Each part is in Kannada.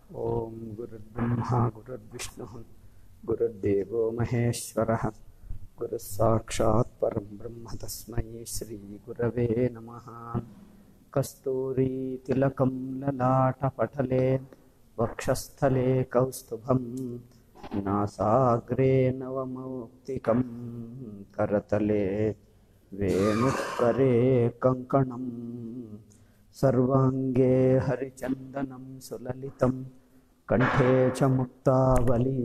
ॐ गुरुर्ब्रह्मा गुरुर्विष्णुः गुरुर्देवो महेश्वरः गुरुः साक्षात् परं ब्रह्म तस्मै श्रीगुरवे नमः कस्तूरीतिलकं ललाटपटले वक्षस्थले कौस्तुभं नासाग्रे नवमौक्तिकं करतले वेणुकरे कङ्कणम् सर्वाङ्गे हरिचन्दनं सुललितं कण्ठे च मुक्तावली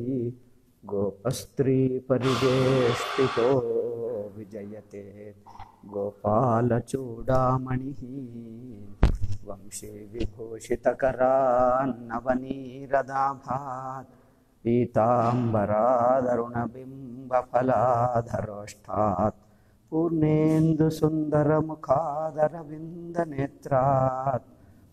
गोपस्त्रीपरिवेष्टितो विजयते गोपालचूडामणिः वंशे विभूषितकरान्नवनीरदाभात् पीताम्बरादरुणबिम्बफलाधरोष्ठात् पूर्णेन्दुसुन्दरमुखादरविन्दनेत्रात्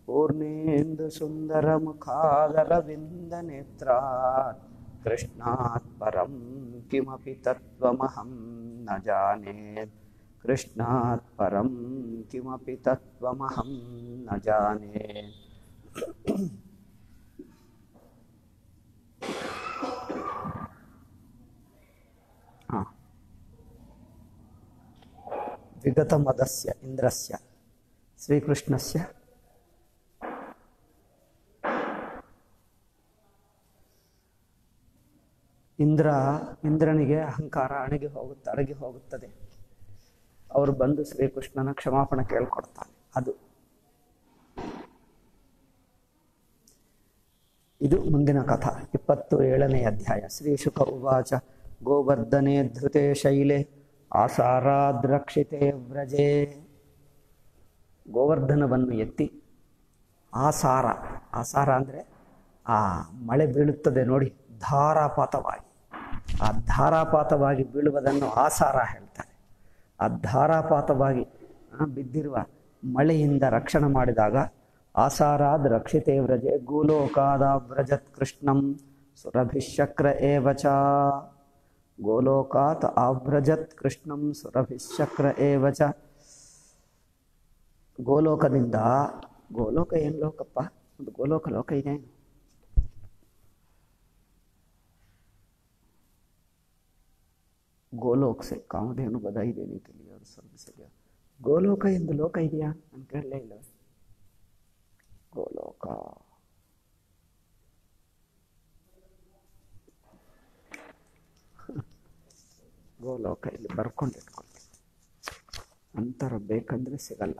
पूर्णेन्दुसुन्दरमुखादरविन्दनेत्रात् कृष्णात् परं किमपि तत्त्वमहं न जाने कृष्णात् परं किमपि तत्त्वमहं न जाने हा विगतमदस्य इन्द्रस्य श्रीकृष्णस्य ಇಂದ್ರ ಇಂದ್ರನಿಗೆ ಅಹಂಕಾರ ಅಣಗಿ ಹೋಗುತ್ತೆ ಅಡಗಿ ಹೋಗುತ್ತದೆ ಅವರು ಬಂದು ಶ್ರೀಕೃಷ್ಣನ ಕ್ಷಮಾಪಣೆ ಕೇಳ್ಕೊಡ್ತಾನೆ ಅದು ಇದು ಮುಂದಿನ ಕಥಾ ಇಪ್ಪತ್ತು ಏಳನೇ ಅಧ್ಯಾಯ ಶ್ರೀ ಶುಕ ಉವಾಚ ಗೋವರ್ಧನೆ ಧೃತೆ ಶೈಲೆ ಆಸಾರಾದ್ರಕ್ಷಿತೆ ವ್ರಜೆ ಗೋವರ್ಧನವನ್ನು ಎತ್ತಿ ಆಸಾರ ಆಸಾರ ಅಂದರೆ ಆ ಮಳೆ ಬೀಳುತ್ತದೆ ನೋಡಿ ಧಾರಾಪಾತವಾಗಿ ಆ ಧಾರಾಪಾತವಾಗಿ ಬೀಳುವುದನ್ನು ಆಸಾರ ಹೇಳ್ತಾರೆ ಆ ಧಾರಾಪಾತವಾಗಿ ಆ, ಬಿದ್ದಿರುವ ಮಳೆಯಿಂದ ರಕ್ಷಣೆ ಮಾಡಿದಾಗ ಆಸಾರಾದ್ ರಕ್ಷಿತೆ ವ್ರಜೆ ಗೋಲೋಕಾದ ವ್ರಜತ್ ಕೃಷ್ಣಂ ಸುರಭಿಶಕ್ರ ಏವಚ ಗೋಲೋಕಾತ್ ಆವ್ರಜತ್ ಕೃಷ್ಣಂ ಸುರಭಿಶಕ್ರ ಏವಚ ಗೋಲೋಕದಿಂದ ಗೋಲೋಕ ಏನು ಲೋಕಪ್ಪ ಒಂದು ಗೋಲೋಕ ಲೋಕ ಇದೆ ಗೋಲೋಕ ಸೆ ಕಾಮಧೇನು ಬದಾಯಿ ದೇನೆ के लिए और स्वर्ग से गया ಗೋಲೋಕ ಎಂದು ಲೋಕ ಇದೆಯಾ ನಾನು ಕೇಳಲೇ ಇಲ್ಲ ಗೋಲೋಕ ಗೋಲೋಕ ಇಲ್ಲಿ ಬರ್ಕೊಂಡಿಟ್ಕೊಳ್ತೀನಿ ಅಂತರ ಬೇಕಂದ್ರೆ ಸಿಗಲ್ಲ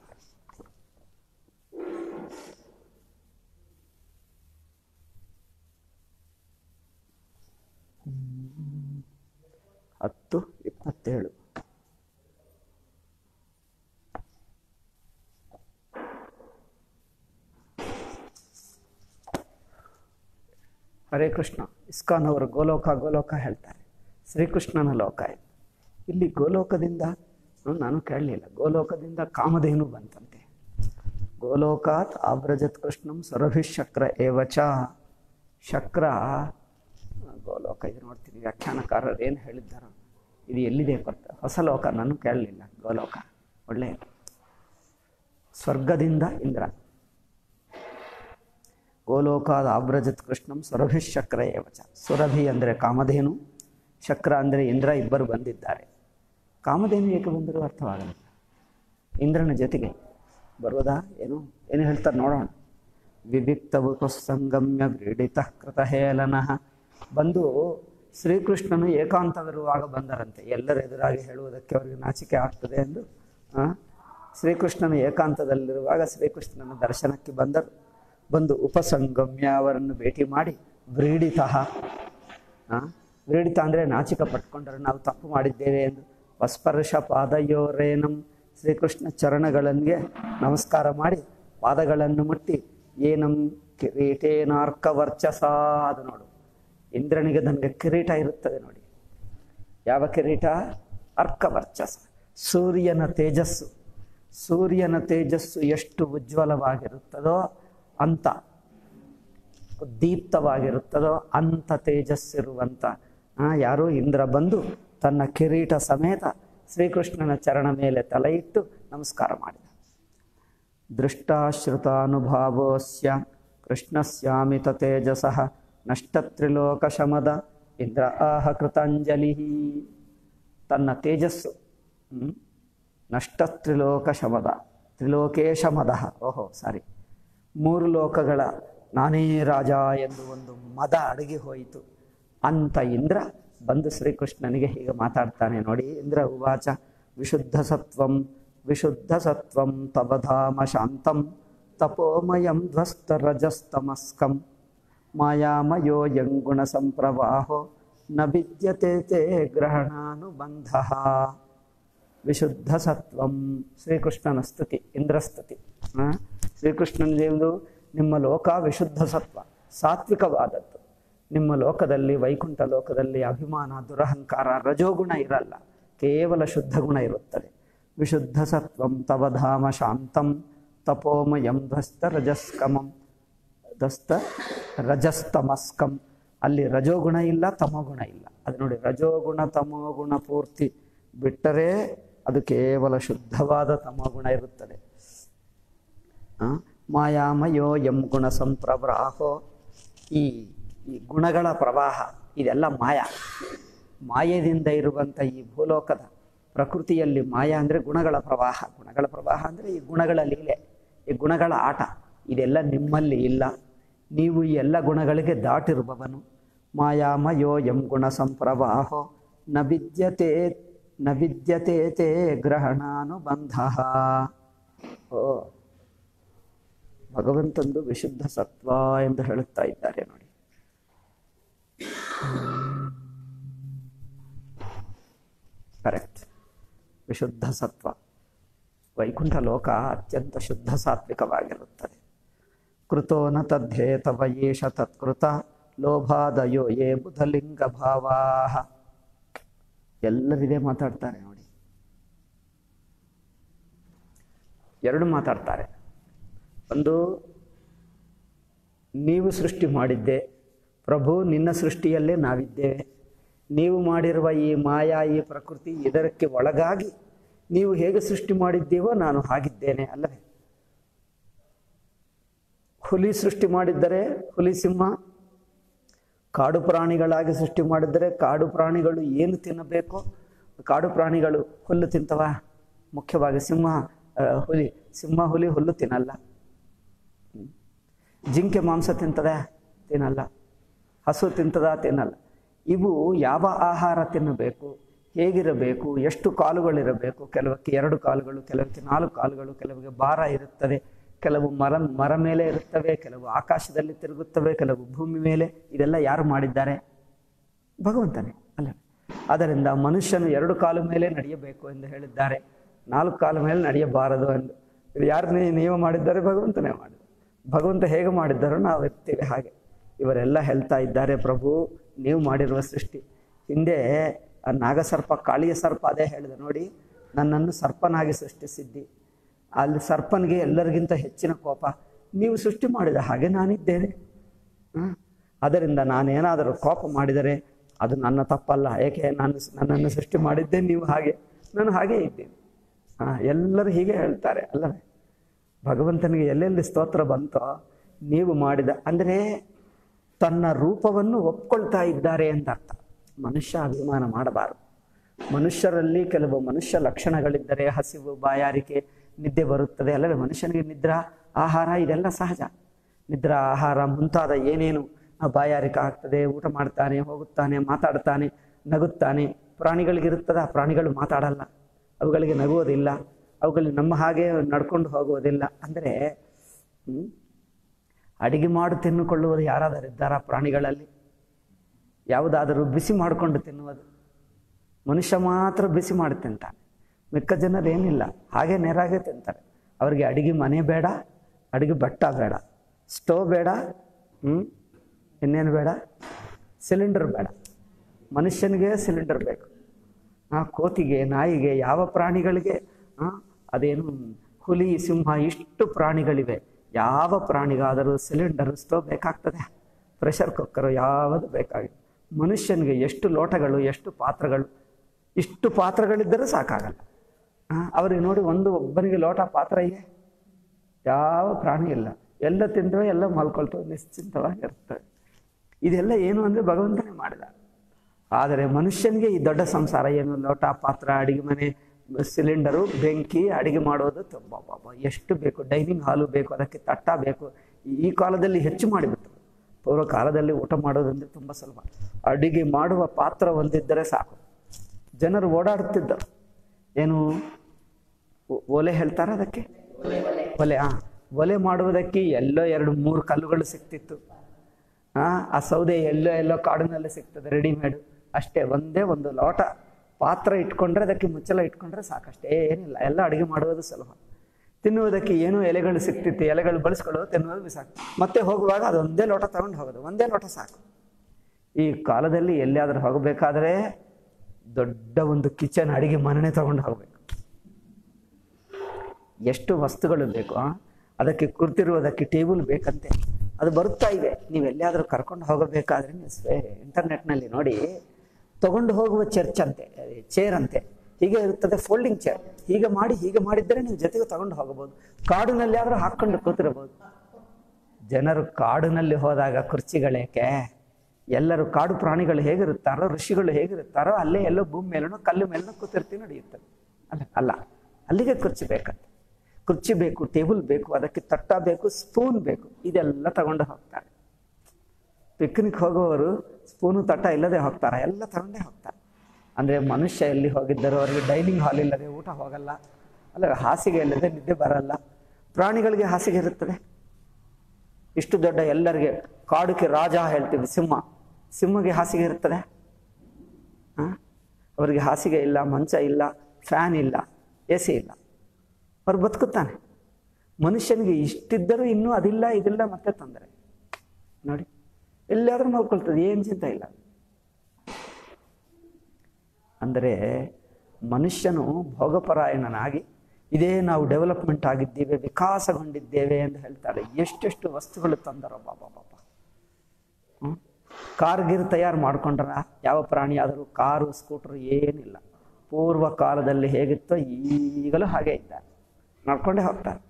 ಹತ್ತು ಇಪ್ಪತ್ತೇಳು ಹರೇ ಕೃಷ್ಣ ಇಸ್ಕಾನ್ ಅವರು ಗೋಲೋಕ ಗೋಲೋಕ ಹೇಳ್ತಾರೆ ಶ್ರೀಕೃಷ್ಣನ ಲೋಕ ಇದು ಇಲ್ಲಿ ಗೋಲೋಕದಿಂದ ಹ್ಮ್, ನಾನು ಕೇಳಲಿಲ್ಲ ಗೋಲೋಕದಿಂದ ಕಾಮಧೇನು ಬಂತಂತೆ ಗೋಲೋಕಾತ್ ಆವ್ರಜತ್ ಕೃಷ್ಣಂ ಸುರಭಿಶಕ್ರ ಏವಚ ಶಕ್ರ ಗೋಲೋಕ ಇದು ನೋಡ್ತೀನಿ ವ್ಯಾಖ್ಯಾನಕಾರರು ಏನು ಹೇಳಿದ್ದಾರೋ ಇದು ಎಲ್ಲಿದೆ ಗೊತ್ತ ಹೊಸ ಲೋಕ ನಾನು ಕೇಳಲಿಲ್ಲ ಗೋಲೋಕ ಒಳ್ಳೆಯ ಸ್ವರ್ಗದಿಂದ ಇಂದ್ರ ಗೋಲೋಕಾದ ಆಬ್ರಜತ್ ಕೃಷ್ಣಂ ಸುರಭಿಶಕ್ರ ಏವಚ ಸುರಭಿ ಅಂದರೆ ಕಾಮಧೇನು ಶಕ್ರ ಅಂದರೆ ಇಂದ್ರ ಇಬ್ಬರು ಬಂದಿದ್ದಾರೆ ಕಾಮಧೇನು ಏಕೆ ಬಂದರೂ ಅರ್ಥವಾಗಲಿಲ್ಲ ಇಂದ್ರನ ಜೊತೆಗೆ ಬರುವುದಾ ಏನು ಏನು ಹೇಳ್ತಾರೆ ನೋಡೋಣ ವಿವಿಕ್ತ ಸಂಗಮ್ಯ ವ್ರೀಡಿತ ಕೃತ ಹೇಳನಃ ಬಂದು ಶ್ರೀಕೃಷ್ಣನು ಏಕಾಂತವಿರುವಾಗ ಬಂದರಂತೆ ಎಲ್ಲರ ಎದುರಾಗಿ ಹೇಳುವುದಕ್ಕೆ ಅವರಿಗೆ ನಾಚಿಕೆ ಆಗ್ತದೆ ಎಂದು ಆ, ಶ್ರೀಕೃಷ್ಣನು ಏಕಾಂತದಲ್ಲಿರುವಾಗ ಶ್ರೀಕೃಷ್ಣನ ದರ್ಶನಕ್ಕೆ ಬಂದರು ಬಂದು ಉಪಸಂಗಮ್ಯ ಅವರನ್ನು ಭೇಟಿ ಮಾಡಿ ವ್ರೀಡಿತ ವ್ರೀಡಿತ ಅಂದರೆ ನಾಚಿಕ ಪಟ್ಕೊಂಡರು ನಾವು ತಪ್ಪು ಮಾಡಿದ್ದೇವೆ ಎಂದು ವಸ್ಪರ್ಶ ಪಾದಯೋರೇನಂ ಶ್ರೀಕೃಷ್ಣ ಚರಣಗಳಿಗೆ ನಮಸ್ಕಾರ ಮಾಡಿ ಪಾದಗಳನ್ನು ಮುಟ್ಟಿ ಏನಂ ಕಿರೀಟೇನಾರ್ಕ ವರ್ಚಸ ಅದು ನೋಡು ಇಂದ್ರನಿಗೆ ನನಗೆ ಕಿರೀಟ ಇರುತ್ತದೆ ನೋಡಿ ಯಾವ ಕಿರೀಟ ಅರ್ಕ ವರ್ಚಸ ಸೂರ್ಯನ ತೇಜಸ್ಸು ಸೂರ್ಯನ ತೇಜಸ್ಸು ಎಷ್ಟು ಉಜ್ವಲವಾಗಿರುತ್ತದೋ ಅಂತ ದೀಪ್ತವಾಗಿರುತ್ತದೋ ಅಂಥ ತೇಜಸ್ಸಿರುವಂಥ ಆ, ಯಾರೋ ಇಂದ್ರ ಬಂದು ತನ್ನ ಕಿರೀಟ ಸಮೇತ ಶ್ರೀಕೃಷ್ಣನ ಚರಣ ಮೇಲೆ ತಲೆ ಇಟ್ಟು ನಮಸ್ಕಾರ ಮಾಡಿದ ದೃಷ್ಟಾಶ್ರುತಾನುಭಾವೋಸ್ಯ ಕೃಷ್ಣಸ್ಯಾಮಿತ ತೇಜಸಃ ನಷ್ಟತ್ರಿಲೋಕಶಮದ ಇಂದ್ರ ಆಹ ಕೃತಾಂಜಲಿ ತನ್ನ ತೇಜಸ್ಸು ಹ್ಮ್? ನಷ್ಟ ತ್ರಿಲೋಕ ಶಮದ ತ್ರಿಲೋಕೇ ಶಮದ ಓಹೋ ಸಾರಿ ಮೂರು ಲೋಕಗಳ ನಾನೇ ರಾಜ ಎಂದು ಒಂದು ಮದ ಅಡಗಿ ಹೋಯಿತು ಅಂತ ಇಂದ್ರ ಬಂದು ಶ್ರೀಕೃಷ್ಣನಿಗೆ ಹೀಗೆ ಮಾತಾಡ್ತಾನೆ ನೋಡಿ ಇಂದ್ರ ಉವಾಚ ವಿಶುದ್ಧ ಸತ್ವಂ ವಿಶುದ್ಧ ಸತ್ವಂ ತವಧಾಮ ಶಾಂತಂ ತಪೋಮಯಂ ಧ್ವಸ್ತ ರಜಸ್ತಮಸ್ಕಂ ಮಾಯಾಮಯೋ ಯಂಗುಣ ಸಂಪ್ರವಾಹೋ ನ ವಿದ್ಯತೆ ತೇ ಗ್ರಹಣಾನುಬಂಧ ವಿಶುದ್ಧ ಸತ್ವಂ ಶ್ರೀಕೃಷ್ಣನ ಸ್ತುತಿ ಇಂದ್ರಸ್ತುತಿ ಆ? ಶ್ರೀಕೃಷ್ಣನ ದೇವರು ನಿಮ್ಮ ಲೋಕ ವಿಶುದ್ಧ ಸತ್ವ ಸಾತ್ವಿಕವಾದದ್ದು ನಿಮ್ಮ ಲೋಕದಲ್ಲಿ ವೈಕುಂಠ ಲೋಕದಲ್ಲಿ ಅಭಿಮಾನ ದುರಹಂಕಾರ ರಜೋಗುಣ ಇರಲ್ಲ ಕೇವಲ ಶುದ್ಧ ಗುಣ ಇರುತ್ತದೆ ವಿಶುದ್ಧ ಸತ್ವಂ ತವಧಾಮ ಶಾಂತಂ ತಪೋಮಯಂ ಧ್ವಸ್ತ ರಜಸ್ಕಮಂ ದಸ್ತ ರಜಸ್ತಮಸ್ಕಂ ಅಲ್ಲಿ ರಜೋಗುಣ ಇಲ್ಲ ತಮೋಗುಣ ಇಲ್ಲ ಅದು ನೋಡಿ ರಜೋಗುಣ ತಮೋಗುಣ ಪೂರ್ತಿ ಬಿಟ್ಟರೆ ಅದು ಕೇವಲ ಶುದ್ಧವಾದ ತಮೋಗುಣ ಇರುತ್ತದೆ ಆ? ಮಾಯಾಮಯೋ ಎಂ ಗುಣ ಸಂಪ್ರವಾಹೋ ಈ ಈ ಗುಣಗಳ ಪ್ರವಾಹ ಇದೆಲ್ಲ ಮಾಯ ಮಾಯದಿಂದ ಇರುವಂಥ ಈ ಭೂಲೋಕದ ಪ್ರಕೃತಿಯಲ್ಲಿ ಮಾಯ ಅಂದರೆ ಗುಣಗಳ ಪ್ರವಾಹ ಗುಣಗಳ ಪ್ರವಾಹ ಅಂದರೆ ಈ ಗುಣಗಳ ಲೀಲೆ ಈ ಗುಣಗಳ ಆಟ ಇದೆಲ್ಲ ನಿಮ್ಮಲ್ಲಿ ಇಲ್ಲ ನೀವು ಈ ಎಲ್ಲ ಗುಣಗಳಿಗೆ ದಾಟಿರುವವನು ಮಾಯಾಮಯೋ ಎಂ ಗುಣ ಸಂಪ್ರವಾಹೋ ನ ವಿದ್ಯತೆ ನ ವಿದ್ಯತೆ ತೇ ಗ್ರಹಣಾನುಬಂಧ ಓ ಭಗವಂತಂದು ವಿಶುದ್ಧ ಸತ್ವ ಎಂದು ಹೇಳುತ್ತಾ ಇದ್ದಾರೆ ನೋಡಿ ಕರೆಕ್ಟ್ ವಿಶುದ್ಧ ಸತ್ವ ವೈಕುಂಠ ಲೋಕ ಅತ್ಯಂತ ಶುದ್ಧ ಸಾತ್ವಿಕವಾಗಿರುತ್ತದೆ ಕೃತೋ ನ ತದ್ಧೇ ತವ ಏಷ ತತ್ಕೃತ ಲೋಭಾದಯೋ ಯೇ ಬುಧಲಿಂಗ ಭಾವಾಹ ಎಲ್ಲರಿದೆ ಮಾತಾಡ್ತಾರೆ ನೋಡಿ ಎರಡು ಮಾತಾಡ್ತಾರೆ ಒಂದು ನೀವು ಸೃಷ್ಟಿ ಮಾಡಿದ್ದೆ ಪ್ರಭು ನಿನ್ನ ಸೃಷ್ಟಿಯಲ್ಲೇ ನಾವಿದ್ದೇವೆ ನೀವು ಮಾಡಿರುವ ಈ ಮಾಯಾ ಈ ಪ್ರಕೃತಿ ಇದಕ್ಕೆ ಒಳಗಾಗಿ ನೀವು ಹೇಗೆ ಸೃಷ್ಟಿ ಮಾಡಿದ್ದೀವೋ ನಾನು ಹಾಗಿದ್ದೇನೆ ಅಲ್ಲವೇ ಹುಲಿ ಸೃಷ್ಟಿ ಮಾಡಿದ್ದರೆ ಹುಲಿ ಸಿಂಹ ಕಾಡು ಪ್ರಾಣಿಗಳಾಗಿ ಸೃಷ್ಟಿ ಮಾಡಿದರೆ ಕಾಡು ಪ್ರಾಣಿಗಳು ಏನು ತಿನ್ನಬೇಕು ಕಾಡು ಪ್ರಾಣಿಗಳು ಹುಲ್ಲು ತಿಂತವ ಮುಖ್ಯವಾಗಿ ಸಿಂಹ ಆ, ಹುಲಿ ಸಿಂಹ ಹುಲಿ ಹುಲ್ಲು ತಿನ್ನಲ್ಲ ಹ್ಮ್. ಜಿಂಕೆ ಮಾಂಸ ತಿಂತದ ತಿನ್ನಲ್ಲ ಹಸು ತಿಂತದ ತಿನ್ನಲ್ಲ ಇವು ಯಾವ ಆಹಾರ ತಿನ್ನಬೇಕು ಹೇಗಿರಬೇಕು ಎಷ್ಟು ಕಾಲುಗಳಿರಬೇಕು ಕೆಲವಕ್ಕೆ ಎರಡು ಕಾಲುಗಳು ಕೆಲವಕ್ಕೆ ನಾಲ್ಕು ಕಾಲುಗಳು ಕೆಲವಿಗೆ ಭಾರ ಇರುತ್ತದೆ ಕೆಲವು ಮರ ಮರ ಮೇಲೆ ಇರುತ್ತವೆ ಕೆಲವು ಆಕಾಶದಲ್ಲಿ ತಿರುಗುತ್ತವೆ ಕೆಲವು ಭೂಮಿ ಮೇಲೆ ಇದೆಲ್ಲ ಯಾರು ಮಾಡಿದ್ದಾರೆ ಭಗವಂತನೇ ಅಲ್ಲ ಆದ್ದರಿಂದ ಮನುಷ್ಯನು ಎರಡು ಕಾಲು ಮೇಲೆ ನಡೆಯಬೇಕು ಎಂದು ಹೇಳಿದ್ದಾರೆ ನಾಲ್ಕು ಕಾಲು ಮೇಲೆ ನಡೆಯಬಾರದು ಎಂದು ಇದು ಯಾರು ನೀ- ನಿಯಮ ಮಾಡಿದ್ದಾರೆ ಭಗವಂತನೇ ಮಾಡಿದ ಭಗವಂತ ಹೇಗೆ ಮಾಡಿದ್ದಾರೋ ನಾವು ಇರ್ತೀವಿ ಹಾಗೆ ಇವರೆಲ್ಲ ಹೇಳ್ತಾ ಇದ್ದಾರೆ ಪ್ರಭು ನೀವು ಮಾಡಿರುವ ಸೃಷ್ಟಿ ಹಿಂದೆ ಆ ನಾಗಸರ್ಪ ಕಾಳಿಯ ಸರ್ಪ ಅದೇ ಹೇಳಿದೆ ನೋಡಿ ನನ್ನನ್ನು ಸರ್ಪನಾಗಿ ಸೃಷ್ಟಿಸಿದ್ದಿ ಅಲ್ಲಿ ಸರ್ಪನಿಗೆ ಎಲ್ಲರಿಗಿಂತ ಹೆಚ್ಚಿನ ಕೋಪ ನೀವು ಸೃಷ್ಟಿ ಮಾಡಿದ ಹಾಗೆ ನಾನಿದ್ದೇನೆ ಹ? ಅದರಿಂದ ನಾನೇನಾದರೂ ಕೋಪ ಮಾಡಿದರೆ ಅದು ನನ್ನ ತಪ್ಪಲ್ಲ ಏಕೆ ನಾನು ನನ್ನನ್ನು ಸೃಷ್ಟಿ ಮಾಡಿದ್ದೆ ನೀವು ಹಾಗೆ ನಾನು ಹಾಗೇ ಇದ್ದೇನೆ ಹಾಂ ಎಲ್ಲರೂ ಹೀಗೆ ಹೇಳ್ತಾರೆ ಅಲ್ಲವೇ ಭಗವಂತನಿಗೆ ಎಲ್ಲೆಲ್ಲಿ ಸ್ತೋತ್ರ ಬಂತೋ ನೀವು ಮಾಡಿದ ಅಂದರೆ ತನ್ನ ರೂಪವನ್ನು ಒಪ್ಕೊಳ್ತಾ ಇದ್ದಾರೆ ಅಂತ ಅರ್ಥ ಮನುಷ್ಯ ಅಭಿಮಾನ ಮಾಡಬಾರದು ಮನುಷ್ಯರಲ್ಲಿ ಕೆಲವು ಮನುಷ್ಯ ಲಕ್ಷಣಗಳಿದ್ದರೆ ಹಸಿವು ಬಾಯಾರಿಕೆ ನಿದ್ದೆ ಬರುತ್ತದೆ ಅಲ್ಲವೇ ಮನುಷ್ಯನಿಗೆ ನಿದ್ರಾ ಆಹಾರ ಇದೆಲ್ಲ ಸಹಜ ನಿದ್ರಾ ಆಹಾರ ಮುಂತಾದ ಏನೇನು ಆ ಬಾಯಾರಿಕೆ ಆಗ್ತದೆ ಊಟ ಮಾಡ್ತಾನೆ ಹೋಗುತ್ತಾನೆ ಮಾತಾಡ್ತಾನೆ ನಗುತ್ತಾನೆ ಪ್ರಾಣಿಗಳಿಗಿರುತ್ತದೆ ಆ ಪ್ರಾಣಿಗಳು ಮಾತಾಡಲ್ಲ ಅವುಗಳಿಗೆ ನಗುವುದಿಲ್ಲ ಅವುಗಳಿಗೆ ನಮ್ಮ ಹಾಗೆ ನಡ್ಕೊಂಡು ಹೋಗುವುದಿಲ್ಲ ಅಂದರೆ ಹ್ಮ್, ಅಡಿಗೆ ಮಾಡಿ ತಿನ್ನುಕೊಳ್ಳುವುದು ಯಾರಾದರೂ ಇದ್ದಾರಾ ಪ್ರಾಣಿಗಳಲ್ಲಿ ಯಾವುದಾದರೂ ಬಿಸಿ ಮಾಡಿಕೊಂಡು ತಿನ್ನುವುದು ಮನುಷ್ಯ ಮಾತ್ರ ಬಿಸಿ ಮಾಡಿ ತಿಂತಾನೆ ಮಿಕ್ಕ ಜನರು ಏನಿಲ್ಲ ಹಾಗೆ ನೇರಾಗೆ ತಿಂತಾರೆ ಅವರಿಗೆ ಅಡಿಗೆ ಮನೆ ಬೇಡ ಅಡಿಗೆ ಬಟ್ಟ ಬೇಡ ಸ್ಟೋವ್ ಬೇಡ ಹ್ಞೂ ಇನ್ನೇನು ಬೇಡ ಸಿಲಿಂಡರ್ ಬೇಡ ಮನುಷ್ಯನಿಗೆ ಸಿಲಿಂಡರ್ ಬೇಕು ಆ ಕೋತಿಗೆ ನಾಯಿಗೆ ಯಾವ ಪ್ರಾಣಿಗಳಿಗೆ ಆ, ಅದೇನು ಹುಲಿ ಸಿಂಹ ಇಷ್ಟು ಪ್ರಾಣಿಗಳಿವೆ ಯಾವ ಪ್ರಾಣಿಗಾದರೂ ಸಿಲಿಂಡರ್ ಸ್ಟೋವ್ ಬೇಕಾಗ್ತದೆ ಪ್ರೆಷರ್ ಕುಕ್ಕರು ಯಾವುದು ಬೇಕಾಗಿದೆ ಮನುಷ್ಯನಿಗೆ ಎಷ್ಟು ಲೋಟಗಳು ಎಷ್ಟು ಪಾತ್ರಗಳು ಇಷ್ಟು ಪಾತ್ರಗಳಿದ್ದರೆ ಸಾಕಾಗಲ್ಲ ಆ, ಅವರಿಗೆ ನೋಡಿ ಒಂದು ಒಬ್ಬನಿಗೆ ಲೋಟ ಪಾತ್ರ ಇದೆ ಯಾವ ಪ್ರಾಣಿ ಇಲ್ಲ ಎಲ್ಲ ತಿಂದವೆ ಎಲ್ಲ ಮಲ್ಕೊಳ್ತವೆ ನಿಶ್ಚಿಂತವಾಗಿರ್ತವೆ ಇದೆಲ್ಲ ಏನು ಅಂದರೆ ಭಗವಂತನೇ ಮಾಡಿದ ಆದರೆ ಮನುಷ್ಯನಿಗೆ ಈ ದೊಡ್ಡ ಸಂಸಾರ ಏನು ಲೋಟ ಪಾತ್ರ ಅಡಿಗೆ ಮನೆ ಸಿಲಿಂಡರು ಬೆಂಕಿ ಅಡಿಗೆ ಮಾಡೋದು ತುಂಬ ಪಾಪ ಎಷ್ಟು ಬೇಕು ಡೈನಿಂಗ್ ಹಾಲು ಬೇಕು ಅದಕ್ಕೆ ತಟ್ಟ ಬೇಕು ಈ ಕಾಲದಲ್ಲಿ ಹೆಚ್ಚು ಮಾಡಿಬಿಟ್ರು ಪೂರ್ವ ಕಾಲದಲ್ಲಿ ಊಟ ಮಾಡೋದಂದ್ರೆ ತುಂಬ ಸುಲಭ ಅಡಿಗೆ ಮಾಡುವ ಪಾತ್ರ ಒಂದಿದ್ದರೆ ಸಾಕು ಜನರು ಓಡಾಡುತ್ತಿದ್ದರು ಏನು ಒ- ಒಲೆ ಹೇಳ್ತಾರ ಅದಕ್ಕೆ ಒಲೆ ಆ ಒಲೆ ಮಾಡುವುದಕ್ಕೆ ಎಲ್ಲೋ ಎರಡು ಮೂರು ಕಲ್ಲುಗಳು ಸಿಕ್ತಿತ್ತು ಆ ಆ ಸೌದೆ ಎಲ್ಲೋ ಎಲ್ಲೋ ಕಾಡಿನಲ್ಲಿ ಸಿಗ್ತದೆ ರೆಡಿಮೇಡ್ ಅಷ್ಟೇ ಒಂದೇ ಒಂದು ಲೋಟ ಪಾತ್ರ ಇಟ್ಕೊಂಡ್ರೆ ಅದಕ್ಕೆ ಮುಚ್ಚಲ ಇಟ್ಕೊಂಡ್ರೆ ಸಾಕಷ್ಟೇ ಏನಿಲ್ಲ ಎಲ್ಲ ಅಡುಗೆ ಮಾಡುವುದು ಸುಲಭ ತಿನ್ನುವುದಕ್ಕೆ ಏನೋ ಎಲೆಗಳು ಸಿಕ್ತಿತ್ತು ಎಲೆಗಳು ಬಳಸ್ಕೊಳ್ಳೋದು ತಿನ್ನುವುದು ಸಾಕು ಮತ್ತೆ ಹೋಗುವಾಗ ಅದೊಂದೇ ಲೋಟ ತಗೊಂಡು ಹೋಗೋದು ಒಂದೇ ಲೋಟ ಸಾಕು ಈ ಕಾಲದಲ್ಲಿ ಎಲ್ಲಿಯಾದರೂ ಹೋಗಬೇಕಾದ್ರೆ ದೊಡ್ಡ ಒಂದು ಕಿಚನ್ ಅಡಿಗೆ ಮನೆನೇ ತಗೊಂಡು ಹೋಗ್ಬೇಕು ಎಷ್ಟು ವಸ್ತುಗಳು ಬೇಕು ಆ? ಅದಕ್ಕೆ ಕೂರ್ತಿರುವುದಕ್ಕೆ ಟೇಬಲ್ ಬೇಕಂತೆ ಅದು ಬರುತ್ತಾ ಇದೆ ನೀವು ಎಲ್ಲಿಯಾದರೂ ಕರ್ಕೊಂಡು ಹೋಗಬೇಕಾದ್ರೆ ನೀವು ಸ್ವೇ- ಇಂಟರ್ನೆಟ್ನಲ್ಲಿ ನೋಡಿ ತಗೊಂಡು ಹೋಗುವ ಚರ್ಚ್ ಅಂತೆ ಚೇರ್ ಅಂತೆ ಹೀಗೆ ಇರುತ್ತದೆ ಫೋಲ್ಡಿಂಗ್ ಚೇರ್ ಹೀಗೆ ಮಾಡಿ ಹೀಗೆ ಮಾಡಿದ್ದರೆ ನೀವು ಜೊತೆಗೆ ತಗೊಂಡು ಹೋಗಬಹುದು ಕಾಡಿನಲ್ಲಿ ಆದರೂ ಹಾಕ್ಕೊಂಡು ಕೂತಿರಬಹುದು ಜನರು ಕಾಡಿನಲ್ಲಿ ಹೋದಾಗ ಕುರ್ಚಿಗಳೇಕೆ ಎಲ್ಲರೂ ಕಾಡು ಪ್ರಾಣಿಗಳು ಹೇಗಿರುತ್ತಾರೋ ಋಷಿಗಳು ಹೇಗಿರುತ್ತಾರೋ ಅಲ್ಲೇ ಎಲ್ಲೋ ಭೂಮಿ ಮೇಲೂ ಕಲ್ಲು ಮೇಲೂ ಕೂತಿರ್ತೀವಿ ನಡೆಯುತ್ತದೆ ಅಲ್ಲ ಅಲ್ಲ ಅಲ್ಲಿಗೆ ಕುರ್ಚಿ ಬೇಕಂತೆ ಕುರ್ಚಿ ಬೇಕು ಟೇಬಲ್ ಬೇಕು ಅದಕ್ಕೆ ತಟ್ಟ ಬೇಕು ಸ್ಪೂನ್ ಬೇಕು ಇದೆಲ್ಲ ತಗೊಂಡು ಹೋಗ್ತಾರೆ ಪಿಕ್ನಿಕ್ ಹೋಗುವವರು ಸ್ಪೂನು ತಟ್ಟ ಇಲ್ಲದೆ ಹೋಗ್ತಾರೆ ಎಲ್ಲ ತಗೊಂಡೇ ಹೋಗ್ತಾರೆ ಅಂದರೆ ಮನುಷ್ಯ ಎಲ್ಲಿ ಹೋಗಿದ್ದರೂ ಅವರಿಗೆ ಡೈನಿಂಗ್ ಹಾಲ್ ಇಲ್ಲದೆ ಊಟ ಹೋಗಲ್ಲ ಅಲ್ಲ ಹಾಸಿಗೆ ಇಲ್ಲದೆ ನಿದ್ದೆ ಬರಲ್ಲ ಪ್ರಾಣಿಗಳಿಗೆ ಹಾಸಿಗೆ ಇರುತ್ತದೆ ಇಷ್ಟು ದೊಡ್ಡ ಎಲ್ಲರಿಗೆ ಕಾಡುಕ್ಕೆ ರಾಜ ಹೇಳ್ತೀವಿ ಸಿಂಹ ಸಿಂಹಗೆ ಹಾಸಿಗೆ ಇರ್ತದೆ ಆ? ಅವರಿಗೆ ಹಾಸಿಗೆ ಇಲ್ಲ ಮಂಚ ಇಲ್ಲ ಫ್ಯಾನ್ ಇಲ್ಲ ಎ ಸಿ ಇಲ್ಲ ಅವ್ರು ಬದುಕುತ್ತಾನೆ ಮನುಷ್ಯನಿಗೆ ಇಷ್ಟಿದ್ದರೂ ಇನ್ನೂ ಅದಿಲ್ಲ ಇದಿಲ್ಲ ಮತ್ತೆ ತೊಂದರೆ ನೋಡಿ ಎಲ್ಲಾದ್ರೂ ಮಲ್ಕೊಳ್ತದೆ ಏನು ಚಿಂತೆ ಇಲ್ಲ ಅಂದರೆ ಮನುಷ್ಯನು ಭೋಗಪರಾಯಣನಾಗಿ ಇದೇ ನಾವು ಡೆವಲಪ್ಮೆಂಟ್ ಆಗಿದ್ದೇವೆ ವಿಕಾಸಗೊಂಡಿದ್ದೇವೆ ಎಂದು ಹೇಳ್ತಾರೆ ಎಷ್ಟೆಷ್ಟು ವಸ್ತುಗಳು ತಂದರೋ ಬಾಬಾ ಬಾಬಾ ಹ್ಮ್? ಕಾರ್ ಗಿರ್ ತಯಾರು ಮಾಡ್ಕೊಂಡ್ರ ಯಾವ ಪ್ರಾಣಿ ಆದರೂ ಕಾರು ಸ್ಕೂಟರ್ ಏನಿಲ್ಲ ಪೂರ್ವ ಕಾಲದಲ್ಲಿ ಹೇಗಿತ್ತೋ ಈಗಲೂ ಹಾಗೆ ಇದ್ದಾರೆ ನಡ್ಕೊಂಡೇ ಹೋಗ್ತಾರೆ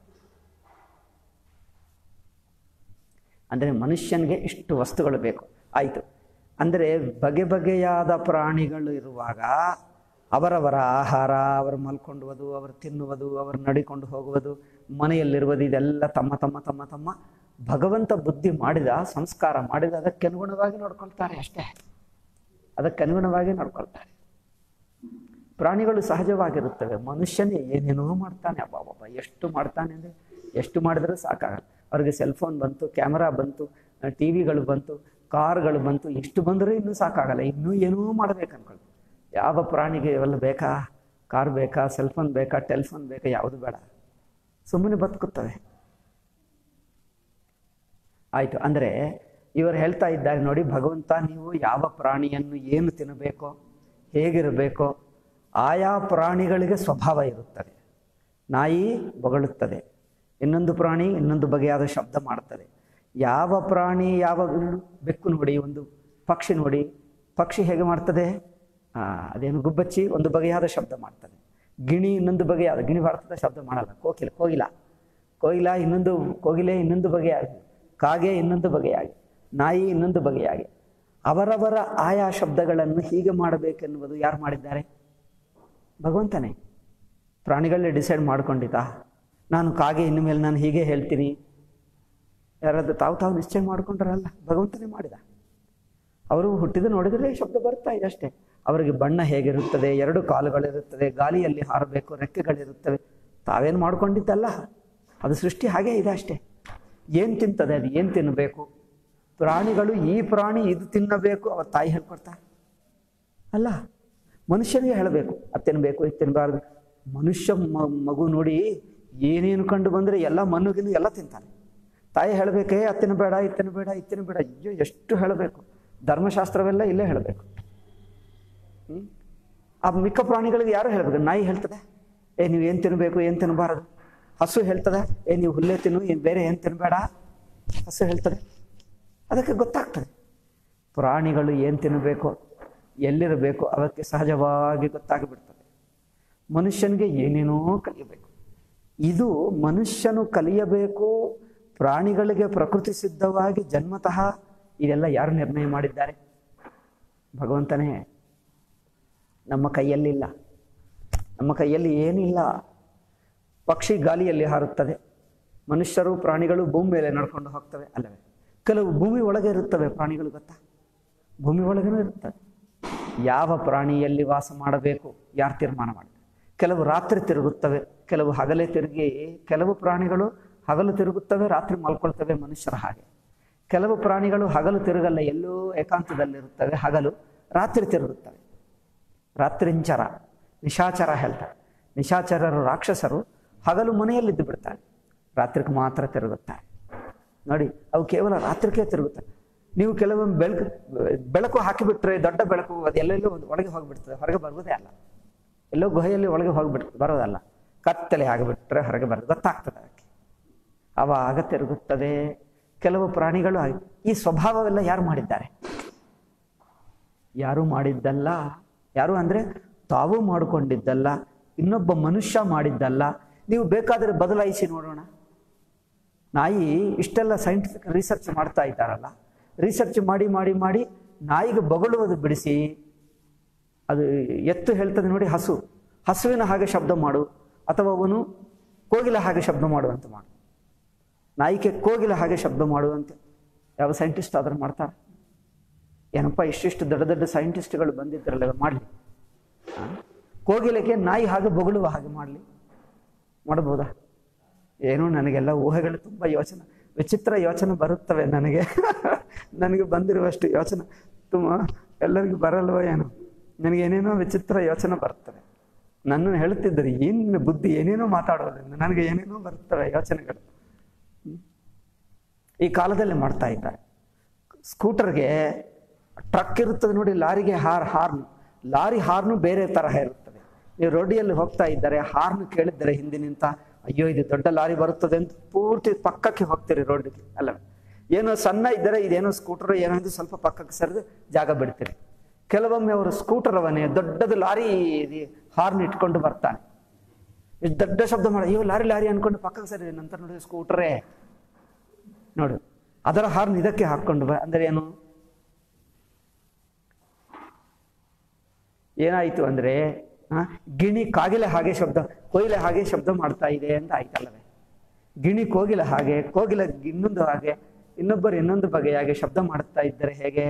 ಅಂದರೆ ಮನುಷ್ಯನಿಗೆ ಇಷ್ಟು ವಸ್ತುಗಳು ಬೇಕು ಆಯಿತು ಅಂದರೆ ಬಗೆ ಬಗೆಯಾದ ಪ್ರಾಣಿಗಳು ಇರುವಾಗ ಅವರವರ ಆಹಾರ ಅವರು ಮಲ್ಕೊಂಡುವುದು ಅವರು ತಿನ್ನುವುದು ಅವರು ನಡಿಕೊಂಡು ಹೋಗುವುದು ಮನೆಯಲ್ಲಿರುವುದು ಇದೆಲ್ಲ ತಮ್ಮ ತಮ್ಮ ತಮ್ಮ ತಮ್ಮ ಭಗವಂತ ಬುದ್ಧಿ ಮಾಡಿದ ಸಂಸ್ಕಾರ ಮಾಡಿದ ಅದಕ್ಕೆ ಅನುಗುಣವಾಗಿ ನೋಡ್ಕೊಳ್ತಾರೆ ಅಷ್ಟೇ ಅದಕ್ಕೆ ಅನುಗುಣವಾಗಿ ನೋಡ್ಕೊಳ್ತಾರೆ ಪ್ರಾಣಿಗಳು ಸಹಜವಾಗಿರುತ್ತವೆ ಮನುಷ್ಯನೇ ಏನೇನೋ ಮಾಡ್ತಾನೆ ಅಬ್ಬಾಬಾಬಾ ಎಷ್ಟು ಮಾಡ್ತಾನೆ ಅಂದರೆ ಎಷ್ಟು ಮಾಡಿದರೂ ಸಾಕಾಗಲ್ಲ ಅವ್ರಿಗೆ ಸೆಲ್ ಫೋನ್ ಬಂತು ಕ್ಯಾಮರಾ ಬಂತು ಟಿ ವಿಗಳು ಬಂತು ಕಾರ್ಗಳು ಬಂತು ಎಷ್ಟು ಬಂದರೂ ಇನ್ನೂ ಸಾಕಾಗಲ್ಲ ಇನ್ನೂ ಏನೋ ಮಾಡ್ಬೇಕು ಅನ್ಕೊಳ್ಳಿ ಯಾವ ಪ್ರಾಣಿಗೆ ಇವೆಲ್ಲ ಬೇಕಾ ಕಾರ್ ಬೇಕಾ ಸೆಲ್ ಫೋನ್ ಬೇಕಾ ಟೆಲಿಫೋನ್ ಬೇಕಾ ಯಾವುದು ಬೇಡ ಸುಮ್ಮನೆ ಬದುಕುತ್ತವೆ ಆಯಿತು ಅಂದರೆ ಇವರು ಹೇಳ್ತಾ ಇದ್ದಾರೆ ನೋಡಿ ಭಗವಂತ ನೀವು ಯಾವ ಪ್ರಾಣಿಯನ್ನು ಏನು ತಿನ್ನಬೇಕೋ ಹೇಗಿರಬೇಕೋ ಆಯಾ ಪ್ರಾಣಿಗಳಿಗೆ ಸ್ವಭಾವ ಇರುತ್ತದೆ ನಾಯಿ ಬೊಗಳುತ್ತದೆ ಇನ್ನೊಂದು ಪ್ರಾಣಿ ಇನ್ನೊಂದು ಬಗೆಯಾದ ಶಬ್ದ ಮಾಡ್ತದೆ ಯಾವ ಪ್ರಾಣಿ ಯಾವ ಬೆಕ್ಕು ನೋಡಿ ಒಂದು ಪಕ್ಷಿ ನೋಡಿ ಪಕ್ಷಿ ಹೇಗೆ ಮಾಡ್ತದೆ ಆ, ಅದೇನು ಗುಬ್ಬಚ್ಚಿ ಒಂದು ಬಗೆಯಾದ ಶಬ್ದ ಮಾಡ್ತದೆ ಗಿಣಿ ಇನ್ನೊಂದು ಬಗೆಯಾದ ಗಿಣಿ ಭಾರತದ ಶಬ್ದ ಮಾಡಲ್ಲ ಕೋಕಿಲ ಕೋಗಿಲ ಕೋಗಿಲ ಇನ್ನೊಂದು ಕೋಗಿಲೆ ಇನ್ನೊಂದು ಬಗೆಯಾಗಿ ಕಾಗೆ ಇನ್ನೊಂದು ಬಗೆಯಾಗಿ ನಾಯಿ ಇನ್ನೊಂದು ಬಗೆಯಾಗಿ ಅವರವರ ಆಯಾ ಶಬ್ದಗಳನ್ನು ಹೀಗೆ ಮಾಡಬೇಕೆನ್ನುವುದು ಯಾರು ಮಾಡಿದ್ದಾರೆ ಭಗವಂತನೇ ಪ್ರಾಣಿಗಳೇ ಡಿಸೈಡ್ ಮಾಡ್ಕೊಂಡಿದ್ದ ನಾನು ಕಾಗೆ ಇನ್ನು ಮೇಲೆ ನಾನು ಹೀಗೆ ಹೇಳ್ತೀನಿ ಯಾರಾದ್ರೂ ತಾವು ತಾವು ನಿಶ್ಚಯ ಮಾಡ್ಕೊಂಡ್ರಲ್ಲ ಭಗವಂತನೇ ಮಾಡಿದ ಅವರು ಹುಟ್ಟಿದ ನೋಡಿದರೆ ಶಬ್ದ ಬರ್ತಾ ಇದೆ ಅಷ್ಟೇ ಅವರಿಗೆ ಬಣ್ಣ ಹೇಗಿರುತ್ತದೆ ಎರಡು ಕಾಲುಗಳಿರುತ್ತದೆ ಗಾಳಿಯಲ್ಲಿ ಹಾರಬೇಕು ರೆಕ್ಕೆಗಳಿರುತ್ತವೆ ತಾವೇನು ಮಾಡ್ಕೊಂಡಿದ್ದಲ್ಲ ಅದು ಸೃಷ್ಟಿ ಹಾಗೇ ಇದೆ ಅಷ್ಟೇ ಏನು ತಿಂತದೆ ಅದು ಏನು ತಿನ್ನಬೇಕು ಪ್ರಾಣಿಗಳು ಈ ಪ್ರಾಣಿ ಇದು ತಿನ್ನಬೇಕು ಅವ್ರ ತಾಯಿ ಹೇಳ್ಕೊಡ್ತಾರೆ ಅಲ್ಲ ಮನುಷ್ಯನಿಗೆ ಹೇಳಬೇಕು ಅದು ತಿನ್ನಬೇಕು ಇದು ತಿನ್ನಬಾರ್ದು ಮನುಷ್ಯ ಮ- ಮಗು ನೋಡಿ ಏನೇನು ಕಂಡು ಬಂದರೆ ಎಲ್ಲ ಮನುಗಿನ ಎಲ್ಲ ತಿಂತಾನೆ ತಾಯಿ ಹೇಳಬೇಕೇ ಅದು ತಿನ್ನಬೇಡ ಇದು ತಿನ್ನಬೇಡ ಇದು ತಿನ್ನಬೇಡ ಅಯ್ಯೋ ಎಷ್ಟು ಹೇಳಬೇಕು ಧರ್ಮಶಾಸ್ತ್ರವೆಲ್ಲ ಇಲ್ಲೇ ಹೇಳಬೇಕು ಹ್ಮ್? ಆ ಮಿಕ್ಕ ಪ್ರಾಣಿಗಳಿಗೆ ಯಾರು ಹೇಳ್ಬೇಕು ನಾಯಿ ಹೇಳ್ತದೆ ಏ ನೀವು ಏನು ತಿನ್ನಬೇಕು ಏನು ತಿನ್ನಬಾರದು ಹಸು ಹೇಳ್ತದೆ ಏ ನೀವು ಹುಲ್ಲೆ ತಿನ್ನು ಏನು ಬೇರೆ ಏನು ತಿನ್ನಬೇಡ ಹಸು ಹೇಳ್ತದೆ ಅದಕ್ಕೆ ಗೊತ್ತಾಗ್ತದೆ ಪ್ರಾಣಿಗಳು ಏನು ತಿನ್ನಬೇಕು ಎಲ್ಲಿರಬೇಕು ಅವಕ್ಕೆ ಸಹಜವಾಗಿ ಗೊತ್ತಾಗಿಬಿಡ್ತದೆ ಮನುಷ್ಯನಿಗೆ ಏನೇನೋ ಕಲಿಯಬೇಕು ಇದು ಮನುಷ್ಯನು ಕಲಿಯಬೇಕು ಪ್ರಾಣಿಗಳಿಗೆ ಪ್ರಕೃತಿ ಸಿದ್ಧವಾಗಿ ಜನ್ಮತಃ ಇದೆಲ್ಲ ಯಾರು ನಿರ್ಣಯ ಮಾಡಿದ್ದಾರೆ ಭಗವಂತನೇ ನಮ್ಮ ಕೈಯಲ್ಲಿಲ್ಲ ನಮ್ಮ ಕೈಯಲ್ಲಿ ಏನಿಲ್ಲ ಪಕ್ಷಿ ಗಾಳಿಯಲ್ಲಿ ಹಾರುತ್ತದೆ ಮನುಷ್ಯರು ಪ್ರಾಣಿಗಳು ಭೂಮಿ ಮೇಲೆ ನಡ್ಕೊಂಡು ಹೋಗ್ತವೆ ಅಲ್ಲವೇ ಕೆಲವು ಭೂಮಿ ಒಳಗೆ ಇರುತ್ತವೆ ಪ್ರಾಣಿಗಳು ಗೊತ್ತಾ ಭೂಮಿ ಒಳಗೇನೂ ಇರುತ್ತವೆ ಯಾವ ಪ್ರಾಣಿಯಲ್ಲಿ ವಾಸ ಮಾಡಬೇಕು ಯಾರು ತೀರ್ಮಾನ ಮಾಡಿದ್ದಾರೆ ಕೆಲವು ರಾತ್ರಿ ತಿರುಗುತ್ತವೆ ಕೆಲವು ಹಗಲೇ ತಿರುಗಿ ಕೆಲವು ಪ್ರಾಣಿಗಳು ಹಗಲು ತಿರುಗುತ್ತವೆ ರಾತ್ರಿ ಮಲ್ಕೊಳ್ತವೆ ಮನುಷ್ಯರ ಹಾಗೆ ಕೆಲವು ಪ್ರಾಣಿಗಳು ಹಗಲು ತಿರುಗಲ್ಲ ಎಲ್ಲೋ ಏಕಾಂತದಲ್ಲಿರುತ್ತವೆ ಹಗಲು ರಾತ್ರಿ ತಿರುಗುತ್ತವೆ ರಾತ್ರಿಂಚರ ನಿಶಾಚರ ಹೇಳ್ತಾರೆ ನಿಶಾಚರರು ರಾಕ್ಷಸರು ಹಗಲು ಮನೆಯಲ್ಲಿದ್ದು ಬಿಡ್ತಾರೆ ರಾತ್ರಿಗೆ ಮಾತ್ರ ತಿರುಗುತ್ತಾರೆ ನೋಡಿ ಅವು ಕೇವಲ ರಾತ್ರಿಕೇ ತಿರುಗುತ್ತವೆ ನೀವು ಕೆಲವೊಮ್ಮೆ ಬೆಳಕು ಬೆಳಕು ಹಾಕಿಬಿಟ್ರೆ ದೊಡ್ಡ ಬೆಳಕು ಅದು ಎಲ್ಲೆಲ್ಲೋ ಒಂದು ಒಳಗೆ ಹೋಗಿಬಿಡ್ತದೆ ಹೊರಗೆ ಬರುವುದೇ ಅಲ್ಲ ಎಲ್ಲೋ ಗುಹೆಯಲ್ಲಿ ಒಳಗೆ ಹೋಗ್ಬಿಟ್ಟು ಬರೋದಲ್ಲ ಕತ್ತಲೆ ಆಗಿಬಿಟ್ರೆ ಹೊರಗೆ ಬರೋದು ಗೊತ್ತಾಗ್ತದೆ ಅದಕ್ಕೆ ಅವಾಗ ತಿರುಗುತ್ತದೆ ಕೆಲವು ಪ್ರಾಣಿಗಳು ಹಾಗೆ. ಈ ಸ್ವಭಾವವೆಲ್ಲ ಯಾರು ಮಾಡಿದ್ದಾರೆ ಯಾರು ಮಾಡಿದ್ದಲ್ಲ ಯಾರು ಅಂದ್ರೆ ತಾವು ಮಾಡಿಕೊಂಡಿದ್ದಲ್ಲ ಇನ್ನೊಬ್ಬ ಮನುಷ್ಯ ಮಾಡಿದ್ದಲ್ಲ ನೀವು ಬೇಕಾದರೆ ಬದಲಾಯಿಸಿ ನೋಡೋಣ ನಾಯಿ ಇಷ್ಟೆಲ್ಲ ಸೈಂಟಿಫಿಕ್ ರಿಸರ್ಚ್ ಮಾಡ್ತಾ ಇದ್ದಾರಲ್ಲ ರಿಸರ್ಚ್ ಮಾಡಿ ಮಾಡಿ ಮಾಡಿ ನಾಯಿಗೆ ಬೊಗಳುವುದು ಬಿಡಿಸಿ ಅದು ಎತ್ತು ಹೇಳ್ತದೆ ನೋಡಿ ಹಸು ಹಸುವಿನ ಹಾಗೆ ಶಬ್ದ ಮಾಡು ಅಥವಾ ಅವನು ಕೋಗಿಲ ಹಾಗೆ ಶಬ್ದ ಮಾಡುವಂತೆ ಮಾಡು ನಾಯಿಗೆ ಕೋಗಿಲ ಹಾಗೆ ಶಬ್ದ ಮಾಡುವಂತೆ ಯಾವ ಸೈಂಟಿಸ್ಟ್ ಆದರೂ ಮಾಡ್ತಾರೆ ಏನಪ್ಪ ಇಷ್ಟಿಷ್ಟು ದೊಡ್ಡ ದೊಡ್ಡ ಸೈಂಟಿಸ್ಟ್ಗಳು ಬಂದಿದ್ದರಲ್ಲ ಮಾಡಲಿ ಕೋಗಿಲಕ್ಕೆ ನಾಯಿ ಹಾಗೆ ಬೊಗಳುವ ಹಾಗೆ ಮಾಡಲಿ ಮಾಡಬಹುದಾ ಏನೋ ನನಗೆಲ್ಲ ಊಹೆಗಳು ತುಂಬ ಯೋಚನೆ ವಿಚಿತ್ರ ಯೋಚನೆ ಬರುತ್ತವೆ ನನಗೆ ನನಗೆ ಬಂದಿರುವಷ್ಟು ಯೋಚನೆ ತುಂಬ ಎಲ್ಲರಿಗೂ ಬರಲ್ವ ಏನೋ ನನಗೆ ಏನೇನೋ ವಿಚಿತ್ರ ಯೋಚನೆ ಬರ್ತವೆ ನನ್ನನ್ನು ಹೇಳುತ್ತಿದ್ದರು ಏನು ಬುದ್ಧಿ ಏನೇನೋ ಮಾತಾಡೋದ್ರಿಂದ ನನಗೆ ಏನೇನೋ ಬರ್ತವೆ ಯೋಚನೆಗಳು ಹ್ಮ್. ಈ ಕಾಲದಲ್ಲಿ ಮಾಡ್ತಾ ಇದ್ದಾರೆ ಸ್ಕೂಟರ್ಗೆ ಟ್ರಕ್ ಇರುತ್ತದೆ ನೋಡಿ ಲಾರಿಗೆ ಹಾರ್ ಹಾರ್ನ್ ಲಾರಿ ಹಾರ್ನು ಬೇರೆ ತರಹ ಇರುತ್ತದೆ ನೀವು ರೋಡಿಯಲ್ಲಿ ಹೋಗ್ತಾ ಇದ್ದಾರೆ ಹಾರ್ನ್ ಕೇಳಿದ್ದಾರೆ ಹಿಂದಿನಿಂದ ಅಯ್ಯೋ ಇದು ದೊಡ್ಡ ಲಾರಿ ಬರುತ್ತದೆ ಅಂತ ಪೂರ್ತಿ ಪಕ್ಕಕ್ಕೆ ಹೋಗ್ತೀರಿ ರೋಡ್ಗೆ ಅಲ್ಲ ಏನೋ ಸಣ್ಣ ಇದ್ದರೆ ಇದೇನೋ ಸ್ಕೂಟರ್ ಏನೋ ಅಂತ ಸ್ವಲ್ಪ ಪಕ್ಕಕ್ಕೆ ಸರಿದು ಜಾಗ ಬಿಡ್ತೀರಿ ಕೆಲವೊಮ್ಮೆ ಅವರು ಸ್ಕೂಟರ್ ಅವನೇ ದೊಡ್ಡದು ಲಾರಿ ಹಾರ್ನ್ ಇಟ್ಕೊಂಡು ಬರ್ತಾನೆ ಇಷ್ಟ್ ದೊಡ್ಡ ಶಬ್ದ ಮಾಡಿ ಅಯ್ಯೋ ಲಾರಿ ಲಾರಿ ಅನ್ಕೊಂಡು ಪಕ್ಕಕ್ಕೆ ಸರಿ ನಂತರ ನೋಡಿ ಸ್ಕೂಟರೇ ನೋಡು ಅದರ ಹಾರ್ನ್ ಇದಕ್ಕೆ ಹಾಕೊಂಡು ಬ ಅಂದರೆ ಏನು ಏನಾಯಿತು ಅಂದರೆ ಆ, ಗಿಣಿ ಕಾಗಿಲೆ ಹಾಗೆ ಶಬ್ದ ಕೊಯ್ಲೆ ಹಾಗೆ ಶಬ್ದ ಮಾಡ್ತಾ ಇದೆ ಅಂತ ಆಯ್ತಲ್ಲವೇ ಗಿಣಿ ಕೋಗಿಲೆ ಹಾಗೆ ಕೋಗಿಲೆ ಇನ್ನೊಂದು ಹಾಗೆ ಇನ್ನೊಬ್ಬರು ಇನ್ನೊಂದು ಬಗೆಯಾಗಿ ಶಬ್ದ ಮಾಡ್ತಾ ಇದ್ದಾರೆ ಹೇಗೆ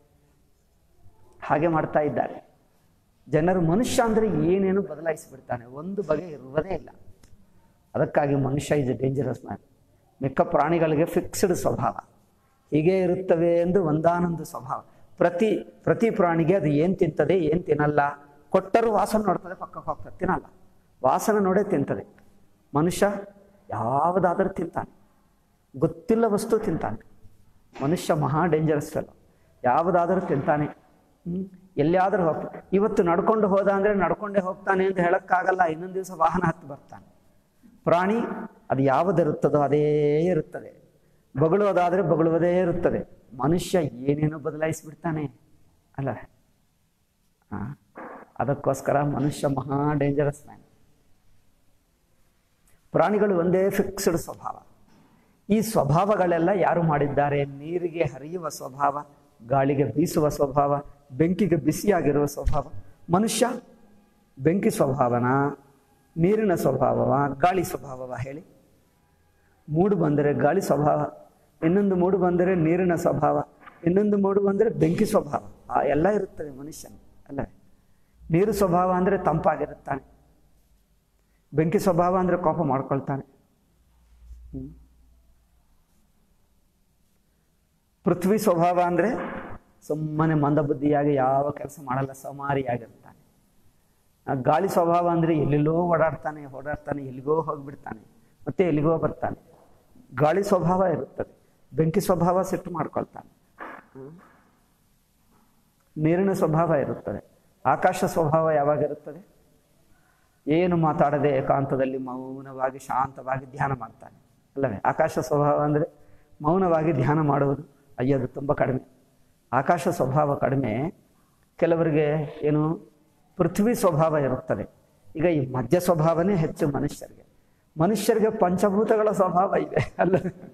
ಹಾಗೆ ಮಾಡ್ತಾ ಇದ್ದಾರೆ ಜನರು ಮನುಷ್ಯ ಅಂದರೆ ಏನೇನು ಬದಲಾಯಿಸಿಬಿಡ್ತಾನೆ ಒಂದು ಬಗೆ ಇರುವುದೇ ಇಲ್ಲ ಅದಕ್ಕಾಗಿ ಮನುಷ್ಯ ಇಸ್ ಡೇಂಜರಸ್ ಮ್ಯಾನ್ ಮಿಕ್ಕ ಪ್ರಾಣಿಗಳಿಗೆ ಫಿಕ್ಸ್ಡ್ ಸ್ವಭಾವ ಹೀಗೆ ಇರುತ್ತವೆ ಎಂದು ಒಂದಾನೊಂದು ಸ್ವಭಾವ ಪ್ರತಿ ಪ್ರತಿ ಪ್ರಾಣಿಗೆ ಅದು ಏನು ತಿಂತದೆ ಏನು ತಿನ್ನಲ್ಲ ಕೊಟ್ಟರೂ ವಾಸನೆ ನೋಡ್ತದೆ ಪಕ್ಕಕ್ಕೆ ಹೋಗ್ತದೆ ತಿನ್ನಲ್ಲ ವಾಸನೆ ನೋಡೇ ತಿಂತದೆ ಮನುಷ್ಯ ಯಾವುದಾದರೂ ತಿಂತಾನೆ ಗೊತ್ತಿಲ್ಲ ವಸ್ತು ತಿಂತಾನೆ ಮನುಷ್ಯ ಮಹಾ ಡೇಂಜರಸ್ ಫೆಲೋ ಯಾವುದಾದರೂ ತಿಂತಾನೆ ಹ್ಮ್? ಎಲ್ಲಿಯಾದರೂ ಹೋಗ್ತಾನೆ ಇವತ್ತು ನಡ್ಕೊಂಡು ಹೋದ ಅಂದರೆ ನಡ್ಕೊಂಡೇ ಹೋಗ್ತಾನೆ ಅಂತ ಹೇಳಕ್ಕಾಗಲ್ಲ ಇನ್ನೊಂದು ದಿವಸ ವಾಹನ ಹತ್ತು ಬರ್ತಾನೆ ಪ್ರಾಣಿ ಅದು ಯಾವುದಿರುತ್ತದೋ ಅದೇ ಇರುತ್ತದೆ ಬೊಗಳುವುದಾದರೆ ಬೊಗಳುವುದೇ ಇರುತ್ತದೆ ಮನುಷ್ಯ ಏನೇನೋ ಬದಲಾಯಿಸಿಬಿಡ್ತಾನೆ ಅಲ್ಲ ಆ, ಅದಕ್ಕೋಸ್ಕರ ಮನುಷ್ಯ ಮಹಾ ಡೇಂಜರಸ್ ಮ್ಯಾನ್ ಪ್ರಾಣಿಗಳು ಒಂದೇ ಫಿಕ್ಸ್ಡ್ ಸ್ವಭಾವ ಈ ಸ್ವಭಾವಗಳೆಲ್ಲ ಯಾರು ಮಾಡಿದ್ದಾರೆ ನೀರಿಗೆ ಹರಿಯುವ ಸ್ವಭಾವ ಗಾಳಿಗೆ ಬೀಸುವ ಸ್ವಭಾವ ಬೆಂಕಿಗೆ ಬಿಸಿಯಾಗಿರುವ ಸ್ವಭಾವ ಮನುಷ್ಯ ಬೆಂಕಿ ಸ್ವಭಾವನ ನೀರಿನ ಸ್ವಭಾವವ ಗಾಳಿ ಸ್ವಭಾವವ ಹೇಳಿ ಮೂಡು ಬಂದರೆ ಗಾಳಿ ಸ್ವಭಾವ ಇನ್ನೊಂದು ಮೂಡು ಬಂದರೆ ನೀರಿನ ಸ್ವಭಾವ ಇನ್ನೊಂದು ಮೂಡು ಬಂದರೆ ಬೆಂಕಿ ಸ್ವಭಾವ ಆ ಎಲ್ಲ ಇರುತ್ತದೆ ಮನುಷ್ಯನ ಅಲ್ಲವೇ ನೀರು ಸ್ವಭಾವ ಅಂದರೆ ತಂಪಾಗಿರುತ್ತಾನೆ ಬೆಂಕಿ ಸ್ವಭಾವ ಅಂದರೆ ಕೋಪ ಮಾಡ್ಕೊಳ್ತಾನೆ ಹ್ಮ್. ಪೃಥ್ವಿ ಸ್ವಭಾವ ಅಂದರೆ ಸುಮ್ಮನೆ ಮಂದಬುದ್ಧಿಯಾಗಿ ಯಾವ ಕೆಲಸ ಮಾಡಲ್ಲ ಸಮಾರಿಯಾಗಿರ್ತಾನೆ ಆ ಗಾಳಿ ಸ್ವಭಾವ ಅಂದರೆ ಎಲ್ಲೆಲ್ಲೋ ಓಡಾಡ್ತಾನೆ ಓಡಾಡ್ತಾನೆ ಎಲ್ಲಿಗೋ ಹೋಗ್ಬಿಡ್ತಾನೆ ಮತ್ತೆ ಎಲ್ಲಿಗೋ ಬರ್ತಾನೆ ಗಾಳಿ ಸ್ವಭಾವ ಇರುತ್ತದೆ ಬೆಂಕಿ ಸ್ವಭಾವ ಸಿಟ್ಟು ಮಾಡ್ಕೊಳ್ತಾನೆ ಹ್ಮ್. ನೀರಿನ ಸ್ವಭಾವ ಇರುತ್ತದೆ ಆಕಾಶ ಸ್ವಭಾವ ಯಾವಾಗಿರುತ್ತದೆ ಏನು ಮಾತಾಡದೆ ಏಕಾಂತದಲ್ಲಿ ಮೌನವಾಗಿ ಶಾಂತವಾಗಿ ಧ್ಯಾನ ಮಾಡ್ತಾನೆ ಅಲ್ಲವೇ ಆಕಾಶ ಸ್ವಭಾವ ಅಂದರೆ ಮೌನವಾಗಿ ಧ್ಯಾನ ಮಾಡುವುದು ಅಯ್ಯೋದು ತುಂಬ ಕಡಿಮೆ ಆಕಾಶ ಸ್ವಭಾವ ಕಡಿಮೆ ಕೆಲವರಿಗೆ ಏನು ಪೃಥ್ವಿ ಸ್ವಭಾವ ಇರುತ್ತದೆ ಈಗ ಈ ಮಧ್ಯ ಸ್ವಭಾವನೇ ಹೆಚ್ಚು ಮನುಷ್ಯರಿಗೆ ಮನುಷ್ಯರಿಗೆ ಪಂಚಭೂತಗಳ ಸ್ವಭಾವ ಇದೆ ಅಲ್ಲ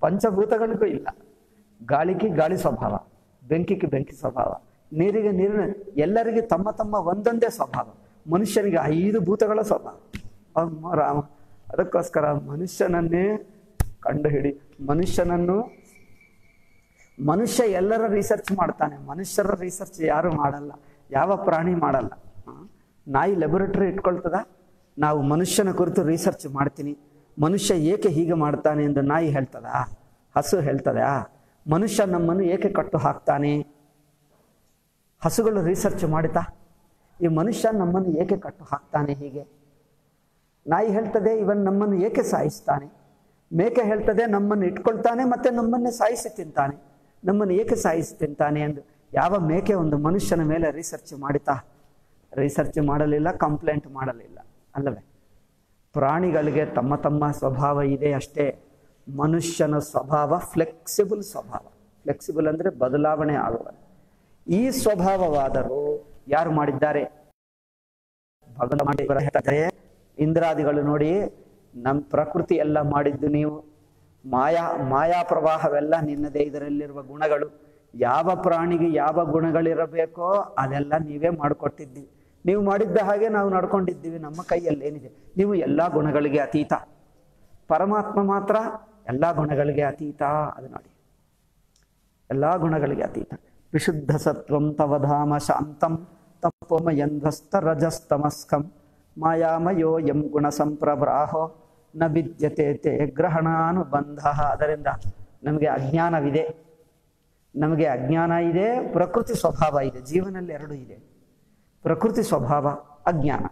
ಪಂಚಭೂತಗಳಿಗೂ ಇಲ್ಲ ಗಾಳಿಗೆ ಗಾಳಿ ಸ್ವಭಾವ ಬೆಂಕಿಗೆ ಬೆಂಕಿ ಸ್ವಭಾವ ನೀರಿಗೆ ನೀರಿನ ಎಲ್ಲರಿಗೆ ತಮ್ಮ ತಮ್ಮ ಒಂದೊಂದೇ ಸ್ವಭಾವ ಮನುಷ್ಯನಿಗೆ ಐದು ಭೂತಗಳ ಸ್ವಭಾವ ಅಮ್ಮ ರಾಮ ಅದಕ್ಕೋಸ್ಕರ ಮನುಷ್ಯನನ್ನೇ ಕಂಡು ಹಿಡಿ ಮನುಷ್ಯನನ್ನು ಮನುಷ್ಯ ಎಲ್ಲರ ರಿಸರ್ಚ್ ಮಾಡ್ತಾನೆ ಮನುಷ್ಯರ ರಿಸರ್ಚ್ ಯಾರು ಮಾಡಲ್ಲ ಯಾವ ಪ್ರಾಣಿ ಮಾಡಲ್ಲ ಆ? ನಾಯಿ ಲೆಬೊರೇಟರಿ ಇಟ್ಕೊಳ್ತದ ನಾವು ಮನುಷ್ಯನ ಕುರಿತು ರಿಸರ್ಚ್ ಮಾಡ್ತೀನಿ ಮನುಷ್ಯ ಏಕೆ ಹೀಗೆ ಮಾಡ್ತಾನೆ ಎಂದು ನಾಯಿ ಹೇಳ್ತದ ಹಸು ಹೇಳ್ತದ ಮನುಷ್ಯ ನಮ್ಮನ್ನು ಏಕೆ ಕಟ್ಟು ಹಾಕ್ತಾನೆ ಹಸುಗಳು ರಿಸರ್ಚ್ ಮಾಡಿತಾ ಈ ಮನುಷ್ಯ ನಮ್ಮನ್ನು ಏಕೆ ಕಟ್ಟು ಹಾಕ್ತಾನೆ ಹೀಗೆ ನಾಯಿ ಹೇಳ್ತದೆ ಇವನ್ ನಮ್ಮನ್ನು ಏಕೆ ಸಾಯಿಸ್ತಾನೆ ಮೇಕೆ ಹೇಳ್ತದೆ ನಮ್ಮನ್ನು ಇಟ್ಕೊಳ್ತಾನೆ ಮತ್ತೆ ನಮ್ಮನ್ನೇ ಸಾಯಿಸಿ ತಿಂತಾನೆ ನಮ್ಮನ್ನು ಏಕೆ ಸಾಯಿಸಿ ತಿಂತಾನೆ ಎಂದು ಯಾವ ಮೇಕೆ ಒಂದು ಮನುಷ್ಯನ ಮೇಲೆ ರಿಸರ್ಚ್ ಮಾಡಿತಾ ರಿಸರ್ಚ್ ಮಾಡಲಿಲ್ಲ ಕಂಪ್ಲೇಂಟ್ ಮಾಡಲಿಲ್ಲ ಅಲ್ಲವೇ ಪ್ರಾಣಿಗಳಿಗೆ ತಮ್ಮ ತಮ್ಮ ಸ್ವಭಾವ ಇದೆ ಅಷ್ಟೇ ಮನುಷ್ಯನ ಸ್ವಭಾವ ಫ್ಲೆಕ್ಸಿಬಲ್ ಸ್ವಭಾವ ಫ್ಲೆಕ್ಸಿಬಲ್ ಅಂದರೆ ಬದಲಾವಣೆ ಆಗುವ ಈ ಸ್ವಭಾವವಾದರೂ ಯಾರು ಮಾಡಿದ್ದಾರೆ ಭಗವಂತ ಮಾಡಿ ಹೇಳ್ತಾರೆ ಇಂದ್ರಾದಿಗಳು ನೋಡಿ ನಮ್ಮ ಪ್ರಕೃತಿ ಎಲ್ಲ ಮಾಡಿದ್ದು ನೀವು ಮಾಯಾ ಮಾಯಾ ಪ್ರವಾಹವೆಲ್ಲ ನಿನ್ನದೇ ಇದರಲ್ಲಿರುವ ಗುಣಗಳು ಯಾವ ಪ್ರಾಣಿಗೆ ಯಾವ ಗುಣಗಳಿರಬೇಕೋ ಅದೆಲ್ಲ ನೀವೇ ಮಾಡಿಕೊಟ್ಟಿದ್ದೀವಿ ನೀವು ಮಾಡಿದ್ದ ಹಾಗೆ ನಾವು ನಡ್ಕೊಂಡಿದ್ದೀವಿ ನಮ್ಮ ಕೈಯಲ್ಲಿ ಏನಿದೆ ನೀವು ಎಲ್ಲ ಗುಣಗಳಿಗೆ ಅತೀತ ಪರಮಾತ್ಮ ಮಾತ್ರ ಎಲ್ಲ ಗುಣಗಳಿಗೆ ಅತೀತ ಅದು ನೋಡಿ ಎಲ್ಲ ಗುಣಗಳಿಗೆ ಅತೀತ ವಿಶುದ್ಧ ಸತ್ವಂ ತವಧಾಮ ಶಾಂತಂ ತಪೋಮಯಂಧ್ವಸ್ತ ರಜಸ್ತಮಸ್ಕಂ ಮಾಯಾಮಯೋ ಯಂ ಗುಣ ಸಂಪ್ರಭ್ರಾಹೋ ನ ವಿದ್ಯತೆ ತೇ ಗ್ರಹಣಾನುಬಂಧ ಅದರಿಂದ ನಮಗೆ ಅಜ್ಞಾನವಿದೆ ನಮಗೆ ಅಜ್ಞಾನ ಇದೆ ಪ್ರಕೃತಿ ಸ್ವಭಾವ ಇದೆ ಜೀವನದಲ್ಲಿ ಎರಡು ಇದೆ ಪ್ರಕೃತಿ ಸ್ವಭಾವ ಅಜ್ಞಾನ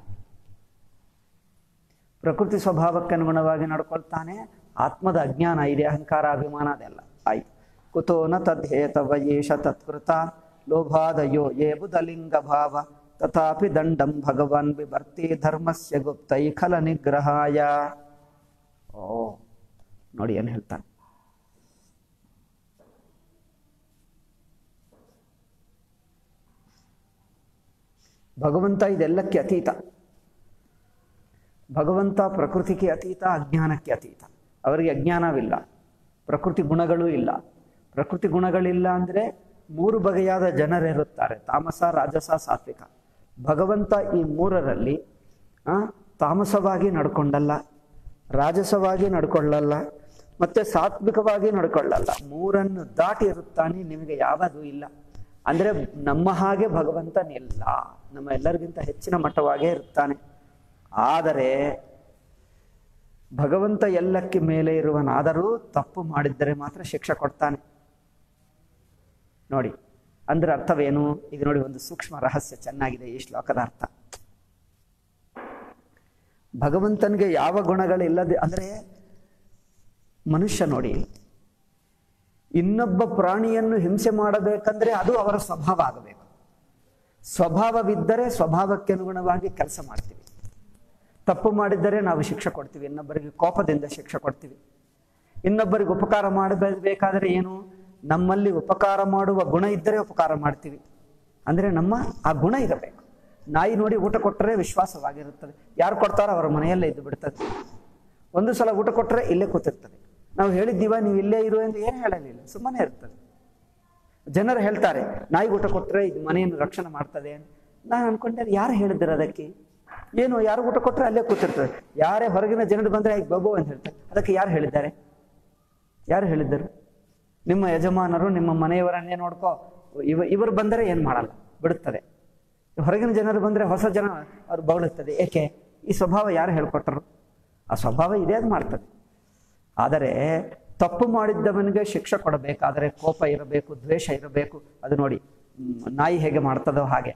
ಪ್ರಕೃತಿ ಸ್ವಭಾವಕ್ಕೆ ಅನುಗುಣವಾಗಿ ನಡ್ಕೊಳ್ತಾನೆ ಆತ್ಮದ ಅಜ್ಞಾನ ಇದೆ ಅಹಂಕಾರ ಅಭಿಮಾನ ಅದೆಲ್ಲ ಆಯ್ತು ಕುತೋ ನ ತದ್ಹೇತವ ಯೇಷ ತತ್ಕೃತ ಲೋಭಾದಯೋ ಯೇ ಬುಧಲಿಂಗ ಭಾವ ತಥಾಪಿ ದಂಡಂ ಭಗವಾನ್ ಬಿಭರ್ತಿ ಧರ್ಮಸ್ಯ ಗುಪ್ತೈ ಖಲ ನಿಗ್ರಹಾಯ ಓ ನೋಡಿ ಏನು ಹೇಳ್ತಾನೆ ಭಗವಂತ ಇದೆಲ್ಲಕ್ಕೆ ಅತೀತ ಭಗವಂತ ಪ್ರಕೃತಿಗೆ ಅತೀತ ಅಜ್ಞಾನಕ್ಕೆ ಅತೀತ ಅವರಿಗೆ ಅಜ್ಞಾನವಿಲ್ಲ ಪ್ರಕೃತಿ ಗುಣಗಳೂ ಇಲ್ಲ ಪ್ರಕೃತಿ ಗುಣಗಳಿಲ್ಲ ಅಂದರೆ ಮೂರು ಬಗೆಯಾದ ಜನರಿರುತ್ತಾರೆ ತಾಮಸ ರಾಜಸ ಸಾತ್ವಿಕ ಭಗವಂತ ಈ ಮೂರರಲ್ಲಿ ಆ, ತಾಮಸವಾಗಿ ನಡ್ಕೊಂಡಲ್ಲ ರಾಜಸವಾಗಿ ನಡ್ಕೊಳ್ಳಲ್ಲ ಮತ್ತೆ ಸಾತ್ವಿಕವಾಗಿ ನಡ್ಕೊಳ್ಳಲ್ಲ ಮೂರನ್ನು ದಾಟಿ ಇರುತ್ತಾನೆ ನಿಮಗೆ ಯಾವುದು ಇಲ್ಲ ಅಂದರೆ ನಮ್ಮ ಹಾಗೆ ಭಗವಂತನಿಲ್ಲ ನಮ್ಮ ಎಲ್ಲರಿಗಿಂತ ಹೆಚ್ಚಿನ ಮಟ್ಟವಾಗೇ ಇರುತ್ತಾನೆ ಆದರೆ ಭಗವಂತ ಎಲ್ಲಕ್ಕೆ ಮೇಲೆ ಇರುವನಾದರೂ ತಪ್ಪು ಮಾಡಿದ್ದರೆ ಮಾತ್ರ ಶಿಕ್ಷೆ ಕೊಡ್ತಾನೆ ನೋಡಿ ಅಂದ್ರೆ ಅರ್ಥವೇನು ಈಗ ನೋಡಿ ಒಂದು ಸೂಕ್ಷ್ಮ ರಹಸ್ಯ ಚೆನ್ನಾಗಿದೆ ಈ ಶ್ಲೋಕದ ಅರ್ಥ ಭಗವಂತನಿಗೆ ಯಾವ ಗುಣಗಳಿಲ್ಲದೆ ಅಂದರೆ ಮನುಷ್ಯ ನೋಡಿ ಇನ್ನೊಬ್ಬ ಪ್ರಾಣಿಯನ್ನು ಹಿಂಸೆ ಮಾಡಬೇಕಂದ್ರೆ ಅದು ಅವರ ಸ್ವಭಾವ ಆಗಬೇಕು ಸ್ವಭಾವವಿದ್ದರೆ ಸ್ವಭಾವಕ್ಕೆ ಅನುಗುಣವಾಗಿ ಕೆಲಸ ಮಾಡ್ತೀವಿ ತಪ್ಪು ಮಾಡಿದ್ದರೆ ನಾವು ಶಿಕ್ಷೆ ಕೊಡ್ತೀವಿ ಇನ್ನೊಬ್ಬರಿಗೆ ಕೋಪದಿಂದ ಶಿಕ್ಷೆ ಕೊಡ್ತೀವಿ ಇನ್ನೊಬ್ಬರಿಗೆ ಉಪಕಾರ ಮಾಡಬೇಕಾದರೆ ಏನು ನಮ್ಮಲ್ಲಿ ಉಪಕಾರ ಮಾಡುವ ಗುಣ ಇದ್ದರೆ ಉಪಕಾರ ಮಾಡ್ತೀವಿ ಅಂದರೆ ನಮ್ಮ ಆ ಗುಣ ಇರಬೇಕು ನಾಯಿ ನೋಡಿ ಊಟ ಕೊಟ್ಟರೆ ವಿಶ್ವಾಸವಾಗಿರುತ್ತದೆ ಯಾರು ಕೊಡ್ತಾರೋ ಅವರ ಮನೆಯಲ್ಲೇ ಇದ್ದು ಬಿಡ್ತದೆ ಒಂದು ಸಲ ಊಟ ಕೊಟ್ಟರೆ ಇಲ್ಲೇ ಕೂತಿರ್ತದೆ ನಾವು ಹೇಳಿದ್ದೀವ ನೀವು ಇಲ್ಲೇ ಇರು ಎಂದು ಏನು ಹೇಳಲಿಲ್ಲ ಸುಮ್ಮನೆ ಇರ್ತದೆ ಜನರು ಹೇಳ್ತಾರೆ ನಾಯಿ ಊಟ ಕೊಟ್ಟರೆ ಇದು ಮನೆಯನ್ನು ರಕ್ಷಣೆ ಮಾಡ್ತದೆ ಅಂತ ನಾನು ಅನ್ಕೊಂಡೆ ಯಾರು ಹೇಳಿದ್ರು ಅದಕ್ಕೆ ಏನು ಯಾರು ಊಟ ಕೊಟ್ಟರೆ ಅಲ್ಲೇ ಕೂತಿರ್ತದೆ ಯಾರೇ ಹೊರಗಿನ ಜನರು ಬಂದರೆ ಈಗ ಬಬ್ಬು ಅಂತ ಹೇಳ್ತಾರೆ ಅದಕ್ಕೆ ಯಾರು ಹೇಳಿದ್ದಾರೆ ಯಾರು ಹೇಳಿದ್ದರು ನಿಮ್ಮ ಯಜಮಾನರು ನಿಮ್ಮ ಮನೆಯವರನ್ನೇ ನೋಡ್ಕೋ ಇವ ಇವರು ಬಂದರೆ ಏನು ಮಾಡಲ್ಲ ಬಿಡುತ್ತದೆ ಹೊರಗಿನ ಜನರು ಬಂದರೆ ಹೊಸ ಜನ ಅವ್ರು ಬಗಳುತ್ತದೆ ಏಕೆ ಈ ಸ್ವಭಾವ ಯಾರು ಹೇಳ್ಕೊಟ್ಟರು ಆ ಸ್ವಭಾವ ಇದೇ ಅದು ಮಾಡ್ತದೆ ಆದರೆ ತಪ್ಪು ಮಾಡಿದ್ದವನಿಗೆ ಶಿಕ್ಷೆ ಕೊಡಬೇಕಾದರೆ ಕೋಪ ಇರಬೇಕು ದ್ವೇಷ ಇರಬೇಕು ಅದು ನೋಡಿ ಮ್, ನಾಯಿ ಹೇಗೆ ಮಾಡ್ತದೋ ಹಾಗೆ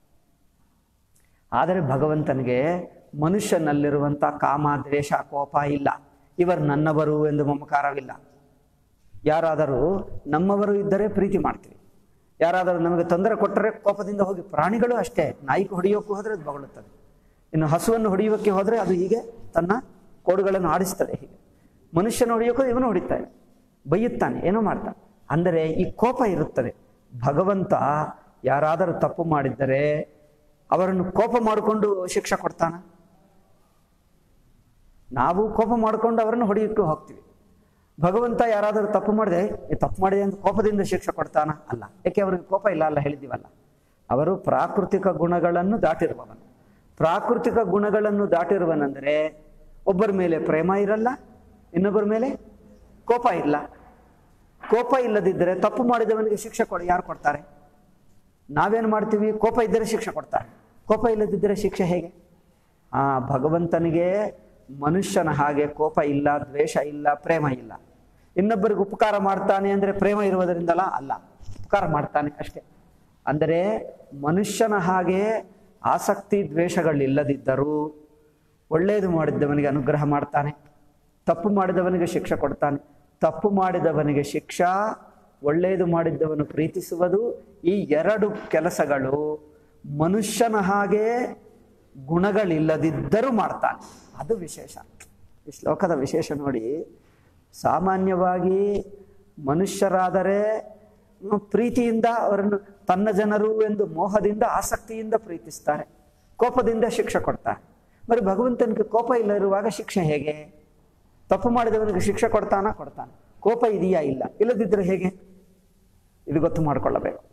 ಆದರೆ ಭಗವಂತನಿಗೆ ಮನುಷ್ಯನಲ್ಲಿರುವಂಥ ಕಾಮ ದ್ವೇಷ ಕೋಪ ಇಲ್ಲ ಇವರು ನನ್ನವರು ಎಂದು ಮಮಕಾರವಿಲ್ಲ ಯಾರಾದರೂ ನಮ್ಮವರು ಇದ್ದರೆ ಪ್ರೀತಿ ಮಾಡ್ತೀವಿ ಯಾರಾದರೂ ನಮಗೆ ತೊಂದರೆ ಕೊಟ್ಟರೆ ಕೋಪದಿಂದ ಹೋಗಿ ಪ್ರಾಣಿಗಳು ಅಷ್ಟೇ ನಾಯಿಗೆ ಹೊಡೆಯೋಕ್ಕೂ ಹೋದರೆ ಅದು ಬಗಳುತ್ತದೆ ಇನ್ನು ಹಸುವನ್ನು ಹೊಡೆಯೋಕ್ಕೆ ಹೋದರೆ ಅದು ಹೀಗೆ ತನ್ನ ಕೋಡುಗಳನ್ನು ಆಡಿಸ್ತದೆ ಹೀಗೆ ಮನುಷ್ಯನ ಹೊಡೆಯೋಕ್ಕೂ ಇವನು ಹೊಡಿತಾನೆ ಬೈಯುತ್ತಾನೆ ಏನೋ ಮಾಡ್ತಾನೆ ಅಂದರೆ ಈ ಕೋಪ ಇರುತ್ತದೆ ಭಗವಂತ ಯಾರಾದರೂ ತಪ್ಪು ಮಾಡಿದ್ದರೆ ಅವರನ್ನು ಕೋಪ ಮಾಡಿಕೊಂಡು ಶಿಕ್ಷೆ ಕೊಡ್ತಾನ ನಾವು ಕೋಪ ಮಾಡಿಕೊಂಡು ಅವರನ್ನು ಹೊಡೆಯೋಕ್ಕೆ ಹೋಗ್ತೀವಿ ಭಗವಂತ ಯಾರಾದರೂ ತಪ್ಪು ಮಾಡಿದೆ "ಏ, ತಪ್ಪು ಮಾಡಿದೆ ಅಂತ ಕೋಪದಿಂದ ಶಿಕ್ಷೆ ಕೊಡ್ತಾನ ಅಲ್ಲ ಯಾಕೆ ಅವ್ರಿಗೆ ಕೋಪ ಇಲ್ಲ ಅಲ್ಲ ಹೇಳಿದ್ದೀವಲ್ಲ ಅವರು ಪ್ರಾಕೃತಿಕ ಗುಣಗಳನ್ನು ದಾಟಿರುವವನು ಪ್ರಾಕೃತಿಕ ಗುಣಗಳನ್ನು ದಾಟಿರುವನೆಂದರೆ ಒಬ್ಬರ ಮೇಲೆ ಪ್ರೇಮ ಇರಲ್ಲ ಇನ್ನೊಬ್ಬರ ಮೇಲೆ ಕೋಪ ಇಲ್ಲ ಕೋಪ ಇಲ್ಲದಿದ್ದರೆ ತಪ್ಪು ಮಾಡಿದವನಿಗೆ ಶಿಕ್ಷೆ ಕೊಡ ಯಾರು ಕೊಡ್ತಾರೆ ನಾವೇನು ಮಾಡ್ತೀವಿ ಕೋಪ ಇದ್ದರೆ ಶಿಕ್ಷೆ ಕೊಡ್ತಾರೆ ಕೋಪ ಇಲ್ಲದಿದ್ದರೆ ಶಿಕ್ಷೆ ಹೇಗೆ ಆ ಭಗವಂತನಿಗೆ ಮನುಷ್ಯನ ಹಾಗೆ ಕೋಪ ಇಲ್ಲ ದ್ವೇಷ ಇಲ್ಲ ಪ್ರೇಮ ಇಲ್ಲ ಇನ್ನೊಬ್ಬರಿಗೆ ಉಪಕಾರ ಮಾಡ್ತಾನೆ ಅಂದರೆ ಪ್ರೇಮ ಇರುವುದರಿಂದಲ್ಲ ಅಲ್ಲ ಉಪಕಾರ ಮಾಡ್ತಾನೆ ಅಷ್ಟೇ ಅಂದರೆ ಮನುಷ್ಯನ ಹಾಗೆ ಆಸಕ್ತಿ ದ್ವೇಷಗಳಿಲ್ಲದಿದ್ದರೂ ಒಳ್ಳೆಯದು ಮಾಡಿದ್ದವನಿಗೆ ಅನುಗ್ರಹ ಮಾಡ್ತಾನೆ ತಪ್ಪು ಮಾಡಿದವನಿಗೆ ಶಿಕ್ಷೆ ಕೊಡ್ತಾನೆ ತಪ್ಪು ಮಾಡಿದವನಿಗೆ ಶಿಕ್ಷಾ ಒಳ್ಳೆಯದು ಮಾಡಿದ್ದವನು ಪ್ರೀತಿಸುವುದು ಈ ಎರಡು ಕೆಲಸಗಳು ಮನುಷ್ಯನ ಹಾಗೆ ಗುಣಗಳಿಲ್ಲದಿದ್ದರೂ ಮಾಡ್ತಾನೆ ಅದು ವಿಶೇಷ ಈ ಶ್ಲೋಕದ ವಿಶೇಷ ನೋಡಿ ಸಾಮಾನ್ಯವಾಗಿ ಮನುಷ್ಯರಾದರೆ ಹ್ಮ್, ಪ್ರೀತಿಯಿಂದ ಅವರನ್ನು ತನ್ನ ಜನರು ಎಂದು ಮೋಹದಿಂದ ಆಸಕ್ತಿಯಿಂದ ಪ್ರೀತಿಸ್ತಾರೆ ಕೋಪದಿಂದ ಶಿಕ್ಷೆ ಕೊಡ್ತಾರೆ మరి ಭಗವಂತನಿಗೆ ಕೋಪ ಇಲ್ಲದಿರುವಾಗ ಶಿಕ್ಷೆ ಹೇಗೆ ತಪ್ಪು ಮಾಡಿದವನಿಗೆ ಶಿಕ್ಷೆ ಕೊಡ್ತಾನ ಕೊಡ್ತಾನೆ ಕೋಪ ಇದೆಯಾ ಇಲ್ಲ ಇಲ್ಲದಿದ್ದರೆ ಹೇಗೆ ಇದು ಗೊತ್ತು ಮಾಡಿಕೊಳ್ಳಬೇಕು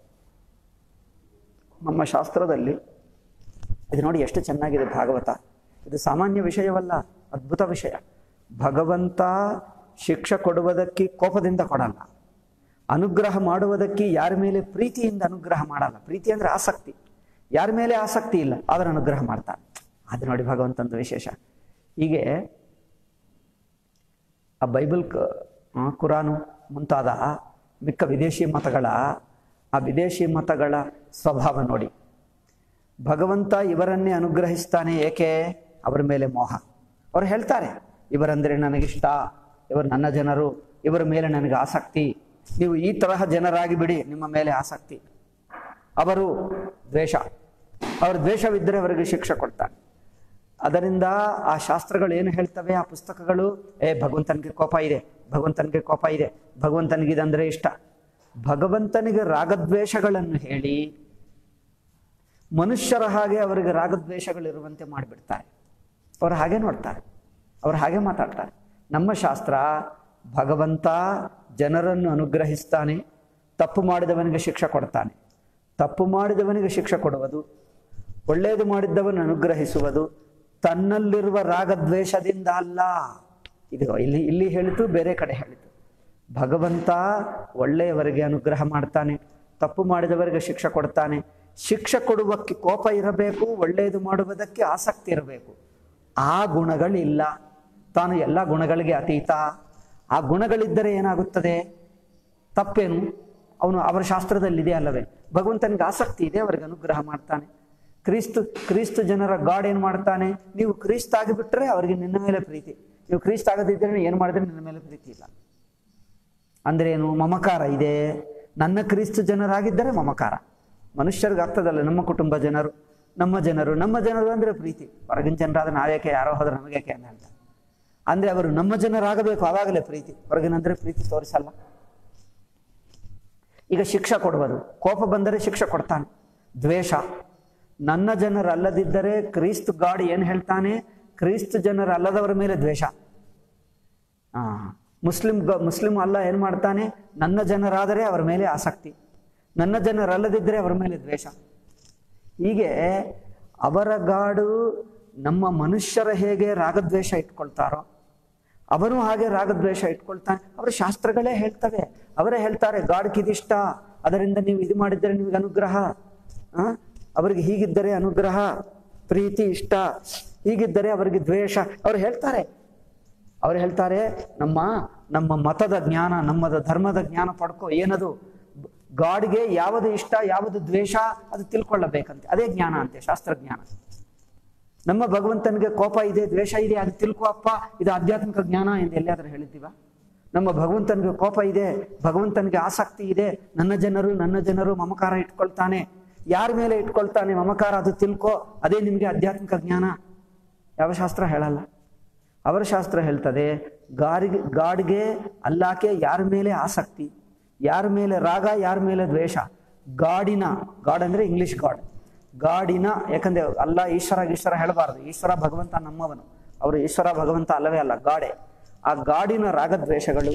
ನಮ್ಮ ಶಾಸ್ತ್ರದಲ್ಲಿ ಇದು ನೋಡಿ ಎಷ್ಟು ಚೆನ್ನಾಗಿದೆ ಭಾಗವತ ಇದು ಸಾಮಾನ್ಯ ವಿಷಯವಲ್ಲ ಅದ್ಭುತ ವಿಷಯ ಭಗವಂತ ಶಿಕ್ಷೆ ಕೊಡುವುದಕ್ಕೆ ಕೋಪದಿಂದ ಕೊಡಲ್ಲ ಅನುಗ್ರಹ ಮಾಡುವುದಕ್ಕೆ ಯಾರ ಮೇಲೆ ಪ್ರೀತಿಯಿಂದ ಅನುಗ್ರಹ ಮಾಡಲ್ಲ ಪ್ರೀತಿ ಅಂದ್ರೆ ಆಸಕ್ತಿ ಯಾರ ಮೇಲೆ ಆಸಕ್ತಿ ಇಲ್ಲ ಆದರೆ ಅನುಗ್ರಹ ಮಾಡ್ತಾನೆ ಅದು ನೋಡಿ ಭಗವಂತಂದು ವಿಶೇಷ ಹೀಗೆ ಆ ಬೈಬಲ್ ಕ- ಆ, ಕುರಾನು ಮುಂತಾದ ಮಿಕ್ಕ ವಿದೇಶಿ ಮತಗಳ ಆ ವಿದೇಶಿ ಮತಗಳ ಸ್ವಭಾವ ನೋಡಿ ಭಗವಂತ ಇವರನ್ನೇ ಅನುಗ್ರಹಿಸ್ತಾನೆ ಏಕೆ ಅವರ ಮೇಲೆ ಮೋಹ ಅವ್ರು ಹೇಳ್ತಾರೆ ಇವರಂದ್ರೆ ನನಗಿಷ್ಟ ಇವರು ನನ್ನ ಜನರು ಇವರ ಮೇಲೆ ನನಗೆ ಆಸಕ್ತಿ ನೀವು ಈ ತರಹ ಜನರಾಗಿ ಬಿಡಿ ನಿಮ್ಮ ಮೇಲೆ ಆಸಕ್ತಿ ಅವರು ದ್ವೇಷ ಅವರ ದ್ವೇಷವಿದ್ದರೆ ಅವರಿಗೆ ಶಿಕ್ಷೆ ಕೊಡ್ತಾನೆ ಅದರಿಂದ ಆ ಶಾಸ್ತ್ರಗಳು ಏನು ಹೇಳ್ತವೆ ಆ ಪುಸ್ತಕಗಳು ಏ ಭಗವಂತನಿಗೆ ಕೋಪ ಇದೆ ಭಗವಂತನಿಗೆ ಕೋಪ ಇದೆ ಭಗವಂತನಿಗೆ ಇದಂದ್ರೆ ಇಷ್ಟ ಭಗವಂತನಿಗೆ ರಾಗದ್ವೇಷಗಳನ್ನು ಹೇಳಿ ಮನುಷ್ಯರ ಹಾಗೆ ಅವರಿಗೆ ರಾಗದ್ವೇಷಗಳಿರುವಂತೆ ಮಾಡಿಬಿಡ್ತಾರೆ ಅವರು ಹಾಗೆ ನೋಡ್ತಾರೆ ಅವರು ಹಾಗೆ ಮಾತಾಡ್ತಾರೆ ನಮ್ಮ ಶಾಸ್ತ್ರ ಭಗವಂತ ಜನರನ್ನು ಅನುಗ್ರಹಿಸ್ತಾನೆ ತಪ್ಪು ಮಾಡಿದವನಿಗೆ ಶಿಕ್ಷೆ ಕೊಡ್ತಾನೆ ತಪ್ಪು ಮಾಡಿದವನಿಗೆ ಶಿಕ್ಷೆ ಕೊಡುವುದು ಒಳ್ಳೆಯದು ಮಾಡಿದ್ದವನು ಅನುಗ್ರಹಿಸುವುದು ತನ್ನಲ್ಲಿರುವ ರಾಗದ್ವೇಷದಿಂದ ಅಲ್ಲ ಇದು ಇಲ್ಲಿ ಇಲ್ಲಿ ಹೇಳಿತು ಬೇರೆ ಕಡೆ ಹೇಳಿತು ಭಗವಂತ ಒಳ್ಳೆಯವರಿಗೆ ಅನುಗ್ರಹ ಮಾಡ್ತಾನೆ ತಪ್ಪು ಮಾಡಿದವರಿಗೆ ಶಿಕ್ಷೆ ಕೊಡ್ತಾನೆ ಶಿಕ್ಷೆ ಕೊಡುವಕ್ಕೆ ಕೋಪ ಇರಬೇಕು ಒಳ್ಳೆಯದು ಮಾಡುವುದಕ್ಕೆ ಆಸಕ್ತಿ ಇರಬೇಕು ಆ ಗುಣಗಳಿಲ್ಲ ತಾನು ಎಲ್ಲ ಗುಣಗಳಿಗೆ ಅತೀತ ಆ ಗುಣಗಳಿದ್ದರೆ ಏನಾಗುತ್ತದೆ ತಪ್ಪೇನು ಅವನು ಅವರ ಶಾಸ್ತ್ರದಲ್ಲಿದೆ ಅಲ್ಲವೇ ಭಗವಂತನಿಗೆ ಆಸಕ್ತಿ ಇದೆ ಅವರಿಗೆ ಅನುಗ್ರಹ ಮಾಡ್ತಾನೆ ಕ್ರಿಸ್ತು ಕ್ರಿಸ್ತು ಜನರ ಗಾಡ್ ಏನು ಮಾಡ್ತಾನೆ ನೀವು ಕ್ರಿಸ್ತ ಆಗಿಬಿಟ್ರೆ ಅವರಿಗೆ ನಿನ್ನ ಮೇಲೆ ಪ್ರೀತಿ ನೀವು ಕ್ರಿಸ್ತ ಆಗದಿದ್ದರೆ ಏನು ಮಾಡಿದ್ರೆ ನಿನ್ನ ಮೇಲೆ ಪ್ರೀತಿ ಇಲ್ಲ ಅಂದ್ರೆ ಏನು ಮಮಕಾರ ಇದೆ ನನ್ನ ಕ್ರಿಸ್ತು ಜನರಾಗಿದ್ದರೆ ಮಮಕಾರ ಮನುಷ್ಯರಿಗೆ ಆಗ್ತದಲ್ಲ ನಮ್ಮ ಕುಟುಂಬ ಜನರು ನಮ್ಮ ಜನರು ನಮ್ಮ ಜನರು ಅಂದ್ರೆ ಪ್ರೀತಿ ಹೊರಗಿನ ಜನರಾದ್ರೆ ನಾವೇಕೆ ಯಾರೋ ಹೋದ್ರೆ ನಮಗೇಕೆ ಅಂತ ಹೇಳ್ತಾರೆ ಅಂದ್ರೆ ಅವರು ನಮ್ಮ ಜನರಾಗಬೇಕು ಆವಾಗಲೇ ಪ್ರೀತಿ ಹೊರಗಿನಂದ್ರೆ ಪ್ರೀತಿ ತೋರಿಸಲ್ಲ ಈಗ ಶಿಕ್ಷೆ ಕೊಡುವುದು ಕೋಪ ಬಂದರೆ ಶಿಕ್ಷೆ ಕೊಡ್ತಾನೆ ದ್ವೇಷ ನನ್ನ ಜನರಲ್ಲದಿದ್ದರೆ ಕ್ರಿಸ್ತು ಗಾಡ್ ಏನು ಹೇಳ್ತಾನೆ ಕ್ರಿಸ್ತು ಜನರಲ್ಲದವರ ಮೇಲೆ ದ್ವೇಷ ಆ, ಮುಸ್ಲಿಂ ಗ- ಮುಸ್ಲಿಂ ಅಲ್ಲ ಏನು ಮಾಡ್ತಾನೆ ನನ್ನ ಜನರಾದರೆ ಅವರ ಮೇಲೆ ಆಸಕ್ತಿ ನನ್ನ ಜನರಲ್ಲದಿದ್ದರೆ ಅವರ ಮೇಲೆ ದ್ವೇಷ ಹೀಗೆ ಅವರ ಗಾಡು ನಮ್ಮ ಮನುಷ್ಯರ ಹೇಗೆ ರಾಗದ್ವೇಷ ಇಟ್ಕೊಳ್ತಾರೋ ಅವನು ಹಾಗೆ ರಾಗದ್ವೇಷ ಇಟ್ಕೊಳ್ತಾನೆ ಅವರ ಶಾಸ್ತ್ರಗಳೇ ಹೇಳ್ತವೆ ಅವರೇ ಹೇಳ್ತಾರೆ ಗಾಡ್ಕಿದಿಷ್ಟ ಅದರಿಂದ ನೀವು ಇದು ಮಾಡಿದ್ದರೆ ನಿಮಗೆ ಅನುಗ್ರಹ ಆ? ಅವರಿಗೆ ಹೀಗಿದ್ದರೆ ಅನುಗ್ರಹ ಪ್ರೀತಿ ಇಷ್ಟ ಹೀಗಿದ್ದರೆ ಅವರಿಗೆ ದ್ವೇಷ ಅವ್ರು ಹೇಳ್ತಾರೆ ಅವ್ರು ಹೇಳ್ತಾರೆ ನಮ್ಮ ನಮ್ಮ ಮತದ ಜ್ಞಾನ ನಮ್ಮದ ಧರ್ಮದ ಜ್ಞಾನ ಪಡ್ಕೋ ಏನದು ಗಾಡ್ಗೆ ಯಾವುದು ಇಷ್ಟ ಯಾವುದು ದ್ವೇಷ ಅದು ತಿಳ್ಕೊಳ್ಳಬೇಕಂತೆ ಅದೇ ಜ್ಞಾನ ಅಂತೆ ಶಾಸ್ತ್ರಜ್ಞಾನ ನಮ್ಮ ಭಗವಂತನಿಗೆ ಕೋಪ ಇದೆ ದ್ವೇಷ ಇದೆ ಅದು ತಿಳ್ಕೊ ಅಪ್ಪ ಇದು ಆಧ್ಯಾತ್ಮಿಕ ಜ್ಞಾನ ಎಂದು ಎಲ್ಲಿಯಾದ್ರೂ ಹೇಳಿದ್ದೀವ ನಮ್ಮ ಭಗವಂತನಿಗೆ ಕೋಪ ಇದೆ ಭಗವಂತನಿಗೆ ಆಸಕ್ತಿ ಇದೆ ನನ್ನ ಜನರು ನನ್ನ ಜನರು ಮಮಕಾರ ಇಟ್ಕೊಳ್ತಾನೆ ಯಾರ ಮೇಲೆ ಇಟ್ಕೊಳ್ತಾನೆ ಮಮಕಾರ ಅದು ತಿಳ್ಕೊ ಅದೇ ನಿಮಗೆ ಆಧ್ಯಾತ್ಮಿಕ ಜ್ಞಾನ ಯಾವ ಶಾಸ್ತ್ರ ಹೇಳಲ್ಲ ಅವರ ಶಾಸ್ತ್ರ ಹೇಳ್ತದೆ ಗಾರಿಗೆ ಗಾಡ್ಗೆ ಅಲ್ಲಾಕೆ ಯಾರ ಮೇಲೆ ಆಸಕ್ತಿ ಯಾರ ಮೇಲೆ ರಾಗ ಯಾರ ಮೇಲೆ ದ್ವೇಷ ಗಾಡಿನ ಗಾಡ್ ಅಂದ್ರೆ ಇಂಗ್ಲಿಷ್ ಗಾಡ್ ಗಾಡಿನ ಯಾಕಂದ್ರೆ ಅಲ್ಲ ಈಶ್ವರ ಈಶ್ವರ ಹೇಳಬಾರದು ಈಶ್ವರ ಭಗವಂತ ನಮ್ಮವನು ಅವರು ಈಶ್ವರ ಭಗವಂತ ಅಲ್ಲವೇ ಅಲ್ಲ ಗಾಡೆ ಆ ಗಾಡಿನ ರಾಗದ್ವೇಷಗಳು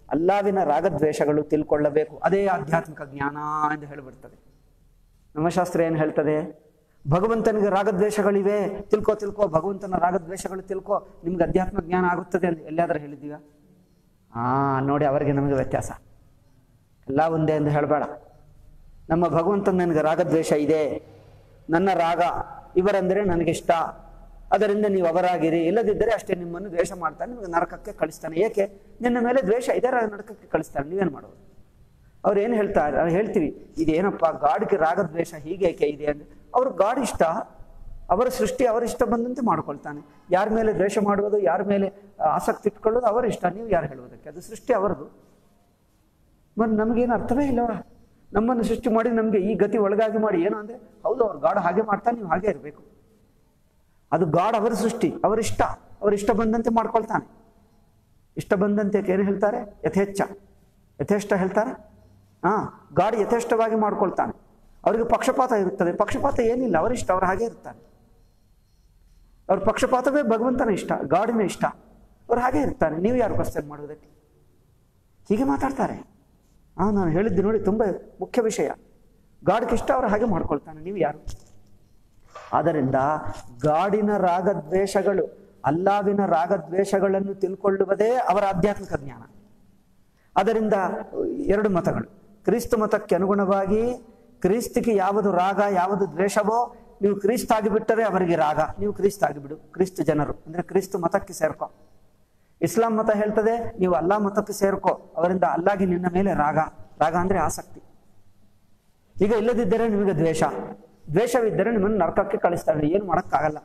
ಅಲ್ಲಾವಿನ ರಾಗದ್ವೇಷಗಳು ತಿಳ್ಕೊಳ್ಳಬೇಕು ಅದೇ ಆಧ್ಯಾತ್ಮಿಕ ಜ್ಞಾನ ಎಂದು ಹೇಳಿಬಿಡ್ತದೆ ನಮ್ಮ ಶಾಸ್ತ್ರ ಏನು ಹೇಳ್ತದೆ ಭಗವಂತನಿಗೆ ರಾಗದ್ವೇಷಗಳಿವೆ ತಿಳ್ಕೊ ತಿಳ್ಕೊ ಭಗವಂತನ ರಾಗದ್ವೇಷಗಳು ತಿಳ್ಕೊ ನಿಮ್ಗೆ ಅಧ್ಯಾತ್ಮ ಜ್ಞಾನ ಆಗುತ್ತದೆ ಅಂತ ಎಲ್ಲಿಯಾದ್ರೂ ಹೇಳಿದ್ದೀವ ಹಾ ನೋಡಿ ಅವರಿಗೆ ನಮಗೆ ವ್ಯತ್ಯಾಸ ಎಲ್ಲ ಒಂದೇ ಎಂದು ಹೇಳಬೇಡ ನಮ್ಮ ಭಗವಂತನ ನನಗೆ ರಾಗದ್ವೇಷ ಇದೆ ನನ್ನ ರಾಗ ಇವರಂದರೆ ನನಗಿಷ್ಟ ಅದರಿಂದ ನೀವು ಅವರಾಗಿರಿ ಇಲ್ಲದಿದ್ದರೆ ಅಷ್ಟೇ ನಿಮ್ಮನ್ನು ದ್ವೇಷ ಮಾಡ್ತಾನೆ ನಿಮಗೆ ನರಕಕ್ಕೆ ಕಳಿಸ್ತಾನೆ ಏಕೆ ನಿನ್ನ ಮೇಲೆ ದ್ವೇಷ ಇದೆ ನರಕಕ್ಕೆ ಕಳಿಸ್ತಾನೆ ನೀವೇನು ಮಾಡೋದು ಅವ್ರು ಏನು ಹೇಳ್ತಾರೆ ಅವ್ರು ಹೇಳ್ತೀವಿ ಇದೇನಪ್ಪ ಗಾಡ್ಗೆ ರಾಗದ್ವೇಷ ಹೀಗೇಕೆ ಇದೆ ಅಂದ್ರೆ ಅವ್ರು ಗಾಡ್ ಇಷ್ಟ ಅವರ ಸೃಷ್ಟಿ ಅವರ ಇಷ್ಟ ಬಂದಂತೆ ಮಾಡ್ಕೊಳ್ತಾನೆ ಯಾರ ಮೇಲೆ ದ್ವೇಷ ಮಾಡುವುದು ಯಾರ ಮೇಲೆ ಆಸಕ್ತಿ ಇಟ್ಕೊಳ್ಳೋದು ಅವರ ಇಷ್ಟ ನೀವು ಯಾರು ಹೇಳುವುದಕ್ಕೆ ಅದು ಸೃಷ್ಟಿ ಅವರದು మరి ನಮಗೇನು ಅರ್ಥವೇ ಇಲ್ಲವ ನಮ್ಮನ್ನು ಸೃಷ್ಟಿ ಮಾಡಿ ನಮಗೆ ಈ ಗತಿ ಒಳಗಾಗಿ ಮಾಡಿ ಏನು ಅಂದರೆ ಹೌದು ಅವ್ರು ಗಾಡ್ ಹಾಗೆ ಮಾಡ್ತಾನೆ ನೀವು ಹಾಗೆ ಇರಬೇಕು ಅದು ಗಾಡ್ ಅವರ ಸೃಷ್ಟಿ ಅವರ ಇಷ್ಟ ಅವರ ಇಷ್ಟ ಬಂದಂತೆ ಮಾಡ್ಕೊಳ್ತಾನೆ ಇಷ್ಟ ಬಂದಂತೆ ಏನು ಹೇಳ್ತಾರೆ ಯಥೇಚ್ಛ ಯಥೇಷ್ಟ ಹೇಳ್ತಾರೆ ಹಾ ಗಾಡ್ ಯಥೇಷ್ಟವಾಗಿ ಮಾಡ್ಕೊಳ್ತಾನೆ ಅವರಿಗೆ ಪಕ್ಷಪಾತ ಇರುತ್ತದೆ ಪಕ್ಷಪಾತ ಏನಿಲ್ಲ ಅವರ ಇಷ್ಟ ಅವ್ರು ಹಾಗೆ ಇರ್ತಾನೆ ಅವ್ರ ಪಕ್ಷಪಾತವೇ ಭಗವಂತನ ಇಷ್ಟ ಗಾಡಿನ ಇಷ್ಟ ಅವ್ರು ಹಾಗೆ ಇರ್ತಾನೆ ನೀವು ಯಾರು ಕ್ವಶನ್ ಮಾಡುವುದಕ್ಕೆ ಹೀಗೆ ಮಾತಾಡ್ತಾರೆ ಹಾ ನಾನು ಹೇಳಿದ್ದು ನೋಡಿ ತುಂಬ ಮುಖ್ಯ ವಿಷಯ ಗಾಡ್ಗೆ ಇಷ್ಟ ಅವ್ರು ಹಾಗೆ ಮಾಡ್ಕೊಳ್ತಾನೆ ನೀವು ಯಾರು ಆದ್ದರಿಂದ ಗಾಡಿನ ರಾಗದ್ವೇಷಗಳು ಅಲ್ಲಾವಿನ ರಾಗದ್ವೇಷಗಳನ್ನು ತಿಳ್ಕೊಳ್ಳುವುದೇ ಅವರ ಆಧ್ಯಾತ್ಮಿಕ ಜ್ಞಾನ ಅದರಿಂದ ಎರಡು ಮತಗಳು ಕ್ರಿಸ್ತ ಮತಕ್ಕೆ ಅನುಗುಣವಾಗಿ ಕ್ರಿಸ್ತಿಗೆ ಯಾವುದು ರಾಗ ಯಾವುದು ದ್ವೇಷವೋ ನೀವು ಕ್ರಿಸ್ತ ಆಗಿಬಿಟ್ಟರೆ ಅವರಿಗೆ ರಾಗ ನೀವು ಕ್ರಿಸ್ತ ಆಗಿಬಿಡು ಕ್ರಿಸ್ತ ಜನರು ಅಂದ್ರೆ ಕ್ರಿಸ್ತ ಮತಕ್ಕೆ ಸೇರ್ಕೊ ಇಸ್ಲಾಂ ಮತ ಹೇಳ್ತದೆ ನೀವು ಅಲ್ಲಾ ಮತಕ್ಕೆ ಸೇರ್ಕೊ ಅವರಿಂದ ಅಲ್ಲಾಗಿ ನಿನ್ನ ಮೇಲೆ ರಾಗ ರಾಗ ಅಂದ್ರೆ ಆಸಕ್ತಿ ಈಗ ಇಲ್ಲದಿದ್ದರೆ ನಿಮಗೆ ದ್ವೇಷ ದ್ವೇಷವಿದ್ದರೆ ನಿಮ್ಮನ್ನು ನರಕಕ್ಕೆ ಕಳಿಸ್ತಾರೆ ಏನು ಮಾಡೋಕ್ಕಾಗಲ್ಲ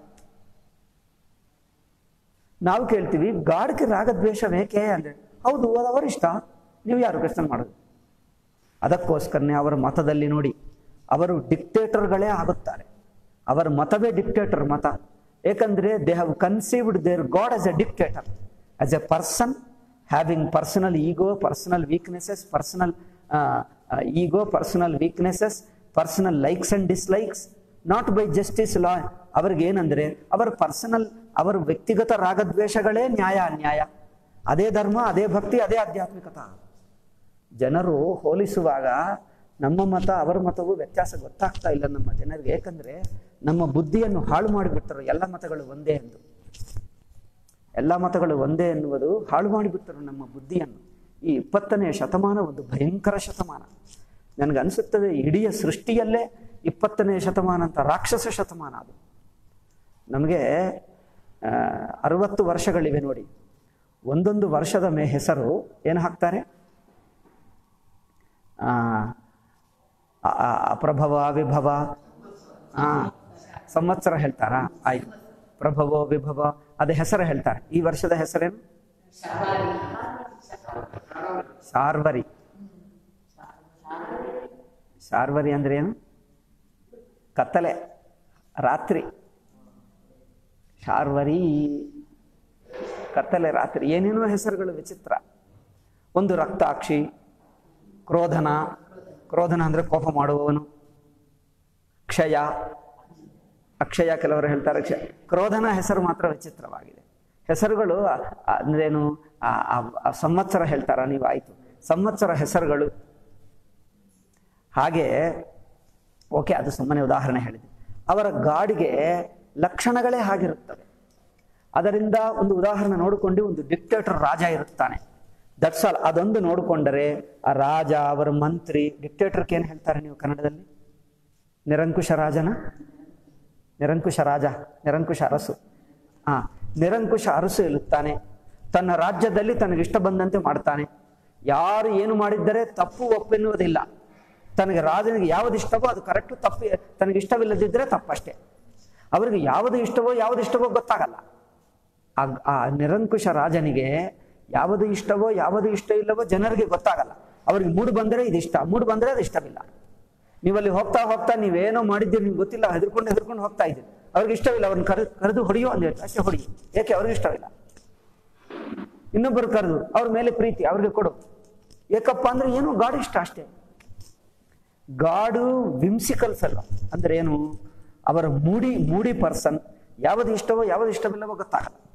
ನಾವು ಕೇಳ್ತೀವಿ ಗಾಢಕ್ಕೆ ರಾಗದ್ವೇಷ ಬೇಕೇ ಅಂದ್ರೆ ಹೌದು ಅದು ಅವರ ಇಷ್ಟ ನೀವು ಯಾರು ಕ್ವಶನ್ ಮಾಡೋದು ಅದಕ್ಕೋಸ್ಕರನೇ ಅವರ ಮತದಲ್ಲಿ ನೋಡಿ ಅವರು ಡಿಕ್ಟೇಟರ್ಗಳೇ ಆಗುತ್ತಾರೆ ಅವರ ಮತವೇ ಡಿಕ್ಟೇಟರ್ ಮತ ಏಕೆಂದರೆ they have conceived their God as a dictator as a person having personal ego personal weaknesses personal ego personal weaknesses personal likes and dislikes not by justice law ಅವ್ರಿಗೆ ಏನಂದ್ರೆ ಅವರ ಪರ್ಸನಲ್ ಅವರ ವ್ಯಕ್ತಿಗತ ರಾಗದ್ವೇಷಗಳೇ ನ್ಯಾಯ ಅನ್ಯಾಯ ಅದೇ ಧರ್ಮ ಅದೇ ಭಕ್ತಿ ಅದೇ ಆಧ್ಯಾತ್ಮಿಕತ ಜನರು ಹೋಲಿಸುವಾಗ ನಮ್ಮ ಮತ ಅವರ ಮತವು ವ್ಯತ್ಯಾಸ ಗೊತ್ತಾಗ್ತಾ ಇಲ್ಲ ನಮ್ಮ ಜನರಿಗೆ ಏಕೆಂದ್ರೆ ನಮ್ಮ ಬುದ್ಧಿಯನ್ನು ಹಾಳು ಮಾಡಿಬಿಟ್ಟರು ಎಲ್ಲ ಮತಗಳು ಒಂದೇ ಎಂದು ಎಲ್ಲ ಮತಗಳು ಒಂದೇ ಎನ್ನುವುದು ಹಾಳು ಮಾಡಿಬಿಟ್ಟರು ನಮ್ಮ ಬುದ್ಧಿಯನ್ನು ಈ ಇಪ್ಪತ್ತನೇ ಶತಮಾನ ಒಂದು ಭಯಂಕರ ಶತಮಾನ ನನಗನ್ಸುತ್ತದೆ ಇಡೀ ಸೃಷ್ಟಿಯಲ್ಲೇ ಇಪ್ಪತ್ತನೇ ಶತಮಾನ ಅಂತ ರಾಕ್ಷಸ ಶತಮಾನ ಅದು ನಮಗೆ ಅರವತ್ತು ವರ್ಷಗಳಿವೆ ನೋಡಿ ಒಂದೊಂದು ವರ್ಷದ ಮೇ ಹೆಸರು ಏನು ಹಾಕ್ತಾರೆ ಪ್ರಭವ ವಿಭವ ಆ ಸಂವತ್ಸರ ಹೇಳ್ತಾರಾ ಆಯ್ತು ಪ್ರಭವ ವಿಭವ ಅದೇ ಹೆಸರು ಹೇಳ್ತಾರೆ ಈ ವರ್ಷದ ಹೆಸರೇನು ಶಾರ್ವರಿ ಶಾರ್ವರಿ ಅಂದ್ರೆ ಏನು ಕತ್ತಲೆ ರಾತ್ರಿ ಶಾರ್ವರಿ ಕತ್ತಲೆ ರಾತ್ರಿ ಏನೇನೋ ಹೆಸರುಗಳು ವಿಚಿತ್ರ ಒಂದು ರಕ್ತಾಕ್ಷಿ ಕ್ರೋಧನ ಕ್ರೋಧನ ಅಂದ್ರೆ ಕೋಪ ಮಾಡುವವನು ಕ್ಷಯ ಅಕ್ಷಯ ಕೆಲವರು ಹೇಳ್ತಾರೆ ಕ್ಷಯ ಕ್ರೋಧನ ಹೆಸರು ಮಾತ್ರ ವಿಚಿತ್ರವಾಗಿದೆ ಹೆಸರುಗಳು ಅಂದ್ರೇನು ಸಂವತ್ಸರ ಹೇಳ್ತಾರ ನೀವು ಆಯ್ತು ಸಂವತ್ಸರ ಹೆಸರುಗಳು ಹಾಗೆ ಓಕೆ ಅದು ಸುಮ್ಮನೆ ಉದಾಹರಣೆ ಹೇಳಿದೆ ಅವರ ಗಾಡಿಗೆ ಲಕ್ಷಣಗಳೇ ಹಾಗಿರುತ್ತವೆ ಅದರಿಂದ ಒಂದು ಉದಾಹರಣೆ ನೋಡಿಕೊಂಡು ಒಂದು ಡಿಕ್ಟೇಟರ್ ರಾಜ ಇರುತ್ತಾನೆ ದಟ್ಸ್ ಆಲ್ ಅದೊಂದು ನೋಡಿಕೊಂಡರೆ ಆ ರಾಜ ಅವರ ಮಂತ್ರಿ ಡಿಕ್ಟೇಟರ್ಗೆ ಏನು ಹೇಳ್ತಾರೆ ನೀವು ಕನ್ನಡದಲ್ಲಿ ನಿರಂಕುಶ ರಾಜನ ನಿರಂಕುಶ ರಾಜ ನಿರಂಕುಶ ಅರಸು ಆ ನಿರಂಕುಶ ಅರಸು ಇರುತ್ತಾನೆ ತನ್ನ ರಾಜ್ಯದಲ್ಲಿ ತನಗಿಷ್ಟ ಬಂದಂತೆ ಮಾಡ್ತಾನೆ ಯಾರು ಏನು ಮಾಡಿದ್ದರೆ ತಪ್ಪು ಒಪ್ಪೆನ್ನುವುದಿಲ್ಲ ತನಗೆ ರಾಜನಿಗೆ ಯಾವುದು ಇಷ್ಟವೋ ಅದು ಕರೆಕ್ಟು ತಪ್ಪು ತನಗೆ ಇಷ್ಟವಿಲ್ಲದಿದ್ದರೆ ತಪ್ಪಷ್ಟೇ ಅವರಿಗೆ ಯಾವುದು ಇಷ್ಟವೋ ಯಾವುದು ಇಷ್ಟವೋ ಗೊತ್ತಾಗಲ್ಲ ಆ ನಿರಂಕುಶ ರಾಜನಿಗೆ ಯಾವುದು ಇಷ್ಟವೋ ಯಾವುದು ಇಷ್ಟ ಇಲ್ಲವೋ ಜನರಿಗೆ ಗೊತ್ತಾಗಲ್ಲ ಅವ್ರಿಗೆ ಮೂಡು ಬಂದರೆ ಇದು ಇಷ್ಟ ಮೂಡು ಬಂದರೆ ಅದು ಇಷ್ಟವಿಲ್ಲ ನೀವಲ್ಲಿ ಹೋಗ್ತಾ ಹೋಗ್ತಾ ನೀವೇನೋ ಮಾಡಿದ್ದೀರಿ ನಿಮ್ಗೆ ಗೊತ್ತಿಲ್ಲ ಹೆದರ್ಕೊಂಡು ಹೆದರ್ಕೊಂಡು ಹೋಗ್ತಾ ಇದ್ದೀರಿ ಅವ್ರಿಗೆ ಇಷ್ಟವಿಲ್ಲ ಅವ್ರನ್ನ ಕರೆದು ಕರೆದು ಹೊಡೆಯೋ ಅಂದ ಅಷ್ಟೇ ಹೊಡಿ ಯಾಕೆ ಅವ್ರಿಗೆ ಇಷ್ಟವಿಲ್ಲ ಇನ್ನೊಬ್ಬರು ಕರೆದು ಅವ್ರ ಮೇಲೆ ಪ್ರೀತಿ ಅವ್ರಿಗೆ ಕೊಡು ಏಕಪ್ಪ ಅಂದ್ರೆ ಏನು ಗಾಡು ಇಷ್ಟ ಅಷ್ಟೇ ಗಾಡು ವಿಮ್ಸಿಕಲ್ಸ್ ಅಲ್ಲ ಅಂದ್ರೆ ಏನು ಅವರ ಮೂಡಿ ಮೂಡಿ ಪರ್ಸನ್ ಯಾವುದು ಇಷ್ಟವೋ ಯಾವುದು ಇಷ್ಟವಿಲ್ಲವೋ ಗೊತ್ತಾಗಲ್ಲ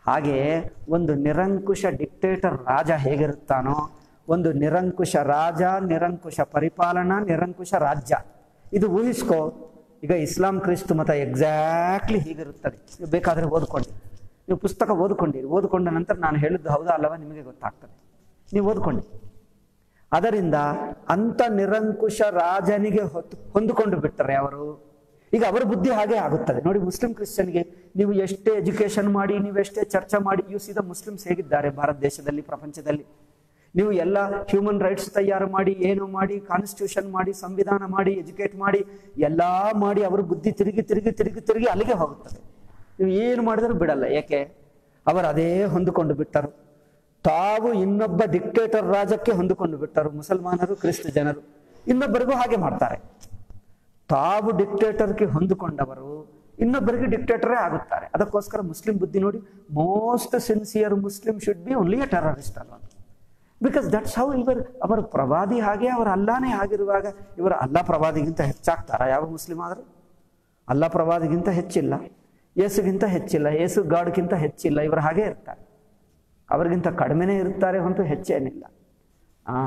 ಹಾಗೆಯೇ ಒಂದು ನಿರಂಕುಶ ಡಿಕ್ಟೇಟರ್ ರಾಜ ಹೇಗಿರುತ್ತಾನೋ ಒಂದು ನಿರಂಕುಶ ರಾಜ ನಿರಂಕುಶ ಪರಿಪಾಲನಾ ನಿರಂಕುಶ ರಾಜ್ಯ ಇದು ಊಹಿಸ್ಕೋ ಈಗ ಇಸ್ಲಾಂ ಕ್ರಿಸ್ತು ಮತ ಎಕ್ಸಾಕ್ಟ್ಲಿ ಹೀಗಿರುತ್ತದೆ ನೀವು ಬೇಕಾದರೆ ಓದ್ಕೊಳ್ಳಿ ನೀವು ಪುಸ್ತಕ ಓದ್ಕೊಂಡಿರಿ ಓದ್ಕೊಂಡ ನಂತರ ನಾನು ಹೇಳಿದ್ದು ಹೌದಾ ಅಲ್ಲವಾ ನಿಮಗೆ ಗೊತ್ತಾಗ್ತದೆ ನೀವು ಓದ್ಕೊಳ್ಳಿ ಅದರಿಂದ ಅಂಥ ನಿರಂಕುಶ ರಾಜನಿಗೆ ಹೊತ್ತು ಹೊಂದಿಕೊಂಡು ಬಿಟ್ಟರೆ ಅವರು ಈಗ ಅವರ ಬುದ್ಧಿ ಹಾಗೆ ಆಗುತ್ತದೆ ನೋಡಿ ಮುಸ್ಲಿಂ ಕ್ರಿಶ್ಚಿಯನ್ಗೆ ನೀವು ಎಷ್ಟೇ ಎಜುಕೇಶನ್ ಮಾಡಿ ನೀವು ಎಷ್ಟೇ ಚರ್ಚೆ ಮಾಡಿ ಯು ಸಿ ದ ಮುಸ್ಲಿಮ್ಸ್ ಹೇಗಿದ್ದಾರೆ ಭಾರತ ದೇಶದಲ್ಲಿ ಪ್ರಪಂಚದಲ್ಲಿ ನೀವು ಎಲ್ಲ ಹ್ಯೂಮನ್ ರೈಟ್ಸ್ ತಯಾರು ಮಾಡಿ ಏನು ಮಾಡಿ ಕಾನ್ಸ್ಟಿಟ್ಯೂಷನ್ ಮಾಡಿ ಸಂವಿಧಾನ ಮಾಡಿ ಎಜುಕೇಟ್ ಮಾಡಿ ಎಲ್ಲ ಮಾಡಿ ಅವರ ಬುದ್ಧಿ ತಿರುಗಿ ತಿರುಗಿ ತಿರುಗಿ ತಿರುಗಿ ಅಲ್ಲಿಗೆ ಹೋಗುತ್ತದೆ ನೀವು ಏನು ಮಾಡಿದರೂ ಬಿಡಲ್ಲ ಏಕೆ ಅವರು ಅದೇ ಹೊಂದಿಕೊಂಡು ಬಿಟ್ಟರು ತಾವು ಇನ್ನೊಬ್ಬ ಡಿಕ್ಟೇಟರ್ ರಾಜಕ್ಕೆ ಹೊಂದಿಕೊಂಡು ಬಿಟ್ಟರು ಮುಸಲ್ಮಾನರು ಕ್ರಿಸ್ತ ಜನರು ಇನ್ನೊಬ್ಬರಿಗೂ ಹಾಗೆ ಮಾಡ್ತಾರೆ ತಾವು ಡಿಕ್ಟೇಟರ್ಗೆ ಹೊಂದಿಕೊಂಡವರು ಇನ್ನೊಬ್ಬರಿಗೆ ಡಿಕ್ಟೇಟರೇ ಆಗುತ್ತಾರೆ ಅದಕ್ಕೋಸ್ಕರ ಮುಸ್ಲಿಂ ಬುದ್ಧಿ ನೋಡಿ most sincere Muslim should be only a terrorist ಅಲ್ವಾ ಬಿಕಾಸ್ ದಟ್ಸ್ ಹೌ ಇವರು ಅವರ ಪ್ರವಾದಿ ಹಾಗೆ ಅವರ ಅಲ್ಲಾನೇ ಆಗಿರುವಾಗ ಇವರು ಅಲ್ಲಾ ಪ್ರವಾದಿಗಿಂತ ಹೆಚ್ಚಾಗ್ತಾರ ಯಾವ ಮುಸ್ಲಿಂ ಆದರೂ ಅಲ್ಲಾ ಪ್ರವಾದಿಗಿಂತ ಹೆಚ್ಚಿಲ್ಲ ಯೇಸುಗಿಂತ ಹೆಚ್ಚಿಲ್ಲ ಯೇಸು ಗಾಡ್ಗಿಂತ ಹೆಚ್ಚಿಲ್ಲ ಇವರು ಹಾಗೆ ಇರ್ತಾರೆ ಅವರಿಗಿಂತ ಕಡಿಮೆನೇ ಇರ್ತಾರೆ ಹೊಂತು ಹೆಚ್ಚೇನಿಲ್ಲ ಆ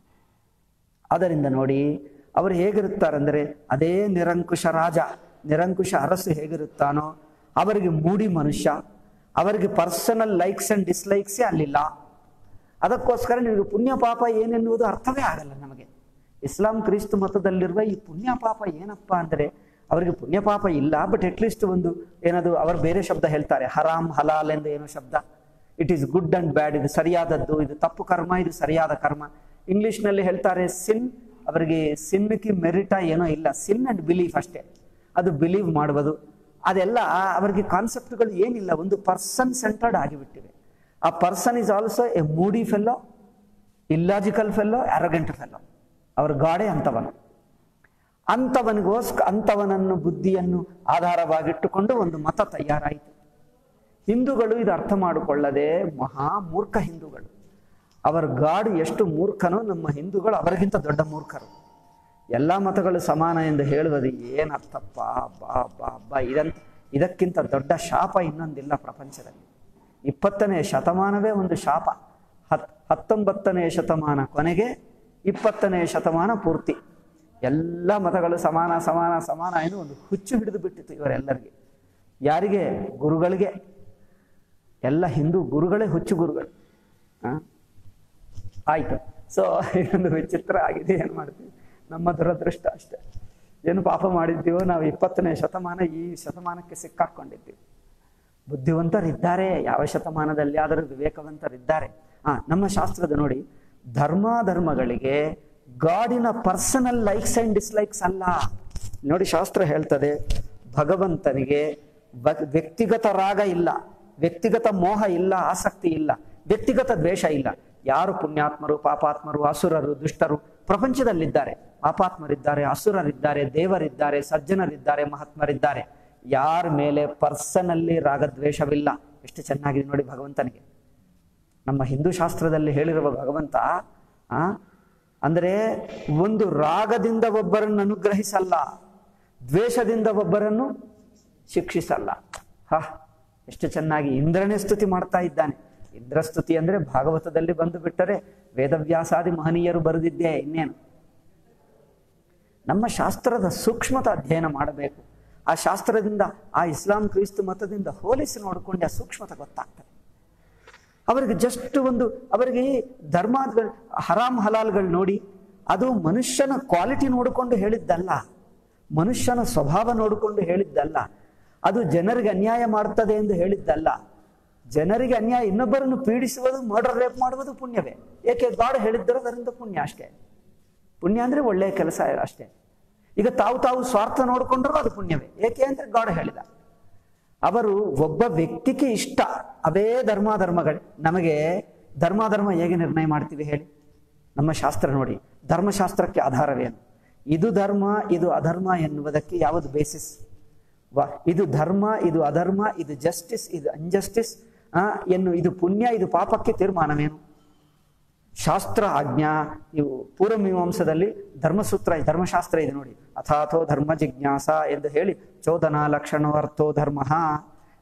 ಅದರಿಂದ ನೋಡಿ ಅವರು ಹೇಗಿರುತ್ತಾರಂದರೆ ಅದೇ ನಿರಂಕುಶ ರಾಜ ನಿರಂಕುಶ ಅರಸು ಹೇಗಿರುತ್ತಾನೋ ಅವರಿಗೆ ಮೂಡಿ ಮನುಷ್ಯ ಅವರಿಗೆ ಪರ್ಸನಲ್ ಲೈಕ್ಸ್ ಅಂಡ್ ಡಿಸ್ಲೈಕ್ಸೇ ಅಲ್ಲಿಲ್ಲ ಅದಕ್ಕೋಸ್ಕರ ನಿಮಗೆ ಪುಣ್ಯ ಪಾಪ ಏನೆನ್ನುವುದು ಅರ್ಥವೇ ಆಗಲ್ಲ ನಮಗೆ ಇಸ್ಲಾಂ ಕ್ರಿಸ್ತು ಮತದಲ್ಲಿರುವ ಈ ಪುಣ್ಯ ಪಾಪ ಏನಪ್ಪ ಅಂದರೆ ಅವರಿಗೆ ಪುಣ್ಯ ಪಾಪ ಇಲ್ಲ ಬಟ್ ಅಟ್ಲೀಸ್ಟ್ ಒಂದು ಏನದು ಅವರು ಬೇರೆ ಶಬ್ದ ಹೇಳ್ತಾರೆ ಹರಾಮ್ ಹಲಾಲ್ ಎಂದು ಏನೋ ಶಬ್ದ it is good and bad ಇದು ಸರಿಯಾದದ್ದು ಇದು ತಪ್ಪು ಕರ್ಮ ಇದು ಸರಿಯಾದ ಕರ್ಮ ಇಂಗ್ಲಿಷ್ನಲ್ಲಿ ಹೇಳ್ತಾರೆ ಸಿನ್ ಅವರಿಗೆ ಸಿನ್కి ಮೆರಿಟ ಏನೋ ಇಲ್ಲ ಸಿನ್ ಅಂಡ್ ಬಿಲೀಫ್ ಅಷ್ಟೇ ಅದು ಬಿಲೀವ್ ಮಾಡುವುದು ಅದೆಲ್ಲ ಅವರಿಗೆ ಕಾನ್ಸೆಪ್ಟ್ಗಳು ಏನಿಲ್ಲ ಒಂದು ಪರ್ಸನ್ ಸೆಂಟರ್ಡ್ ಆಗಿಬಿಟ್ಟಿವೆ ಆ person is also a moody fellow illogical fellow arrogant fellow ಅವ್ರ ಗಾಡೆ ಅಂತವನು ಅಂಥವನಿಗೋಸ್ಕ ಅಂಥವನನ್ನು ಬುದ್ಧಿಯನ್ನು ಆಧಾರವಾಗಿಟ್ಟುಕೊಂಡು ಒಂದು ಮತ ತಯಾರಾಯಿತು ಹಿಂದೂಗಳು ಇದು ಅರ್ಥ ಮಾಡಿಕೊಳ್ಳದೆ ಮಹಾ ಮೂರ್ಖ ಹಿಂದೂಗಳು ಅವರ ಗಾಡು ಎಷ್ಟು ಮೂರ್ಖನೋ ನಮ್ಮ ಹಿಂದೂಗಳು ಅವರಿಗಿಂತ ದೊಡ್ಡ ಮೂರ್ಖರು ಎಲ್ಲ ಮತಗಳು ಸಮಾನ ಎಂದು ಹೇಳುವುದು ಏನರ್ಥಪ್ಪ ಬಾ ಬಾ ಬಾ ಇದಂತ ಇದಕ್ಕಿಂತ ದೊಡ್ಡ ಶಾಪ ಇನ್ನೊಂದಿಲ್ಲ ಪ್ರಪಂಚದಲ್ಲಿ ಇಪ್ಪತ್ತನೇ ಶತಮಾನವೇ ಒಂದು ಶಾಪ ಹತ್ ಹತ್ತೊಂಬತ್ತನೇ ಶತಮಾನ ಕೊನೆಗೆ ಇಪ್ಪತ್ತನೇ ಶತಮಾನ ಪೂರ್ತಿ ಎಲ್ಲ ಮತಗಳು ಸಮಾನ ಸಮಾನ ಸಮಾನ ಎಂದು ಒಂದು ಹುಚ್ಚು ಹಿಡಿದು ಬಿಟ್ಟಿತ್ತು ಇವರೆಲ್ಲರಿಗೆ ಯಾರಿಗೆ ಗುರುಗಳಿಗೆ ಎಲ್ಲ ಹಿಂದೂ ಗುರುಗಳೇ ಹುಚ್ಚು ಗುರುಗಳು ಆ? ಆಯ್ತು ಸೊ ಇದೊಂದು ವಿಚಿತ್ರ ಆಗಿದೆ ಏನು ಮಾಡ್ತೀವಿ ನಮ್ಮ ದುರದೃಷ್ಟ ಅಷ್ಟೇ ಏನು ಪಾಪ ಮಾಡಿದ್ದೀವೋ ನಾವು ಇಪ್ಪತ್ತನೇ ಶತಮಾನ ಈ ಶತಮಾನಕ್ಕೆ ಸಿಕ್ಕಾಕೊಂಡಿದ್ದೀವಿ ಬುದ್ಧಿವಂತರಿದ್ದಾರೆ ಯಾವ ಶತಮಾನದಲ್ಲಿ ಆದರೂ ವಿವೇಕವಂತರಿದ್ದಾರೆ ಆ ನಮ್ಮ ಶಾಸ್ತ್ರದ ನೋಡಿ ಧರ್ಮಾಧರ್ಮಗಳಿಗೆ ಗಾಡಿನ ಪರ್ಸನಲ್ ಲೈಕ್ಸ್ ಅಂಡ್ ಡಿಸ್ಲೈಕ್ಸ್ ಅಲ್ಲ ನೋಡಿ ಶಾಸ್ತ್ರ ಹೇಳ್ತದೆ ಭಗವಂತನಿಗೆ ಬ- ವ್ಯಕ್ತಿಗತ ರಾಗ ಇಲ್ಲ ವ್ಯಕ್ತಿಗತ ಮೋಹ ಇಲ್ಲ ಆಸಕ್ತಿ ಇಲ್ಲ ವ್ಯಕ್ತಿಗತ ದ್ವೇಷ ಇಲ್ಲ ಯಾರು ಪುಣ್ಯಾತ್ಮರು ಪಾಪಾತ್ಮರು ಅಸುರರು ದುಷ್ಟರು ಪ್ರಪಂಚದಲ್ಲಿದ್ದಾರೆ ಪಾಪಾತ್ಮರಿದ್ದಾರೆ ಅಸುರರಿದ್ದಾರೆ ದೇವರಿದ್ದಾರೆ ಸಜ್ಜನರಿದ್ದಾರೆ ಮಹಾತ್ಮರಿದ್ದಾರೆ ಯಾರ ಮೇಲೆ ಪರ್ಸನಲ್ಲಿ ರಾಗದ್ವೇಷವಿಲ್ಲ ಎಷ್ಟು ಚೆನ್ನಾಗಿದೆ ನೋಡಿ ಭಗವಂತನಿಗೆ ನಮ್ಮ ಹಿಂದೂ ಶಾಸ್ತ್ರದಲ್ಲಿ ಹೇಳಿರುವ ಭಗವಂತ ಆ ಅಂದರೆ ಒಂದು ರಾಗದಿಂದ ಒಬ್ಬರನ್ನು ಅನುಗ್ರಹಿಸಲ್ಲ ದ್ವೇಷದಿಂದ ಒಬ್ಬರನ್ನು ಶಿಕ್ಷಿಸಲ್ಲ ಹ ಎಷ್ಟು ಚೆನ್ನಾಗಿ ಇಂದ್ರನೇ ಸ್ತುತಿ ಮಾಡ್ತಾ ಇದ್ದಾನೆ ಇಂದ್ರ ಸ್ತುತಿ ಅಂದ್ರೆ ಭಾಗವತದಲ್ಲಿ ಬಂದು ಬಿಟ್ಟರೆ ವೇದವ್ಯಾಸಾದಿ ಮಹನೀಯರು ಬರೆದಿದ್ದೇ ಇನ್ನೇನು ನಮ್ಮ ಶಾಸ್ತ್ರದ ಸೂಕ್ಷ್ಮತ ಅಧ್ಯಯನ ಮಾಡಬೇಕು ಆ ಶಾಸ್ತ್ರದಿಂದ ಆ ಇಸ್ಲಾಂ ಕ್ರಿಸ್ತು ಮತದಿಂದ ಹೋಲಿಸಿ ನೋಡಿಕೊಂಡೆ ಆ ಸೂಕ್ಷ್ಮತೆ ಗೊತ್ತಾಗ್ತದೆ ಅವರಿಗೆ ಜಸ್ಟ್ ಒಂದು ಅವರಿಗೆ ಧರ್ಮಗಳು ಹರಾಮ್ ಹಲಾಲ್ಗಳು ನೋಡಿ ಅದು ಮನುಷ್ಯನ ಕ್ವಾಲಿಟಿ ನೋಡಿಕೊಂಡು ಹೇಳಿದ್ದಲ್ಲ ಮನುಷ್ಯನ ಸ್ವಭಾವ ನೋಡಿಕೊಂಡು ಹೇಳಿದ್ದಲ್ಲ ಅದು ಜನರಿಗೆ ಅನ್ಯಾಯ ಮಾಡ್ತದೆ ಎಂದು ಹೇಳಿದ್ದಲ್ಲ ಜನರಿಗೆ ಅನ್ಯಾಯ ಇನ್ನೊಬ್ಬರನ್ನು ಪೀಡಿಸುವುದು ಮರ್ಡರ್ ರೇಪ್ ಮಾಡುವುದು ಪುಣ್ಯವೇ ಏಕೆ ಗಾಡ್ ಹೇಳಿದ್ದರು ಅದರಿಂದ ಪುಣ್ಯ ಅಷ್ಟೇ ಪುಣ್ಯ ಅಂದ್ರೆ ಒಳ್ಳೆಯ ಕೆಲಸ ಅಷ್ಟೇ ಈಗ ತಾವು ತಾವು ಸ್ವಾರ್ಥ ನೋಡಿಕೊಂಡ್ರು ಅದು ಪುಣ್ಯವೇ ಏಕೆ ಅಂದ್ರೆ ಗಾಡ್ ಹೇಳಿದ ಅವರು ಒಬ್ಬ ವ್ಯಕ್ತಿಗೆ ಇಷ್ಟ ಅವೇ ಧರ್ಮಾಧರ್ಮಗಳು ನಮಗೆ ಧರ್ಮಾಧರ್ಮ ಹೇಗೆ ನಿರ್ಣಯ ಮಾಡ್ತೀವಿ ಹೇಳಿ ನಮ್ಮ ಶಾಸ್ತ್ರ ನೋಡಿ ಧರ್ಮಶಾಸ್ತ್ರಕ್ಕೆ ಆಧಾರವೇನು ಇದು ಧರ್ಮ ಇದು ಅಧರ್ಮ ಎನ್ನುವುದಕ್ಕೆ ಯಾವುದು ಬೇಸಿಸ್ ವಾ ಇದು ಧರ್ಮ ಇದು ಅಧರ್ಮ ಇದು ಜಸ್ಟಿಸ್ ಇದು ಅನ್ಜಸ್ಟಿಸ್ ಆ ಎನ್ನು ಇದು ಪುಣ್ಯ ಇದು ಪಾಪಕ್ಕೆ ತೀರ್ಮಾನವೇನು ಶಾಸ್ತ್ರ ಆಜ್ಞಾ ಇವು ಪೂರ್ವಮೀಮಾಂಸದಲ್ಲಿ ಧರ್ಮಸೂತ್ರ ಧರ್ಮಶಾಸ್ತ್ರ ಇದೆ ನೋಡಿ ಅಥಾಥೋ ಧರ್ಮ ಜಿಜ್ಞಾಸ ಎಂದು ಹೇಳಿ ಚೋದನಾ ಲಕ್ಷಣವರ್ಥೋ ಧರ್ಮ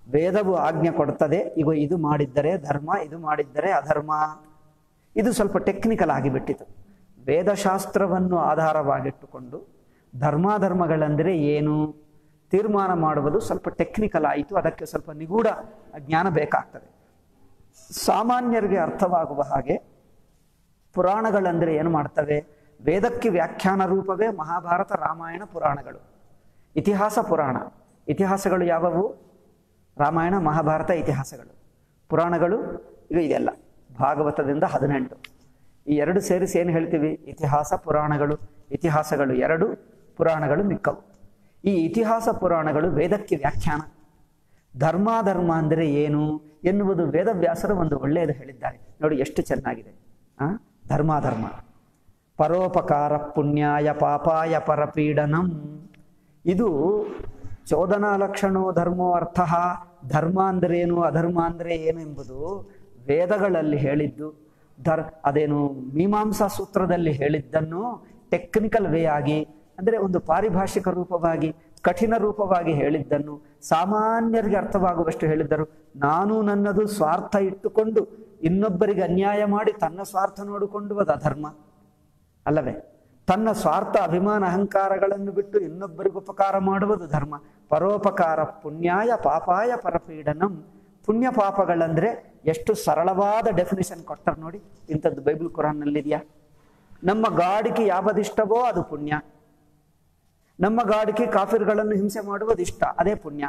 ವೇದವು ಆಜ್ಞೆ ಕೊಡ್ತದೆ ಈಗ ಇದು ಮಾಡಿದ್ದರೆ ಧರ್ಮ ಇದು ಮಾಡಿದ್ದರೆ ಅಧರ್ಮ ಇದು ಸ್ವಲ್ಪ ಟೆಕ್ನಿಕಲ್ ಆಗಿಬಿಟ್ಟಿತು ವೇದಶಾಸ್ತ್ರವನ್ನು ಆಧಾರವಾಗಿಟ್ಟುಕೊಂಡು ಧರ್ಮಾಧರ್ಮಗಳೆಂದರೆ ಏನು ತೀರ್ಮಾನ ಮಾಡುವುದು ಸ್ವಲ್ಪ ಟೆಕ್ನಿಕಲ್ ಆಯಿತು ಅದಕ್ಕೆ ಸ್ವಲ್ಪ ನಿಗೂಢ ಜ್ಞಾನ ಬೇಕಾಗ್ತದೆ ಸಾಮಾನ್ಯರಿಗೆ ಅರ್ಥವಾಗುವ ಹಾಗೆ ಪುರಾಣಗಳೆಂದರೆ ಏನು ಮಾಡ್ತವೆ ವೇದಕ್ಕೆ ವ್ಯಾಖ್ಯಾನ ರೂಪವೇ ಮಹಾಭಾರತ ರಾಮಾಯಣ ಪುರಾಣಗಳು ಇತಿಹಾಸ ಪುರಾಣ ಇತಿಹಾಸಗಳು ಯಾವುವು ರಾಮಾಯಣ ಮಹಾಭಾರತ ಇತಿಹಾಸಗಳು ಪುರಾಣಗಳು ಈಗ ಇದೆಲ್ಲ ಭಾಗವತದಿಂದ ಹದಿನೆಂಟು ಈ ಎರಡು ಸೇರಿಸಿ ಏನು ಹೇಳ್ತೀವಿ ಇತಿಹಾಸ ಪುರಾಣಗಳು ಇತಿಹಾಸಗಳು ಎರಡು ಪುರಾಣಗಳು ಮಿಕ್ಕವು ಈ ಇತಿಹಾಸ ಪುರಾಣಗಳು ವೇದಕ್ಕೆ ವ್ಯಾಖ್ಯಾನ ಧರ್ಮಾಧರ್ಮ ಅಂದರೆ ಏನು ಎನ್ನುವುದು ವೇದವ್ಯಾಸರು ಒಂದು ಒಳ್ಳೆಯದು ಹೇಳಿದ್ದಾರೆ ನೋಡಿ ಎಷ್ಟು ಚೆನ್ನಾಗಿದೆ ಆ ಧರ್ಮಾಧರ್ಮ ಪರೋಪಕಾರ ಪುಣ್ಯಾಯ ಪಾಪಾಯ ಪರಪೀಡನಂ ಇದು ಚೋದನಾ ಲಕ್ಷಣೋ ಧರ್ಮೋ ಅರ್ಥ ಧರ್ಮ ಅಂದ್ರೆ ಏನು ಅಧರ್ಮ ಅಂದ್ರೆ ಏನು ಎಂಬುದು ವೇದಗಳಲ್ಲಿ ಹೇಳಿದ್ದು ಧರ್ ಅದೇನು ಮೀಮಾಂಸಾ ಸೂತ್ರದಲ್ಲಿ ಹೇಳಿದ್ದನ್ನು ಟೆಕ್ನಿಕಲ್ ವೇ ಆಗಿ ಅಂದರೆ ಒಂದು ಪಾರಿಭಾಷಿಕ ರೂಪವಾಗಿ ಕಠಿಣ ರೂಪವಾಗಿ ಹೇಳಿದ್ದನ್ನು ಸಾಮಾನ್ಯರಿಗೆ ಅರ್ಥವಾಗುವಷ್ಟು ಹೇಳಿದ್ದರು ನಾನು ನನ್ನದು ಸ್ವಾರ್ಥ ಇಟ್ಟುಕೊಂಡು ಇನ್ನೊಬ್ಬರಿಗೆ ಅನ್ಯಾಯ ಮಾಡಿ ತನ್ನ ಸ್ವಾರ್ಥ ನೋಡಿಕೊಂಡು ಅದು ಅಧರ್ಮ ಅಲ್ಲವೇ ತನ್ನ ಸ್ವಾರ್ಥ ಅಭಿಮಾನ ಅಹಂಕಾರಗಳನ್ನು ಬಿಟ್ಟು ಇನ್ನೊಬ್ಬರಿಗೆ ಉಪಕಾರ ಮಾಡುವುದು ಧರ್ಮ ಪರೋಪಕಾರ ಪುಣ್ಯಾಯ ಪಾಪಾಯ ಪರಪೀಡನಂ ಪುಣ್ಯ ಪಾಪಗಳಂದ್ರೆ ಎಷ್ಟು ಸರಳವಾದ ಡೆಫಿನಿಷನ್ ಕೊಟ್ಟರು ನೋಡಿ ಇಂಥದ್ದು ಬೈಬಲ್ ಕುರಾನ್ನಲ್ಲಿದೆಯಾ ನಮ್ಮ ಗಾಡಿಗೆ ಯಾವದಿಷ್ಟವೋ ಅದು ಪುಣ್ಯ ನಮ್ಮ ಗಾಡಿಗೆ ಕಾಫಿರ್ಗಳನ್ನು ಹಿಂಸೆ ಮಾಡುವುದು ಇಷ್ಟ ಅದೇ ಪುಣ್ಯ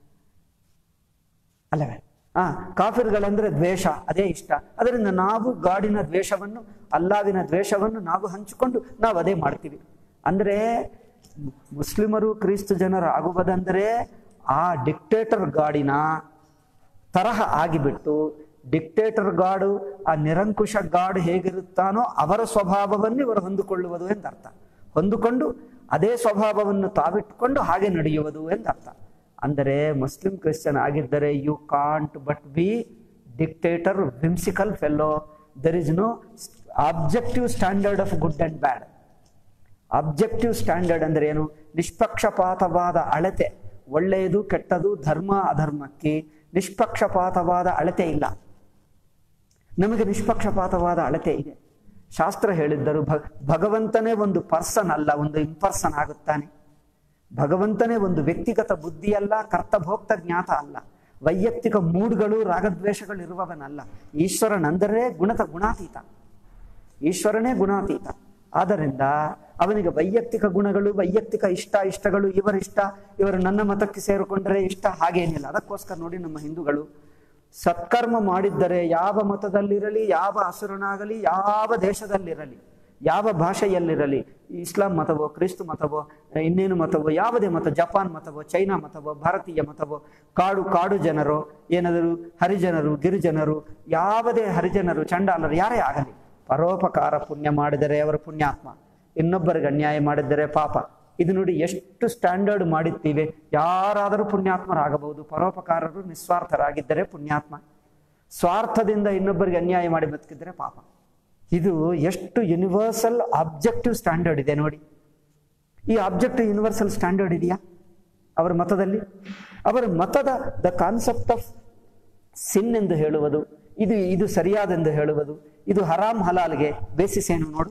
ಅಲ್ಲವೇ ಆ ಕಾಫಿರ್ಗಳಂದ್ರೆ ದ್ವೇಷ ಅದೇ ಇಷ್ಟ ಅದರಿಂದ ನಾವು ಗಾಡಿನ ದ್ವೇಷವನ್ನು ಅಲ್ಲಾವಿನ ದ್ವೇಷವನ್ನು ನಾವು ಹಂಚಿಕೊಂಡು ನಾವು ಅದೇ ಮಾಡ್ತೀವಿ ಅಂದ್ರೆ ಮುಸ್ಲಿಮರು ಕ್ರಿಸ್ತ ಜನರು ಆಗುವುದಂದ್ರೆ ಆ ಡಿಕ್ಟೇಟರ್ ಗಾಡಿನ ತರಹ ಆಗಿಬಿಟ್ಟು ಡಿಕ್ಟೇಟರ್ ಗಾಡು ಆ ನಿರಂಕುಶ ಗಾಡು ಹೇಗಿರುತ್ತಾನೋ ಅವರ ಸ್ವಭಾವವನ್ನು ಇವರು ಹೊಂದಿಕೊಳ್ಳುವುದು ಎಂದರ್ಥ ಹೊಂದಿಕೊಂಡು ಅದೇ ಸ್ವಭಾವವನ್ನು ತಾವಿಟ್ಟುಕೊಂಡು ಹಾಗೆ ನಡೆಯುವುದು ಎಂದರ್ಥ ಅಂದರೆ ಮುಸ್ಲಿಂ ಕ್ರಿಶ್ಚಿಯನ್ ಆಗಿದ್ದರೆ you can't but be dictator whimsical fellow there is no objective standard of good and bad objective standard ಅಂದ್ರೆ ಏನು ನಿಷ್ಪಕ್ಷಪಾತವಾದ ಅಳತೆ ಒಳ್ಳೆಯದು ಕೆಟ್ಟದು ಧರ್ಮ ಅಧರ್ಮಕ್ಕೆ ನಿಷ್ಪಕ್ಷಪಾತವಾದ ಅಳತೆ ಇಲ್ಲ ನಮಗೆ ನಿಷ್ಪಕ್ಷಪಾತವಾದ ಅಳತೆ ಇದೆ ಶಾಸ್ತ್ರ ಹೇಳಿದ್ದರು ಭ ಭಗವಂತನೇ ಒಂದು ಪರ್ಸನ್ ಅಲ್ಲ ಒಂದು ಇಂಪರ್ಸನ್ ಆಗುತ್ತಾನೆ ಭಗವಂತನೇ ಒಂದು ವ್ಯಕ್ತಿಗತ ಬುದ್ಧಿಯಲ್ಲ ಕರ್ತಭೋಕ್ತ ಜ್ಞಾತ ಅಲ್ಲ ವೈಯಕ್ತಿಕ ಮೂಡ್ಗಳು ರಾಗದ್ವೇಷಗಳು ಇರುವವನಲ್ಲ ಈಶ್ವರನಂದರೆ ಗುಣತ ಗುಣಾತೀತ ಈಶ್ವರನೇ ಗುಣಾತೀತ ಆದ್ದರಿಂದ ಅವನಿಗೆ ವೈಯಕ್ತಿಕ ಗುಣಗಳು ವೈಯಕ್ತಿಕ ಇಷ್ಟ ಇಷ್ಟಗಳು ಇವರಿಷ್ಟ ಇವರು ನನ್ನ ಮತಕ್ಕೆ ಸೇರಿಕೊಂಡರೆ ಇಷ್ಟ ಹಾಗೇನಿಲ್ಲ ಅದಕ್ಕೋಸ್ಕರ ನೋಡಿ ನಮ್ಮ ಹಿಂದೂಗಳು ಸತ್ಕರ್ಮ ಮಾಡಿದ್ದರೆ ಯಾವ ಮತದಲ್ಲಿರಲಿ ಯಾವ ಹಸುರನಾಗಲಿ ಯಾವ ದೇಶದಲ್ಲಿರಲಿ ಯಾವ ಭಾಷೆಯಲ್ಲಿರಲಿ ಇಸ್ಲಾಂ ಮತವೋ ಕ್ರಿಸ್ತು ಮತವೋ ಇನ್ನೇನು ಮತವೋ ಯಾವುದೇ ಮತ ಜಪಾನ್ ಮತವೋ ಚೈನಾ ಮತವೋ ಭಾರತೀಯ ಮತವೋ ಕಾಡು ಕಾಡು ಜನರು ಏನಾದರೂ ಹರಿಜನರು ಗಿರಿಜನರು ಯಾವುದೇ ಹರಿಜನರು ಚಂಡಾಲರು ಯಾರೇ ಆಗಲಿ ಪರೋಪಕಾರ ಪುಣ್ಯ ಮಾಡಿದರೆ ಅವರು ಪುಣ್ಯಾತ್ಮ ಇನ್ನೊಬ್ಬರಿಗೆ ಅನ್ಯಾಯ ಮಾಡಿದರೆ ಪಾಪ ಇದು ನೋಡಿ ಎಷ್ಟು ಸ್ಟ್ಯಾಂಡರ್ಡ್ ಮಾಡಿರ್ತೀವಿ ಯಾರಾದರೂ ಪುಣ್ಯಾತ್ಮರಾಗಬಹುದು ಪರೋಪಕಾರರು ನಿಸ್ವಾರ್ಥರಾಗಿದ್ದರೆ ಪುಣ್ಯಾತ್ಮ ಸ್ವಾರ್ಥದಿಂದ ಇನ್ನೊಬ್ಬರಿಗೆ ಅನ್ಯಾಯ ಮಾಡಿ ಬದುಕಿದ್ರೆ ಪಾಪ ಇದು ಎಷ್ಟು ಯೂನಿವರ್ಸಲ್ ಆಬ್ಜೆಕ್ಟಿವ್ ಸ್ಟ್ಯಾಂಡರ್ಡ್ ಇದೆ ನೋಡಿ ಈ ಆಬ್ಜೆಕ್ಟಿವ್ ಯೂನಿವರ್ಸಲ್ ಸ್ಟ್ಯಾಂಡರ್ಡ್ ಇದೆಯಾ ಅವರ ಮತದಲ್ಲಿ ಅವರ ಮತದ ದ ಕಾನ್ಸೆಪ್ಟ್ ಆಫ್ ಸಿನ್ ಎಂದು ಹೇಳುವುದು ಇದು ಇದು ಸರಿಯಾದೆಂದು ಹೇಳುವುದು ಇದು ಹರಾಮ್ ಹಲಾಲ್ಗೆ ಬೇಸಿಸ್ ಏನು ನೋಡು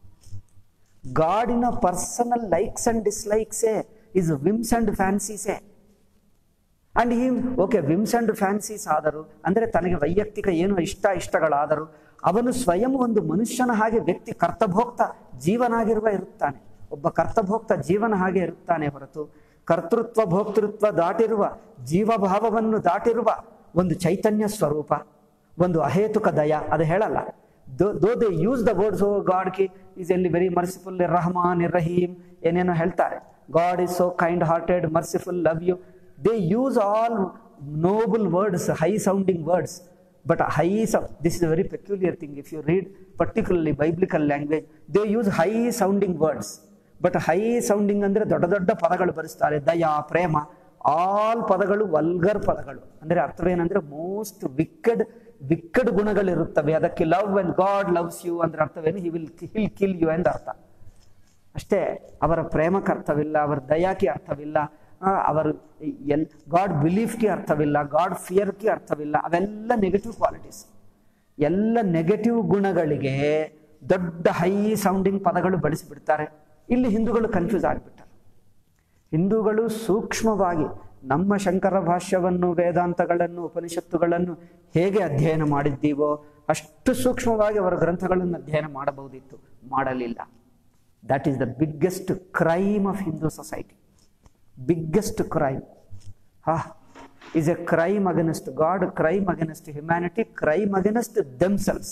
ಗಾಡಿನ ಪರ್ಸನಲ್ ಲೈಕ್ಸ್ ಅಂಡ್ ಡಿಸ್ಲೈಕ್ಸೇ ಇಸ್ ವಿಮ್ಸ್ ಅಂಡ್ ಫ್ಯಾನ್ಸೀಸೇ and he okay whims and fancies ಆದರು ಅಂದರೆ ತನಗೆ ವೈಯಕ್ತಿಕ ಏನು ಇಷ್ಟ ಇಷ್ಟಗಳಾದರು ಅವನು ಸ್ವಯಂ ಒಂದು ಮನುಷ್ಯನ ಹಾಗೆ ವ್ಯಕ್ತಿ ಕರ್ತಭೋಕ್ತ ಜೀವನಾಗಿರುವ ಇರುತ್ತಾನೆ ಒಬ್ಬ ಕರ್ತಭೋಕ್ತ ಜೀವನ ಹಾಗೆ ಇರುತ್ತಾನೆ ಹೊರತು ಕರ್ತೃತ್ವ ಭೋಕ್ತೃತ್ವ ದಾಟಿರುವ ಜೀವಭಾವವನ್ನು ದಾಟಿರುವ ಒಂದು ಚೈತನ್ಯ ಸ್ವರೂಪ ಒಂದು ಅಹೇತುಕ ದಯ ಅದು ಹೇಳಲ್ಲ though they use the words O God ಕಿ ಈಸ್ ಎಲ್ಲಿ ವೆರಿ ಮರ್ಸಿಫುಲ್ ರಹಮಾನ್ ರಹೀಮ್ ಏನೇನೋ ಹೇಳ್ತಾರೆ God is so kind hearted merciful love you they use all noble words high sounding words but high this is a very peculiar thing if you read particularly biblical language they use high sounding words but high sounding ಅಂದ್ರೆ ದೊಡ್ಡ ದೊಡ್ಡ ಪದಗಳು ಬರೆಸ್ತಾರೆ ದಯಾ ಪ್ರೇಮ ಆಲ್ ಪದಗಳು ವಲ್ಗರ್ ಪದಗಳು ಅಂದ್ರೆ ಅರ್ಥವೇನಂದ್ರೆ ಮೋಸ್ಟ್ ವಿಕ್ಕಡ್ ವಿಕ್ಕಡ್ ಗುಣಗಳಿರುತ್ತವೆ ಅದಕ್ಕೆ love and God loves you ಅಂದ್ರೆ ಅರ್ಥವೇನು he will hill kill you ಎಂದು ಅರ್ಥ ಅಷ್ಟೇ ಅವರ ಪ್ರೇಮಕ್ಕೆ ಅರ್ಥವಿಲ್ಲ ಅವರ ದಯಾಕ್ಕೆ ಅರ್ಥವಿಲ್ಲ ಆ, ಅವರು ಎಲ್ ಗಾಡ್ ಬಿಲೀಫ್ಗೆ ಅರ್ಥವಿಲ್ಲ ಗಾಡ್ ಫಿಯರ್ಗೆ ಅರ್ಥವಿಲ್ಲ ಅವೆಲ್ಲ ನೆಗೆಟಿವ್ ಕ್ವಾಲಿಟೀಸ್ ಎಲ್ಲ ನೆಗೆಟಿವ್ ಗುಣಗಳಿಗೆ ದೊಡ್ಡ ಹೈ ಸೌಂಡಿಂಗ್ ಪದಗಳು ಬಳಸಿಬಿಡ್ತಾರೆ ಇಲ್ಲಿ ಹಿಂದೂಗಳು ಕನ್ಫ್ಯೂಸ್ ಆಗಿಬಿಟ್ಟಾರೆ ಹಿಂದೂಗಳು ಸೂಕ್ಷ್ಮವಾಗಿ ನಮ್ಮ ಶಂಕರ ಭಾಷ್ಯವನ್ನು ವೇದಾಂತಗಳನ್ನು ಉಪನಿಷತ್ತುಗಳನ್ನು ಹೇಗೆ ಅಧ್ಯಯನ ಮಾಡಿದ್ದೀವೋ ಅಷ್ಟು ಸೂಕ್ಷ್ಮವಾಗಿ ಅವರ ಗ್ರಂಥಗಳನ್ನು ಅಧ್ಯಯನ ಮಾಡಬಹುದಿತ್ತು ಮಾಡಲಿಲ್ಲ that is the biggest crime of Hindu society biggest crime ಹಾ is a crime against God crime against humanity crime against themselves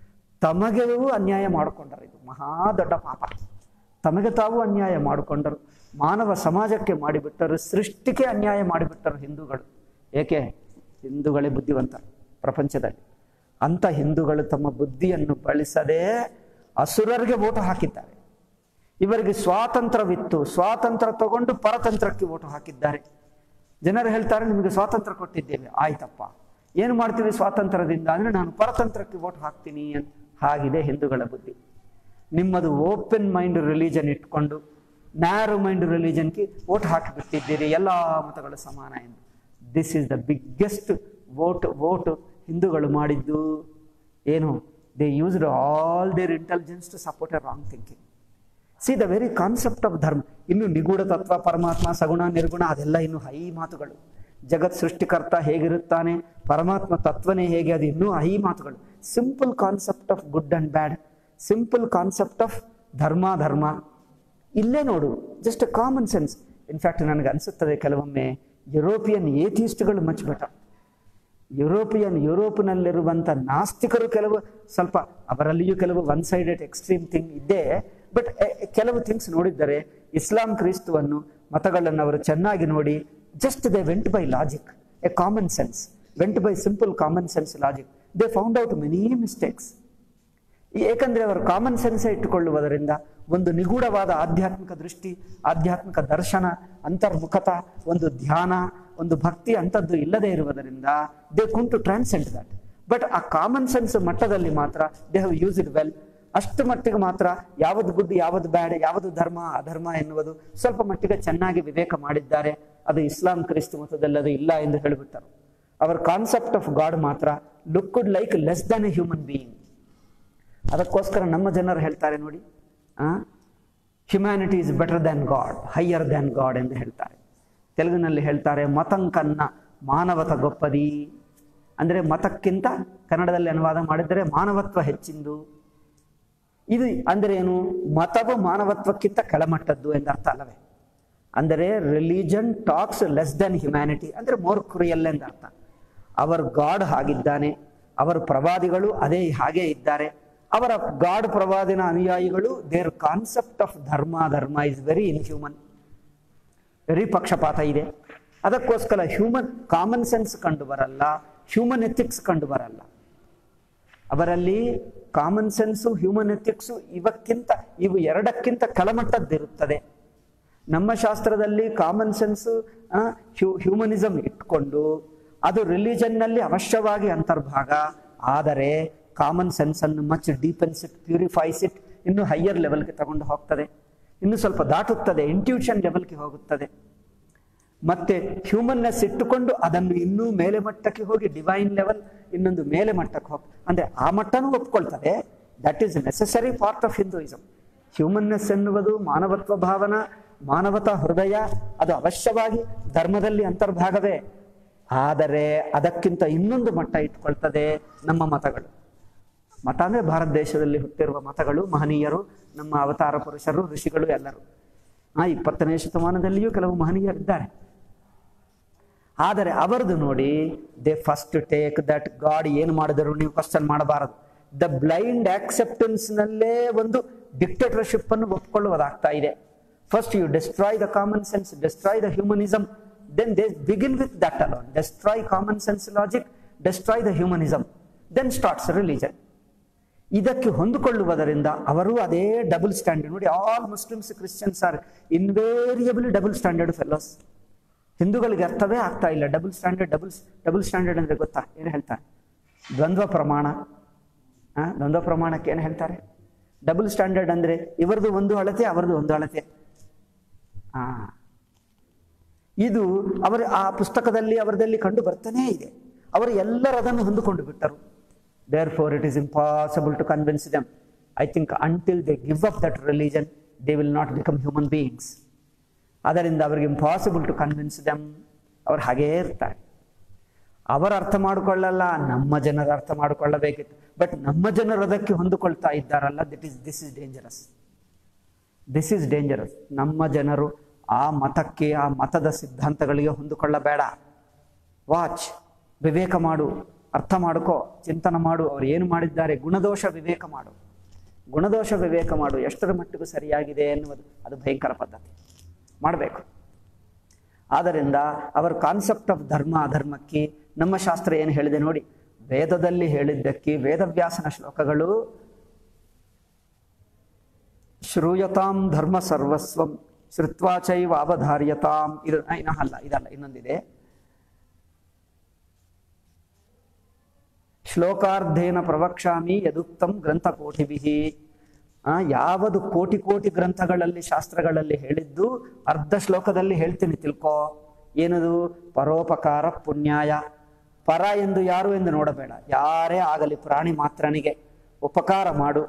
ತಮಗೆಯೂ ಅನ್ಯಾಯ ಮಾಡಿಕೊಂಡರು ಇದು ಮಹಾ ದೊಡ್ಡ ಪಾಪ ತಮಗೆ ತಾವು ಅನ್ಯಾಯ ಮಾಡಿಕೊಂಡರು ಮಾನವ ಸಮಾಜಕ್ಕೆ ಮಾಡಿಬಿಟ್ಟರು ಸೃಷ್ಟಿಗೆ ಅನ್ಯಾಯ ಮಾಡಿಬಿಟ್ಟರು ಹಿಂದೂಗಳು ಏಕೆ ಹಿಂದೂಗಳೇ ಬುದ್ಧಿವಂತರು ಪ್ರಪಂಚದಲ್ಲಿ ಅಂಥ ಹಿಂದೂಗಳು ತಮ್ಮ ಬುದ್ಧಿಯನ್ನು ಬಳಸದೆ ಅಸುರರಿಗೆ ಓಟು ಹಾಕಿದ್ದಾರೆ ಇವರಿಗೆ ಸ್ವಾತಂತ್ರ್ಯವಿತ್ತು ಸ್ವಾತಂತ್ರ್ಯ ತಗೊಂಡು ಪರತಂತ್ರಕ್ಕೆ ಓಟು ಹಾಕಿದ್ದಾರೆ ಜನರು ಹೇಳ್ತಾರೆ ನಿಮಗೆ ಸ್ವಾತಂತ್ರ್ಯ ಕೊಟ್ಟಿದ್ದೇವೆ ಆಯ್ತಪ್ಪ ಏನು ಮಾಡ್ತೀವಿ ಸ್ವಾತಂತ್ರ್ಯದಿಂದ ಅಂದರೆ ನಾನು ಪರತಂತ್ರಕ್ಕೆ ಓಟ್ ಹಾಕ್ತೀನಿ ಅಂತ ಹಾಗಿದೆ ಹಿಂದೂಗಳ ಬುದ್ಧಿ ನಿಮ್ಮದು ಓಪನ್ ಮೈಂಡ್ ರಿಲಿಜನ್ ಇಟ್ಕೊಂಡು ನ್ಯಾರೋ ಮೈಂಡ್ ರಿಲಿಜನ್ಗೆ ಓಟ್ ಹಾಕಿಬಿಟ್ಟಿದ್ದೀರಿ ಎಲ್ಲ ಮತಗಳು ಸಮಾನ ಎಂದು this is the biggest vote vote ಹಿಂದೂಗಳು ಮಾಡಿದ್ದು ಏನು they used all their intelligence to support a wrong thinking see the very concept of dharma ಇನ್ನು ನಿಗೂಢ ತತ್ವ ಪರಮಾತ್ಮ ಸಗುಣ ನಿರ್ಗುಣ ಅದೆಲ್ಲ ಇನ್ನು ಹೈ ಮಾತುಗಳು ಜಗತ್ ಸೃಷ್ಟಿಕರ್ತ ಹೇಗಿರುತ್ತಾನೆ ಪರಮಾತ್ಮ ತತ್ವನೇ ಹೇಗೆ ಅದು ಇನ್ನೂ ಹೈ ಮಾತುಗಳು simple concept of good and bad simple concept of dharma dharma ಇಲ್ಲೇ ನೋಡು ಜಸ್ಟ್ ಕಾಮನ್ ಸೆನ್ಸ್ ಇನ್ಫ್ಯಾಕ್ಟ್ ನನಗೆ ಅನಿಸುತ್ತದೆ ಕೆಲವೊಮ್ಮೆ ಯುರೋಪಿಯನ್ ಏಥಿಸ್ಟ್ಗಳು ಮಚ್ ಬೆಟರ್ ಯುರೋಪಿಯನ್ ಯುರೋಪ್ನಲ್ಲಿರುವಂಥ ನಾಸ್ತಿಕರು ಕೆಲವು ಸ್ವಲ್ಪ ಅವರಲ್ಲಿಯೂ ಕೆಲವು ಒನ್ ಸೈಡೆಡ್ ಎಕ್ಸ್ಟ್ರೀಮ್ ಥಿಂಗ್ ಇದ್ದೇ ಬಟ್ ಕೆಲವು ಥಿಂಗ್ಸ್ ನೋಡಿದ್ದಾರೆ ಇಸ್ಲಾಂ ಕ್ರಿಸ್ತವನ್ನು ಮತಗಳನ್ನು ಅವರು ಚೆನ್ನಾಗಿ ನೋಡಿ just they went by logic a common sense went by simple common sense logic they found out many mistakes ಏಕೆಂದರೆ ಅವರು ಕಾಮನ್ ಸೆನ್ಸೇ ಇಟ್ಟುಕೊಳ್ಳುವುದರಿಂದ ಒಂದು ನಿಗೂಢವಾದ ಆಧ್ಯಾತ್ಮಿಕ ದೃಷ್ಟಿ ಆಧ್ಯಾತ್ಮಿಕ ದರ್ಶನ ಅಂತರ್ಮುಖತ ಒಂದು ಧ್ಯಾನ ಒಂದು ಭಕ್ತಿ ಅಂಥದ್ದು ಇಲ್ಲದೆ ಇರುವುದರಿಂದ they couldn't to transcend that but ಆ ಕಾಮನ್ ಸೆನ್ಸ್ ಮಟ್ಟದಲ್ಲಿ ಮಾತ್ರ they have use it well ಅಷ್ಟು ಮಟ್ಟಿಗೆ ಮಾತ್ರ ಯಾವುದು ಗುಡ್ ಯಾವುದು ಬ್ಯಾಡ್ ಯಾವುದು ಧರ್ಮ ಅಧರ್ಮ ಎನ್ನುವುದು ಸ್ವಲ್ಪ ಮಟ್ಟಿಗೆ ಚೆನ್ನಾಗಿ ವಿವೇಕ ಮಾಡಿದ್ದಾರೆ ಅದು ಇಸ್ಲಾಂ ಕ್ರಿಸ್ತ ಮತದಲ್ಲಿ ಅದು ಇಲ್ಲ ಎಂದು ಹೇಳಿಬಿಟ್ಟರು ಅವರ ಕಾನ್ಸೆಪ್ಟ್ ಆಫ್ ಗಾಡ್ ಮಾತ್ರ looked like less than a human being ಅದಕ್ಕೋಸ್ಕರ ನಮ್ಮ ಜನರು ಹೇಳ್ತಾರೆ ನೋಡಿ humanity is better than God higher than God ಎಂದು ಹೇಳ್ತಾರೆ ತೆಲುಗಿನಲ್ಲಿ ಹೇಳ್ತಾರೆ ಮತಂಕನ್ನ ಮಾನವತ ಗೊಪ್ಪದಿ ಅಂದರೆ ಮತಕ್ಕಿಂತ ಕನ್ನಡದಲ್ಲಿ ಅನುವಾದ ಮಾಡಿದರೆ ಮಾನವತ್ವ ಹೆಚ್ಚಿಂದು ಇದು ಅಂದರೆ ಏನು ಮತವು ಮಾನವತ್ವಕ್ಕಿಂತ ಕೆಳಮಟ್ಟದ್ದು ಎಂದರ್ಥ ಅಲ್ಲವೇ ಅಂದರೆ religion talks less than humanity ಅಂದರೆ ಮೋರ್ ಕ್ರಿಯಲ್ ಎಂದರ್ಥ ಅವರ್ ಗಾಡ್ ಹಾಗಿದ್ದಾನೆ ಅವರ ಪ್ರವಾದಿಗಳು ಅದೇ ಹಾಗೆ ಇದ್ದಾರೆ ಅವರ ಗಾಡ್ ಪ್ರವಾದಿನ ಅನುಯಾಯಿಗಳು ದೇರ್ ಕಾನ್ಸೆಪ್ಟ್ ಆಫ್ ಧರ್ಮ ಧರ್ಮ ಇಸ್ ವೆರಿ ಇನ್ಹ್ಯೂಮನ್ ವೆರಿ ಪಕ್ಷಪಾತ ಇದೆ ಅದಕ್ಕೋಸ್ಕರ ಹ್ಯೂಮನ್ ಕಾಮನ್ ಸೆನ್ಸ್ ಕಂಡು ಬರಲ್ಲ ಹ್ಯೂಮನ್ ಎಥಿಕ್ಸ್ ಕಂಡು ಬರಲ್ಲ ಅವರಲ್ಲಿ ಕಾಮನ್ ಸೆನ್ಸು ಹ್ಯೂಮನ್ ಎಥಿಕ್ಸು ಇವಕ್ಕಿಂತ ಇವು ಎರಡಕ್ಕಿಂತ ಕೆಳಮಟ್ಟದ್ದಿರುತ್ತದೆ ನಮ್ಮ ಶಾಸ್ತ್ರದಲ್ಲಿ ಕಾಮನ್ ಸೆನ್ಸು ಹ್ಯೂ ಹ್ಯೂಮನಿಸಮ್ ಇಟ್ಕೊಂಡು ಅದು ರಿಲಿಜನ್ನಲ್ಲಿ ಅವಶ್ಯವಾಗಿ ಅಂತರ್ಭಾಗ ಆದರೆ ಕಾಮನ್ ಸೆನ್ಸ್ ಅನ್ನು much deepens it purifies it ಇನ್ನು ಹೈಯರ್ ಲೆವೆಲ್ಗೆ ತಗೊಂಡು ಹೋಗ್ತದೆ ಇನ್ನು ಸ್ವಲ್ಪ ದಾಟುತ್ತದೆ ಇಂಟ್ಯೂಷನ್ ಲೆವೆಲ್ಗೆ ಹೋಗುತ್ತದೆ ಮತ್ತೆ ಹ್ಯೂಮನ್ನೆಸ್ ಇಟ್ಟುಕೊಂಡು ಅದನ್ನು ಇನ್ನೂ ಮೇಲೆ ಮಟ್ಟಕ್ಕೆ ಹೋಗಿ ಡಿವೈನ್ ಲೆವೆಲ್ ಇನ್ನೊಂದು ಮೇಲೆ ಮಟ್ಟಕ್ಕೆ ಹೋಗಿ ಅಂದ್ರೆ ಆ ಮಟ್ಟನೂ ಒಪ್ಕೊಳ್ತದೆ that is necessary part of Hinduism humanness ಎನ್ನುವುದು ಮಾನವತ್ವ ಭಾವನ ಮಾನವತಾ ಹೃದಯ ಅದು ಅವಶ್ಯವಾಗಿ ಧರ್ಮದಲ್ಲಿ ಅಂತರ್ಭಾಗವೇ ಆದರೆ ಅದಕ್ಕಿಂತ ಇನ್ನೊಂದು ಮಟ್ಟ ಇಟ್ಕೊಳ್ತದೆ ನಮ್ಮ ಮತಗಳು ಮತ ಅಂದ್ರೆ ಭಾರತ ದೇಶದಲ್ಲಿ ಹುಟ್ಟಿರುವ ಮತಗಳು ಮಹನೀಯರು ನಮ್ಮ ಅವತಾರ ಪುರುಷರು ಋಷಿಗಳು ಎಲ್ಲರೂ ಆ ಇಪ್ಪತ್ತನೇ ಶತಮಾನದಲ್ಲಿಯೂ ಕೆಲವು ಮಹನೀಯರಿದ್ದಾರೆ ಆದರೆ ಅವರದು ನೋಡಿ they first take that God ಏನು ಮಾಡಿದರು ನೀವು ಕ್ವಶನ್ ಮಾಡಬಾರದು ದ ಬ್ಲೈಂಡ್ ಆಕ್ಸೆಪ್ಟೆನ್ಸ್ನಲ್ಲೇ ಒಂದು ಡಿಕ್ಟೇಟರ್ಶಿಪ್ ಅನ್ನು ಒಪ್ಕೊಳ್ಳುವುದಾಗ್ತಾ ಇದೆ first you destroy the common sense destroy the humanism then they begin with that alone destroy common sense logic destroy the humanism then starts religion ಇದಕ್ಕೆ ಹೊಂದಿಕೊಳ್ಳುವುದರಿಂದ ಅವರು ಅದೇ ಡಬಲ್ ಸ್ಟ್ಯಾಂಡರ್ಡ್ ನೋಡಿ all Muslims Christians are invariably double standard fellows ಹಿಂದೂಗಳಿಗೆ ಅರ್ಥವೇ ಆಗ್ತಾ ಇಲ್ಲ double standard double double standard ಅಂದ್ರೆ ಗೊತ್ತಾ ಏನು ಹೇಳ್ತಾರೆ ದ್ವಂದ್ವ ಪ್ರಮಾಣ ಆ, ದ್ವಂದ್ವ ಪ್ರಮಾಣಕ್ಕೆ ಏನು ಹೇಳ್ತಾರೆ ಡಬಲ್ ಸ್ಟ್ಯಾಂಡರ್ಡ್ ಅಂದ್ರೆ ಇವರದು ಒಂದು ಅಳತೆ ಅವರದು ಒಂದು ಅಳತೆ ಆ ಇದು ಅವರ ಆ ಪುಸ್ತಕದಲ್ಲಿ ಅವರದಲ್ಲಿ ಕಂಡು ಬರ್ತಾನೇ ಇದೆ ಅವರು ಎಲ್ಲರೂ ಅದನ್ನು ಹೊಂದಿಕೊಂಡು ಬಿಟ್ಟರು therefore it is impossible to convince them I think until they give up that religion they will not become human beings ಅದರಿಂದ ಅವರಿಗೆ ಇಂಪಾಸಿಬಲ್ ಟು ಕನ್ವಿನ್ಸ್ ದೆಮ್ ಅವ್ರು ಹಾಗೇ ಇರ್ತಾರೆ ಅವರ ಅರ್ಥ ಮಾಡಿಕೊಳ್ಳಲ್ಲ ನಮ್ಮ ಜನರ ಅರ್ಥ ಮಾಡಿಕೊಳ್ಳಬೇಕಿತ್ತು ಬಟ್ ನಮ್ಮ ಜನರು ಅದಕ್ಕೆ ಹೊಂದಿಕೊಳ್ತಾ ಇದ್ದಾರಲ್ಲ this is this is dangerous this is dangerous ನಮ್ಮ ಜನರು ಆ ಮತಕ್ಕೆ ಆ ಮತದ ಸಿದ್ಧಾಂತಗಳಿಗೆ ಹೊಂದಿಕೊಳ್ಳಬೇಡ ವಾಚ್ ವಿವೇಕ ಮಾಡು ಅರ್ಥ ಮಾಡ್ಕೋ ಚಿಂತನೆ ಮಾಡು ಅವ್ರು ಏನು ಮಾಡಿದ್ದಾರೆ ಗುಣದೋಷ ವಿವೇಕ ಮಾಡು ಗುಣದೋಷ ವಿವೇಕ ಮಾಡು ಎಷ್ಟರ ಮಟ್ಟಿಗೂ ಸರಿಯಾಗಿದೆ ಎನ್ನುವುದು ಅದು ಭಯಂಕರ ಪದ್ಧತಿ ಮಾಡಬೇಕು ಆದ್ದರಿಂದ ಅವರ ಕಾನ್ಸೆಪ್ಟ್ ಆಫ್ ಧರ್ಮ ಅಧರ್ಮಕ್ಕೆ ನಮ್ಮ ಶಾಸ್ತ್ರ ಏನು ಹೇಳಿದೆ ನೋಡಿ ವೇದದಲ್ಲಿ ಹೇಳಿದ್ದಕ್ಕೆ ವೇದವ್ಯಾಸನ ಶ್ಲೋಕಗಳು ಶ್ರೂಯತಾಂ ಧರ್ಮ ಸರ್ವಸ್ವಂ ಶ್ರುತ್ವಾಚೈವ ಅವಧಾರ್ಯತಾಂ ಇದು ಇನ್ನ ಅಲ್ಲ ಇದಲ್ಲ ಇನ್ನೊಂದಿದೆ ಶ್ಲೋಕಾರ್ಧೇನ ಪ್ರವಕ್ಷಾಮಿ ಯದುಕ್ತಂ ಗ್ರಂಥಕೋಟಿಭಿ ಆ ಯಾವುದು ಕೋಟಿ ಕೋಟಿ ಗ್ರಂಥಗಳಲ್ಲಿ ಶಾಸ್ತ್ರಗಳಲ್ಲಿ ಹೇಳಿದ್ದು ಅರ್ಧ ಶ್ಲೋಕದಲ್ಲಿ ಹೇಳ್ತೀನಿ ತಿಳ್ಕೋ ಏನದು ಪರೋಪಕಾರ ಪುಣ್ಯಾಯ ಪರ ಎಂದು ಯಾರು ಎಂದು ನೋಡಬೇಡ ಯಾರೇ ಆಗಲಿ ಪ್ರಾಣಿ ಮಾತ್ರನಿಗೆ ಉಪಕಾರ ಮಾಡು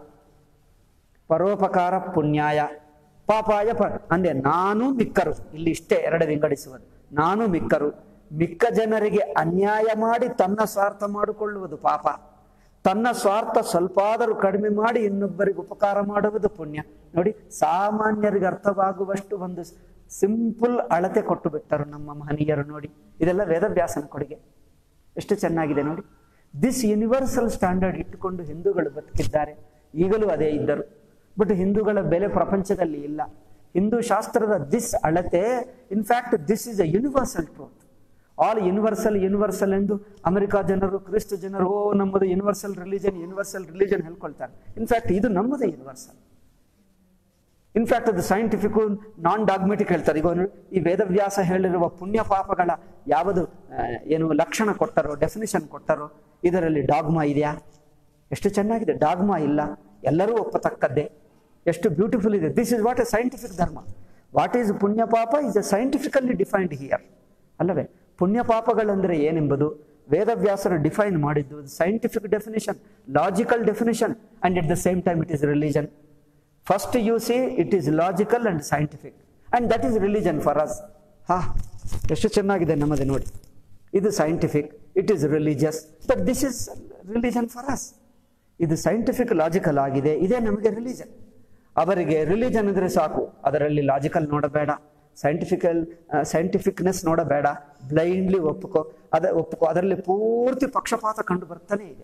ಪರೋಪಕಾರ ಪುಣ್ಯಾಯ ಪಾಪಾಯ ಪ ಅಂದೆ ನಾನು ಮಿಕ್ಕರು ಇಲ್ಲಿ ಇಷ್ಟೇ ಎರಡು ವಿಂಗಡಿಸುವುದು ನಾನು ಮಿಕ್ಕರು ಮಿಕ್ಕ ಜನರಿಗೆ ಅನ್ಯಾಯ ಮಾಡಿ ತನ್ನ ಸ್ವಾರ್ಥ ಮಾಡಿಕೊಳ್ಳುವುದು ಪಾಪ ತನ್ನ ಸ್ವಾರ್ಥ ಸ್ವಲ್ಪಾದರೂ ಕಡಿಮೆ ಮಾಡಿ ಇನ್ನೊಬ್ಬರಿಗೆ ಉಪಕಾರ ಮಾಡುವುದು ಪುಣ್ಯ ನೋಡಿ ಸಾಮಾನ್ಯರಿಗೆ ಅರ್ಥವಾಗುವಷ್ಟು ಒಂದು ಸಿಂಪಲ್ ಅಳತೆ ಕೊಟ್ಟು ಬಿಟ್ಟರು ನಮ್ಮ ಮಹನೀಯರು ನೋಡಿ ಇದೆಲ್ಲ ವೇದವ್ಯಾಸನ ಕೊಡುಗೆ ಎಷ್ಟು ಚೆನ್ನಾಗಿದೆ ನೋಡಿ ದಿಸ್ ಯೂನಿವರ್ಸಲ್ ಸ್ಟ್ಯಾಂಡರ್ಡ್ ಇಟ್ಟುಕೊಂಡು ಹಿಂದೂಗಳು ಬದುಕಿದ್ದಾರೆ ಈಗಲೂ ಅದೇ ಇದ್ದರು ಬಟ್ ಹಿಂದೂಗಳ ಬೆಲೆ ಪ್ರಪಂಚದಲ್ಲಿ ಇಲ್ಲ ಹಿಂದೂ ಶಾಸ್ತ್ರದ ದಿಸ್ ಅಳತೆ in fact this is a universal truth all universal universal ಎಂದು ಅಮೆರಿಕ ಜನರು ಕ್ರಿಸ್ತ ಜನರು ಓ ನಮ್ಮದು ಯೂನಿವರ್ಸಲ್ ರಿಲಿಜನ್ ಯೂನಿವರ್ಸಲ್ ರಿಲಿಜನ್ ಹೇಳ್ಕೊಳ್ತಾರೆ ಇನ್ಫ್ಯಾಕ್ಟ್ ಇದು ನಮ್ಮದೇ ಯೂನಿವರ್ಸಲ್ ಇನ್ಫ್ಯಾಕ್ಟ್ ಅದು ಸೈಂಟಿಫಿಕ್ ನಾನ್ ಡಾಗ್ಮೆಟಿಕ್ ಹೇಳ್ತಾರೆ ಈಗ ಒಂದು- ಈ ವೇದವ್ಯಾಸ ಹೇಳಿರುವ ಪುಣ್ಯ ಪಾಪಗಳ ಯಾವುದು ಆ, ಏನು ಲಕ್ಷಣ ಕೊಟ್ಟರೋ ಡೆಫಿನಿಷನ್ ಕೊಟ್ಟರೋ ಇದರಲ್ಲಿ ಡಾಗ್ಮಾ ಇದೆಯಾ ಎಷ್ಟು ಚೆನ್ನಾಗಿದೆ ಡಾಗ್ಮಾ ಇಲ್ಲ ಎಲ್ಲರೂ ಒಪ್ಪತಕ್ಕದ್ದೇ ಎಷ್ಟು ಬ್ಯೂಟಿಫುಲ್ ಇದೆ this is what a scientific dharma what is punya papa is a scientifically defined here ಅಲ್ಲವೇ ಪುಣ್ಯ ಪಾಪಗಳಂದ್ರೆ ಏನೆಂಬುದು ವೇದವ್ಯಾಸರು ಡಿಫೈನ್ ಮಾಡಿದ್ದು scientific definition logical definition and at the same time it is religion first you see it is logical and scientific and that is religion for us ಹಾ ಎಷ್ಟು ಚೆನ್ನಾಗಿದೆ ನಮ್ಮದು ನೋಡಿ ಇದು scientific it is religious but this is religion for us ಇದು ಸೈಂಟಿಫಿಕ್ ಲಾಜಿಕಲ್ ಆಗಿದೆ ಇದೇ ನಮಗೆ ರಿಲಿಜನ್ ಅವರಿಗೆ ರಿಲಿಜನ್ ಅಂದರೆ ಸಾಕು ಅದರಲ್ಲಿ ಲಾಜಿಕಲ್ ನೋಡಬೇಡ ಸೈಂಟಿಫಿಕಲ್ ಸೈಂಟಿಫಿಕ್ನೆಸ್ ನೋಡಬೇಡ ಬ್ಲೈಂಡ್ಲಿ ಒಪ್ಪುಕೋ ಅದ ಒಪ್ಪುಕೋ ಅದರಲ್ಲಿ ಪೂರ್ತಿ ಪಕ್ಷಪಾತ ಕಂಡು ಬರ್ತಾನೆ ಇದೆ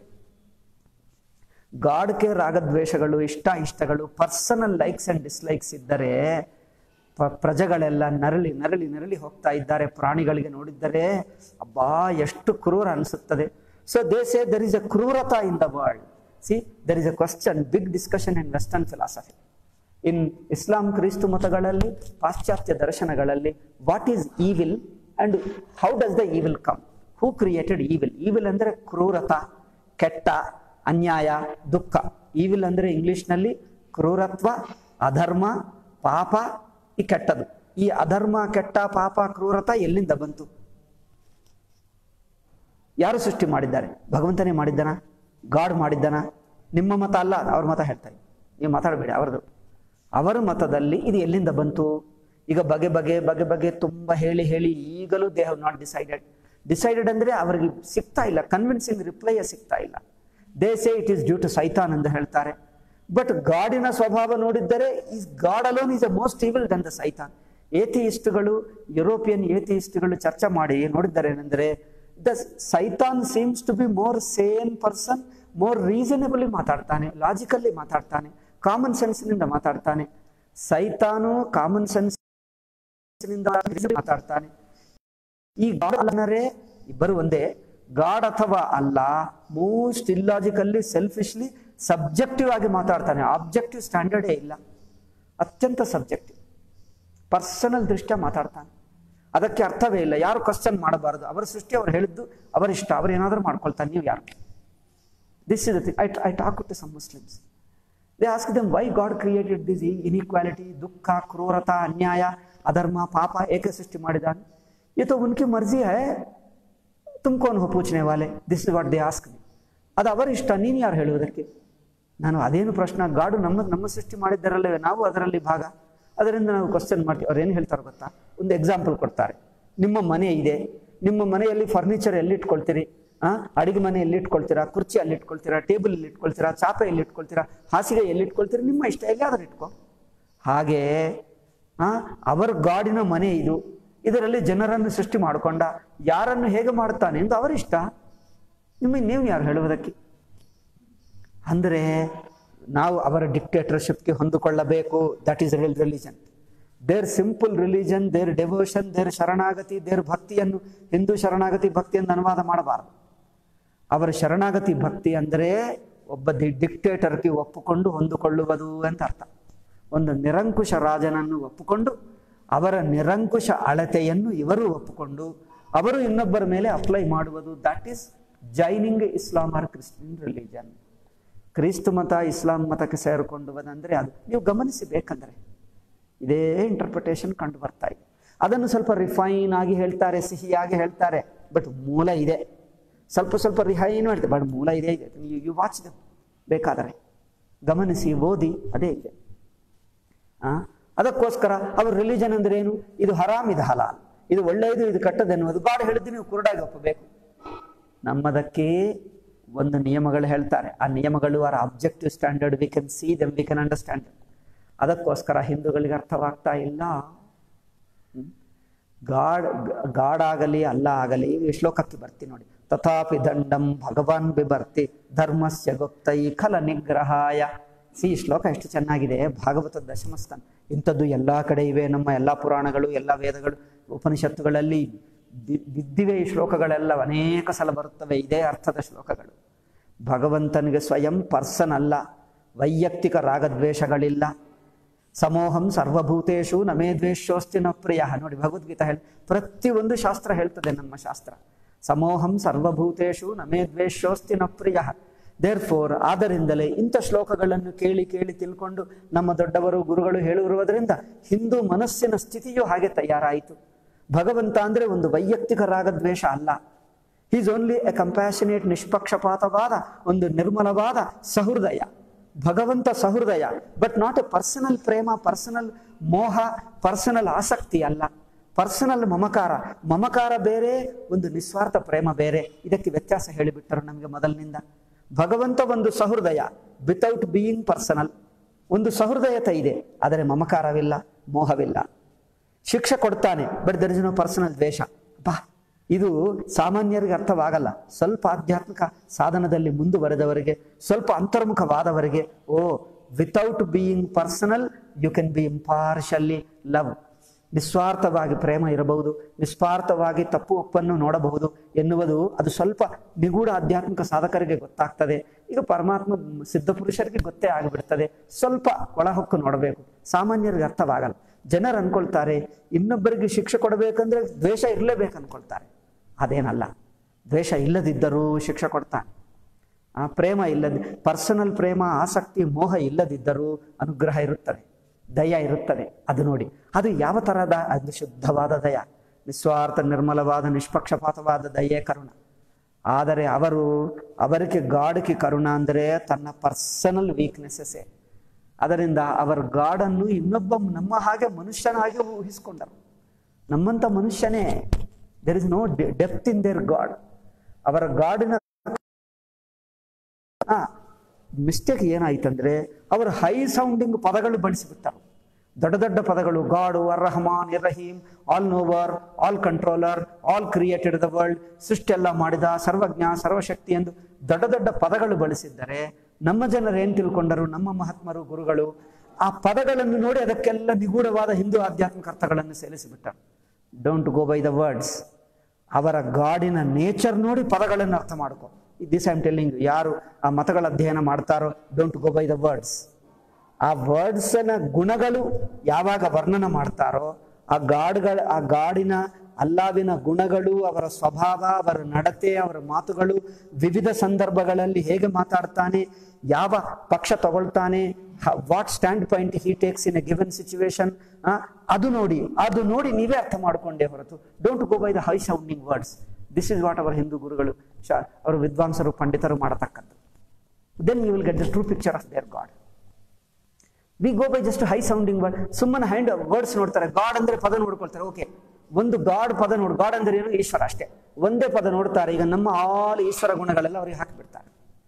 ಗಾಢಕ್ಕೆ ರಾಗದ್ವೇಷಗಳು ಇಷ್ಟ ಇಷ್ಟಗಳು ಪರ್ಸನಲ್ ಲೈಕ್ಸ್ ಅಂಡ್ ಡಿಸ್ಲೈಕ್ಸ್ ಇದ್ದರೆ ಪ- ಪ್ರಜೆಗಳೆಲ್ಲ ನರಳಿ ನರಳಿ ನರಳಿ ಹೋಗ್ತಾ ಇದ್ದಾರೆ ಪ್ರಾಣಿಗಳಿಗೆ ನೋಡಿದ್ದರೆ ಅಬ್ಬಾ ಎಷ್ಟು ಕ್ರೂರ ಅನಿಸುತ್ತದೆ so they say there is a ಕ್ರೂರತಾ in the world see there is a question big discussion in western philosophy in Islam ಕ್ರಿಸ್ತು ಮತಗಳಲ್ಲಿ ಪಾಶ್ಚಾತ್ಯ ದರ್ಶನಗಳಲ್ಲಿ what is evil and how does the evil come who created evil evil ಅಂದರೆ ಕ್ರೂರತ ಕೆಟ್ಟ ಅನ್ಯಾಯ ದುಃಖ ಈವಿಲ್ ಅಂದರೆ ಇಂಗ್ಲಿಷ್ನಲ್ಲಿ ಕ್ರೂರತ್ವ ಅಧರ್ಮ ಪಾಪ ಈ ಕೆಟ್ಟದು ಈ ಅಧರ್ಮ ಕೆಟ್ಟ ಪಾಪ ಕ್ರೂರತ ಎಲ್ಲಿಂದ ಬಂತು ಯಾರು ಸೃಷ್ಟಿ ಮಾಡಿದ್ದಾರೆ ಭಗವಂತನೇ ಮಾಡಿದ್ದಾನ ಗಾಡ್ ಮಾಡಿದ್ದಾನ ನಿಮ್ಮ ಮತ ಅಲ್ಲ ಅವ್ರ ಮತ ಹೇಳ್ತಾರೆ ನೀವು ಮಾತಾಡಬೇಡಿ ಅವರದು ಅವರ ಮತದಲ್ಲಿ ಇದು ಎಲ್ಲಿಂದ ಬಂತು ಈಗ ಬಗೆ ಬಗೆ ಬಗೆ ಬಗೆ ತುಂಬ ಹೇಳಿ ಹೇಳಿ ಈಗಲೂ they have not decided decided ಅಂದರೆ ಅವರಿಗೆ ಸಿಗ್ತಾ ಇಲ್ಲ ಕನ್ವಿನ್ಸಿಂಗ್ ರಿಪ್ಲೈಯ ಸಿಗ್ತಾ ಇಲ್ಲ they say it is due to Satan ಎಂದು ಹೇಳ್ತಾರೆ ಬಟ್ ಗಾಡಿನ ಸ್ವಭಾವ ನೋಡಿದ್ದರೆ is God alone is a most evil than the Satan ಏಥಿಯಿಸ್ಟ್ಗಳು ಯುರೋಪಿಯನ್ ಏಥಿಯಿಸ್ಟ್ಗಳು ಚರ್ಚೆ ಮಾಡಿ ನೋಡಿದ್ದಾರೆ ಏನೆಂದರೆ the Satan seems to be more sane person more reasonably ಮಾತಾಡ್ತಾನೆ ಲಾಜಿಕಲ್ಲಿ ಮಾತಾಡ್ತಾನೆ ಕಾಮನ್ ಸೆನ್ಸ್ನಿಂದ ಮಾತಾಡ್ತಾನೆ ಸೈತಾನು ಕಾಮನ್ ಸೆನ್ಸ್ ಮಾತಾಡ್ತಾನೆ ಈ ಗಾಡ್ ಅಲ್ಲನರೇ ಇಬ್ಬರು ಒಂದೇ ಗಾಡ್ ಅಥವಾ ಅಲ್ಲ ಮೋಸ್ಟ್ ಇಲ್ಲಾಜಿಕಲ್ಲಿ ಸೆಲ್ಫಿಶ್ಲಿ ಸಬ್ಜೆಕ್ಟಿವ್ ಆಗಿ ಮಾತಾಡ್ತಾನೆ ಆಬ್ಜೆಕ್ಟಿವ್ ಸ್ಟ್ಯಾಂಡರ್ಡೇ ಇಲ್ಲ ಅತ್ಯಂತ ಸಬ್ಜೆಕ್ಟಿವ್ ಪರ್ಸನಲ್ ದೃಷ್ಟ್ಯ ಮಾತಾಡ್ತಾನೆ ಅದಕ್ಕೆ ಅರ್ಥವೇ ಇಲ್ಲ ಯಾರು ಕ್ವಶನ್ ಮಾಡಬಾರದು ಅವರ ಸೃಷ್ಟಿ ಅವ್ರು ಹೇಳಿದ್ದು ಅವರಿಷ್ಟ ಅವ್ರು ಏನಾದರೂ ಮಾಡ್ಕೊಳ್ತಾನೆ ನೀವು ಯಾರು this is I I talk to some Muslims they ask them why God created this inequality ದುಃಖ ಕ್ರೂರತ ಅನ್ಯಾಯ ಅಧರ್ಮ ಪಾಪ ಏಕೆ ಸೃಷ್ಟಿ ಮಾಡಿದಾನೆ ये तो उनकी मर्जी है तुम कौन हो पूछने वाले this is what they ask ಅದು ಅವರ ಇಷ್ಟ ನೀನು ಯಾರು ಹೇಳುವುದಕ್ಕೆ ನಾನು ಅದೇನು ಪ್ರಶ್ನೆ ಗಾಡು ನಮ್ಮ ನಮ್ಮ ಸೃಷ್ಟಿ ಮಾಡಿದ್ದರಲ್ಲವೇ ನಾವು ಅದರಲ್ಲಿ ಭಾಗ ಅದರಿಂದ ನಾವು ಕ್ವಶನ್ ಮಾಡ್ತೀವಿ ಅವ್ರು ಏನು ಹೇಳ್ತಾರೆ ಗೊತ್ತಾ ಒಂದು ಎಕ್ಸಾಂಪಲ್ ಕೊಡ್ತಾರೆ ನಿಮ್ಮ ಮನೆ ಇದೆ ನಿಮ್ಮ ಮನೆಯಲ್ಲಿ ಫರ್ನಿಚರ್ ಎಲ್ಲಿ ಇಟ್ಕೊಳ್ತೀರಿ ಆ ಅಡಿಗೆ ಮನೆ ಎಲ್ಲಿ ಇಟ್ಕೊಳ್ತೀರಾ ಕುರ್ಚಿ ಅಲ್ಲಿ ಇಟ್ಕೊಳ್ತೀರಾ ಟೇಬಲ್ ಎಲ್ಲಿ ಇಟ್ಕೊಳ್ತೀರಾ ಚಾಪೆ ಎಲ್ಲಿ ಇಟ್ಕೊಳ್ತೀರಾ ಹಾಸಿಗೆ ಎಲ್ಲಿ ಇಟ್ಕೊಳ್ತೀರಾ ನಿಮ್ಮ ಇಷ್ಟ ಎಲ್ಲಿಯಾದ್ರೂ ಇಟ್ಕೋ ಹಾಗೆ ಆ ಅವರ ಗಾಡಿನ ಮನೆ ಇದು ಇದರಲ್ಲಿ ಜನರನ್ನು ಸೃಷ್ಟಿ ಮಾಡಿಕೊಂಡ ಯಾರನ್ನು ಹೇಗೆ ಮಾಡ್ತಾನೆ ಎಂದು ಅವರಿಷ್ಟ ನಿಮಗೆ ನೀವು ಯಾರು ಹೇಳುವುದಕ್ಕೆ ಅಂದರೆ ನಾವು ಅವರ ಡಿಕ್ಟೇಟರ್ಶಿಪ್ಗೆ ಹೊಂದಿಕೊಳ್ಳಬೇಕು that is real religion there simple religion there devotion there ಶರಣಾಗತಿ ದೇರ್ ಭಕ್ತಿಯನ್ನು ಹಿಂದೂ ಶರಣಾಗತಿ ಭಕ್ತಿಯನ್ನು ಅನುವಾದ ಮಾಡಬಾರದು ಅವರ ಶರಣಾಗತಿ ಭಕ್ತಿ ಅಂದರೆ ಒಬ್ಬ ದಿ ಡಿಕ್ಟೇಟರ್ಗೆ ಒಪ್ಪಿಕೊಂಡು ಹೊಂದಿಕೊಳ್ಳುವುದು ಅಂತ ಅರ್ಥ ಒಂದು ನಿರಂಕುಶ ರಾಜನನ್ನು ಒಪ್ಪಿಕೊಂಡು ಅವರ ನಿರಂಕುಶ ಅಳತೆಯನ್ನು ಇವರು ಒಪ್ಪಿಕೊಂಡು ಅವರು ಇನ್ನೊಬ್ಬರ ಮೇಲೆ ಅಪ್ಲೈ ಮಾಡುವುದು that is joining Islam or Christian religion ಕ್ರಿಸ್ತು ಮತ ಇಸ್ಲಾಂ ಮತಕ್ಕೆ ಸೇರಿಕೊಂಡುವುದಂದ್ರೆ ಅದು ನೀವು ಗಮನಿಸಿ ಬೇಕಂದ್ರೆ ಇದೇ ಇಂಟರ್ಪ್ರಿಟೇಷನ್ ಕಂಡು ಬರ್ತಾ ಇದೆ ಅದನ್ನು ಸ್ವಲ್ಪ ರಿಫೈನ್ ಆಗಿ ಹೇಳ್ತಾರೆ ಸಿಹಿಯಾಗಿ ಹೇಳ್ತಾರೆ ಬಟ್ ಮೂಲ ಇದೆ ಸ್ವಲ್ಪ ಸ್ವಲ್ಪ ರಿಫೈನ್ ಮಾಡ್ತಾರೆ ಬಟ್ ಮೂಲ ಇದೆ ಇದೆ ಯು ವಾಚ್ ದಮ್ ಬೇಕಾದರೆ ಗಮನಿಸಿ ಓದಿ ಅದೇ ಇದೆ ಆ ಅದಕ್ಕೋಸ್ಕರ ಅವ್ರ ರಿಲಿಜನ್ ಅಂದ್ರೆ ಏನು ಇದು ಹರಾಮ್ ಇದು ಹಲಾಲ್ ಇದು ಒಳ್ಳೆಯದು ಇದು ಕೆಟ್ಟದೆನ್ನುವುದು ಗಾಡ್ ಹೇಳಿದ್ದು ನೀವು ಕುರುಡಾಗಿ ಒಪ್ಪಬೇಕು ನಮ್ಮದಕ್ಕೆ ಒಂದು ನಿಯಮಗಳು ಹೇಳ್ತಾರೆ ಆ ನಿಯಮಗಳು are objective standard we can see them we can understand ಅದಕ್ಕೋಸ್ಕರ ಹಿಂದೂಗಳಿಗೆ ಅರ್ಥವಾಗ್ತಾ ಇಲ್ಲ ಹ್ಮ್? ಗಾಡ್ ಗಾಡ್ ಆಗಲಿ ಅಲ್ಲ ಆಗಲಿ ಈ ಶ್ಲೋಕಕ್ಕೆ ಬರ್ತೀನಿ ನೋಡಿ ತಥಾಪಿ ದಂಡಂ ಭಗವಾನ್ ಬಿಭರ್ತಿ ಧರ್ಮಸ್ಯ ಗುಪ್ತೈ ಖಲ ನಿಗ್ರಹಾಯ ಸಿ ಈ ಶ್ಲೋಕ ಎಷ್ಟು ಚೆನ್ನಾಗಿದೆ ಭಾಗವತದ ದಶಮಸ್ಥಾನ ಇಂಥದ್ದು ಎಲ್ಲ ಕಡೆ ಇವೆ ನಮ್ಮ ಎಲ್ಲ ಪುರಾಣಗಳು ಎಲ್ಲ ವೇದಗಳು ಉಪನಿಷತ್ತುಗಳಲ್ಲಿ ಬಿ- ಬಿದ್ದಿವೆ ಈ ಶ್ಲೋಕಗಳೆಲ್ಲ ಅನೇಕ ಸಲ ಬರುತ್ತವೆ ಇದೇ ಅರ್ಥದ ಶ್ಲೋಕಗಳು ಭಗವಂತನಿಗೆ ಸ್ವಯಂ ಪರ್ಸನ್ ಅಲ್ಲ ವೈಯಕ್ತಿಕ ರಾಗದ್ವೇಷಗಳಿಲ್ಲ ಸಮೋಹಂ ಸರ್ವಭೂತೇಶು ನಮೇ ದ್ವೇಷೋಸ್ತಿ ನ ಪ್ರಿಯ ನೋಡಿ ಭಗವದ್ಗೀತಾ ಹೇಳಿ ಪ್ರತಿಯೊಂದು ಶಾಸ್ತ್ರ ಹೇಳ್ತದೆ ನಮ್ಮ ಶಾಸ್ತ್ರ ಸಮೋಹಂ ಸರ್ವಭೂತೇಶು ನಮೇ ದ್ವೇಷೋಸ್ತಿ ನ ಪ್ರಿಯ ದೇರ್ ಫೋರ್ ಆದ್ದರಿಂದಲೇ ಇಂಥ ಶ್ಲೋಕಗಳನ್ನು ಕೇಳಿ ಕೇಳಿ ತಿಳ್ಕೊಂಡು ನಮ್ಮ ದೊಡ್ಡವರು ಗುರುಗಳು ಹೇಳಿರುವುದರಿಂದ ಹಿಂದೂ ಮನಸ್ಸಿನ ಸ್ಥಿತಿಯೂ ಹಾಗೆ ತಯಾರಾಯಿತು ಭಗವಂತ ಅಂದ್ರೆ ಒಂದು ವೈಯಕ್ತಿಕ ರಾಗದ್ವೇಷ ಅಲ್ಲ ಈಸ್ ಓನ್ಲಿ ಎ ಕಂಪ್ಯಾಷನೇಟ್ ನಿಷ್ಪಕ್ಷಪಾತವಾದ ಒಂದು ನಿರ್ಮಲವಾದ ಸಹೃದಯ ಭಗವಂತ ಸಹೃದಯ ಬಟ್ ನಾಟ್ ಎ ಪರ್ಸನಲ್ ಪ್ರೇಮ ಪರ್ಸನಲ್ ಮೋಹ ಪರ್ಸನಲ್ ಆಸಕ್ತಿ ಅಲ್ಲ ಪರ್ಸನಲ್ ಮಮಕಾರ ಮಮಕಾರ ಬೇರೆ ಒಂದು ನಿಸ್ವಾರ್ಥ ಪ್ರೇಮ ಬೇರೆ ಇದಕ್ಕೆ ವ್ಯತ್ಯಾಸ ಹೇಳಿಬಿಟ್ಟರು ನಮಗೆ ಮೊದಲಿನಿಂದ ಭಗವಂತ ಒಂದು ಸಹೃದಯ ವಿತೌಟ್ ಬೀಯಿಂಗ್ ಪರ್ಸನಲ್ ಒಂದು ಸಹೃದಯತೆ ಇದೆ ಆದರೆ ಮಮಕಾರವಿಲ್ಲ ಮೋಹವಿಲ್ಲ ಶಿಕ್ಷೆ ಕೊಡ್ತಾನೆ but there is no personal ದ್ವೇಷ ಬಾ ಇದು ಸಾಮಾನ್ಯರಿಗೆ ಅರ್ಥವಾಗಲ್ಲ ಸ್ವಲ್ಪ ಆಧ್ಯಾತ್ಮಿಕ ಸಾಧನದಲ್ಲಿ ಮುಂದುವರೆದವರಿಗೆ ಸ್ವಲ್ಪ ಅಂತರ್ಮುಖವಾದವರಿಗೆ ಓ without being personal you can be impartially love ನಿಸ್ವಾರ್ಥವಾಗಿ ಪ್ರೇಮ ಇರಬಹುದು ನಿಸ್ವಾರ್ಥವಾಗಿ ತಪ್ಪು ಒಪ್ಪನ್ನು ನೋಡಬಹುದು ಎನ್ನುವುದು ಅದು ಸ್ವಲ್ಪ ನಿಗೂಢ ಆಧ್ಯಾತ್ಮಿಕ ಸಾಧಕರಿಗೆ ಗೊತ್ತಾಗ್ತದೆ ಈಗ ಪರಮಾತ್ಮ ಸಿದ್ಧ ಪುರುಷರಿಗೆ ಗೊತ್ತೇ ಆಗಿಬಿಡ್ತದೆ ಸ್ವಲ್ಪ ಒಳಹೊಕ್ಕು ನೋಡಬೇಕು ಸಾಮಾನ್ಯರಿಗೆ ಅರ್ಥವಾಗಲ್ಲ ಜನರು ಅನ್ಕೊಳ್ತಾರೆ ಇನ್ನೊಬ್ಬರಿಗೆ ಶಿಕ್ಷೆ ಕೊಡಬೇಕಂದ್ರೆ ದ್ವೇಷ ಇರಲೇಬೇಕು ಅನ್ಕೊಳ್ತಾರೆ ಅದೇನಲ್ಲ ದ್ವೇಷ ಇಲ್ಲದಿದ್ದರೂ ಶಿಕ್ಷೆ ಕೊಡ್ತಾನೆ ಆ ಪ್ರೇಮ ಇಲ್ಲದ ಪರ್ಸನಲ್ ಪ್ರೇಮ ಆಸಕ್ತಿ ಮೋಹ ಇಲ್ಲದಿದ್ದರೂ ಅನುಗ್ರಹ ಇರುತ್ತದೆ ದಯ ಇರುತ್ತದೆ ಅದು ನೋಡಿ ಅದು ಯಾವ ತರಹದ ಅದು ಶುದ್ಧವಾದ ದಯ ನಿಸ್ವಾರ್ಥ ನಿರ್ಮಲವಾದ ನಿಷ್ಪಕ್ಷಪಾತವಾದ ದಯೆ ಕರುಣ ಆದರೆ ಅವರು ಅವರಿಗೆ ಗಾಢಕ್ಕೆ ಕರುಣ ಅಂದರೆ ತನ್ನ ಪರ್ಸನಲ್ ವೀಕ್ನೆಸ್ಸೇ ಅದರಿಂದ ಅವರ ಗಾಡನ್ನು ಇನ್ನೊಬ್ಬ ನಮ್ಮ ಹಾಗೆ ಮನುಷ್ಯನಾಗಿ ಊಹಿಸಿಕೊಂಡರು ನಮ್ಮಂಥ ಮನುಷ್ಯನೇ there is no depth in their God ಅವರ ಗಾಡಿನ ಮಿಸ್ಟೇಕ್ ಏನಾಯ್ತಂದ್ರೆ ಅವರು ಹೈ ಸೌಂಡಿಂಗ್ ಪದಗಳು ಬಳಸಿಬಿಟ್ಟರು ದೊಡ್ಡ ದೊಡ್ಡ ಪದಗಳು ಗಾಡು ಅರ್ ರಹಮಾನ್ ಇರ್ Rahim all knower all controller all created the world ಸೃಷ್ಟಿ ಎಲ್ಲ ಮಾಡಿದ ಸರ್ವಜ್ಞ ಸರ್ವಶಕ್ತಿ ಎಂದು ದೊಡ್ಡ ದೊಡ್ಡ ಪದಗಳು ಬಳಸಿದ್ದರೆ ನಮ್ಮ ಜನರು ಏನ್ ತಿಳ್ಕೊಂಡರು ನಮ್ಮ ಮಹಾತ್ಮರು ಗುರುಗಳು ಆ ಪದಗಳನ್ನು ನೋಡಿ ಅದಕ್ಕೆಲ್ಲ ನಿಗೂಢವಾದ ಹಿಂದೂ ಆಧ್ಯಾತ್ಮಿಕ ಅರ್ಥಗಳನ್ನು ಸೇರಿಸಿಬಿಟ್ಟರು don't go by the words ಅವರ ಗಾಡಿನ ನೇಚರ್ ನೋಡಿ ಪದಗಳನ್ನು ಅರ್ಥ ಮಾಡ್ಕೊ ದಿಸ್ ಐ ಆಮ್ ಟೆಲ್ಲಿಂಗ್ ಯಾರು ಆ ಮತಗಳ ಅಧ್ಯಯನ ಮಾಡ್ತಾರೋ don't go by the words ಆ ವರ್ಡ್ಸ್ನ ಗುಣಗಳು ಯಾವಾಗ ವರ್ಣನ ಮಾಡ್ತಾರೋ ಆ ಗಾಡ್ಗಳ ಆ ಗಾಡಿನ ಅಲ್ಲಾವಿನ ಗುಣಗಳು ಅವರ ಸ್ವಭಾವ ಅವರ ನಡತೆ ಅವರ ಮಾತುಗಳು ವಿವಿಧ ಸಂದರ್ಭಗಳಲ್ಲಿ ಹೇಗೆ ಮಾತಾಡ್ತಾನೆ ಯಾವ ಪಕ್ಷ ತಗೊಳ್ತಾನೆ what standpoint he takes in a given situation ಅದು ನೋಡಿ ಅದು ನೋಡಿ ನೀವೇ ಅರ್ಥ ಮಾಡ್ಕೊಂಡೇ ಹೊರತು don't go by the high sounding words this is what our Hindu ಗುರುಗಳು ಶ- ಅವರು ವಿದ್ವಾಂಸರು ಪಂಡಿತರು ಮಾಡತಕ್ಕದ್ದು then you will get the true picture of their god we go by just high sounding word ಸುಮ್ಮನೆ ಹೈಂಡ್ ವರ್ಡ್ಸ್ ನೋಡ್ತಾರೆ ಗಾಡ್ ಅಂದ್ರೆ ಪದ ನೋಡ್ಕೊಳ್ತಾರೆ ಓಕೆ ಒಂದು ಗಾಡ್ ಪದ ನೋಡ್ ಗಾಡ್ ಅಂದ್ರೆ ಏನು ಈಶ್ವರ ಅಷ್ಟೇ ಒಂದೇ ಪದ ನೋಡ್ತಾರೆ ಈಗ ನಮ್ಮ ಆಲ್ ಈಶ್ವರ ಗುಣಗಳೆಲ್ಲ ಅವ್ರಿಗೆ ಹಾಕಿಬಿಡ್ತಾರೆ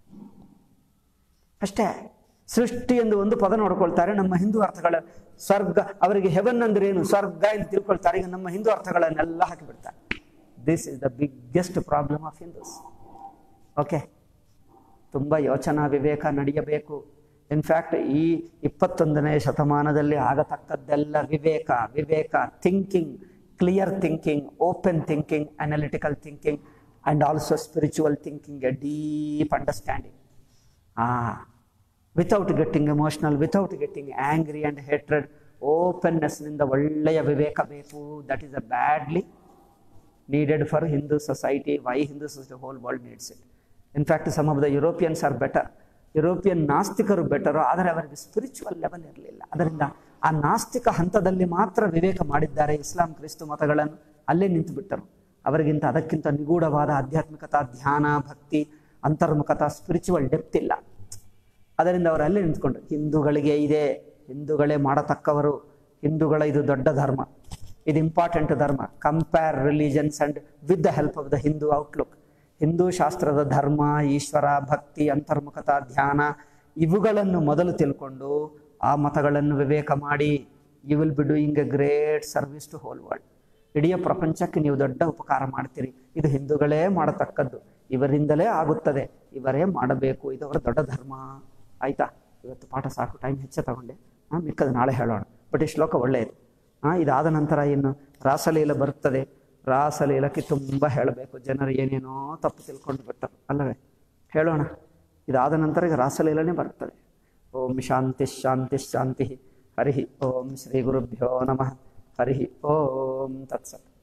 ಅಷ್ಟೇ ಸೃಷ್ಟಿ ಎಂದು ಒಂದು ಪದ ನೋಡ್ಕೊಳ್ತಾರೆ ನಮ್ಮ ಹಿಂದೂ ಅರ್ಥಗಳ ಸ್ವರ್ಗ ಅವರಿಗೆ ಹೆವನ್ ಅಂದ್ರೆ ಏನು ಸ್ವರ್ಗ ಎಂದು ತಿಳ್ಕೊಳ್ತಾರೆ ಈಗ ನಮ್ಮ ಹಿಂದೂ ಅರ್ಥಗಳನ್ನೆಲ್ಲ ಹಾಕಿಬಿಡ್ತಾರೆ this is the biggest problem of Hindus okay ತುಂಬ ಯೋಚನಾ ವಿವೇಕ ನಡೆಯಬೇಕು ಇನ್ಫ್ಯಾಕ್ಟ್ ಈ ಇಪ್ಪತ್ತೊಂದನೇ ಶತಮಾನದಲ್ಲಿ ಆಗತಕ್ಕದ್ದೆಲ್ಲ ವಿವೇಕ ವಿವೇಕ thinking clear thinking open thinking analytical thinking and also spiritual thinking a deep understanding ಆ without getting emotional without getting angry and hatred ಓಪನ್ನೆಸ್ನಿಂದ ಒಳ್ಳೆಯ ವಿವೇಕ ಬೇಕು that is a badly needed for Hindu society. Why Hindu society? The whole world needs it. In fact, some of the Europeans are better. European ನಾಸ್ತಿಕರು ಬೆಟರು ಆದರೆ ಅವರಿಗೆ ಸ್ಪಿರಿಚುವಲ್ ಲೆವೆಲ್ ಇರಲಿಲ್ಲ ಅದರಿಂದ ಆ ನಾಸ್ತಿಕ ಹಂತದಲ್ಲಿ ಮಾತ್ರ ವಿವೇಕ ಮಾಡಿದ್ದಾರೆ ಇಸ್ಲಾಂ ಕ್ರಿಸ್ತು ಮತಗಳನ್ನು ಅಲ್ಲೇ ನಿಂತು ಬಿಟ್ಟರು ಅವರಿಗಿಂತ ಅದಕ್ಕಿಂತ ನಿಗೂಢವಾದ ಆಧ್ಯಾತ್ಮಿಕತಾ ಧ್ಯಾನ ಭಕ್ತಿ ಅಂತರ್ಮುಖತಾ ಸ್ಪಿರಿಚುವಲ್ ಡೆಪ್ತ್ ಇಲ್ಲ ಅದರಿಂದ ಅವರು ಅಲ್ಲೇ ನಿಂತ್ಕೊಂಡ್ರು ಹಿಂದೂಗಳಿಗೆ ಇದೆ ಹಿಂದೂಗಳೇ ಮಾಡತಕ್ಕವರು ಹಿಂದೂಗಳ ಇದು ದೊಡ್ಡ ಧರ್ಮ ಇದು ಇಂಪಾರ್ಟೆಂಟ್ ಧರ್ಮ compare religions and with the help of the Hindu outlook Hindu ಶಾಸ್ತ್ರದ ಧರ್ಮ ಈಶ್ವರ ಭಕ್ತಿ ಅಂತರ್ಮುಖತಾ ಧ್ಯಾನ ಇವುಗಳನ್ನು ಮೊದಲು ತಿಳ್ಕೊಂಡು ಆ ಮತಗಳನ್ನು ವಿವೇಕ ಮಾಡಿ you will be doing a great service to whole world ಇಡೀ ಪ್ರಪಂಚಕ್ಕೆ ನೀವು ದೊಡ್ಡ ಉಪಕಾರ ಮಾಡ್ತೀರಿ ಇದು ಹಿಂದೂಗಳೇ ಮಾಡತಕ್ಕದ್ದು ಇವರಿಂದಲೇ ಆಗುತ್ತದೆ ಇವರೇ ಮಾಡಬೇಕು ಇದು ಅವರ ದೊಡ್ಡ ಧರ್ಮ ಆಯ್ತಾ ಇವತ್ತು ಪಾಠ ಸಾಕು ಟೈಮ್ ಹೆಚ್ಚೆ ತಗೊಂಡೆ ಹಾಂ ಮಿಕ್ಕದು ನಾಳೆ ಹೇಳೋಣ ಬಟ್ ಈ ಶ್ಲೋಕ ಒಳ್ಳೆಯದು ಹಾಂ ಇದಾದ ನಂತರ ಇನ್ನು ರಾಸಲೀಲ ಬರ್ತದೆ ರಾಸಲೀಲಕ್ಕೆ ತುಂಬ ಹೇಳಬೇಕು ಜನರು ಏನೇನೋ ತಪ್ಪು ತಿಳ್ಕೊಂಡು ಬಿಟ್ಟರು ಅಲ್ಲವೇ ಹೇಳೋಣ ಇದಾದ ನಂತರ ಈಗ ರಾಸಲೀಲನೇ ಬರ್ತದೆ ಓಂ ಶಾಂತಿ ಶಾಂತಿ ಶಾಂತಿ ಹರಿ ಓಂ ಶ್ರೀ ಗುರುಭ್ಯೋ ನಮಃ ಹರಿ ಓಂ ತತ್ಸತ್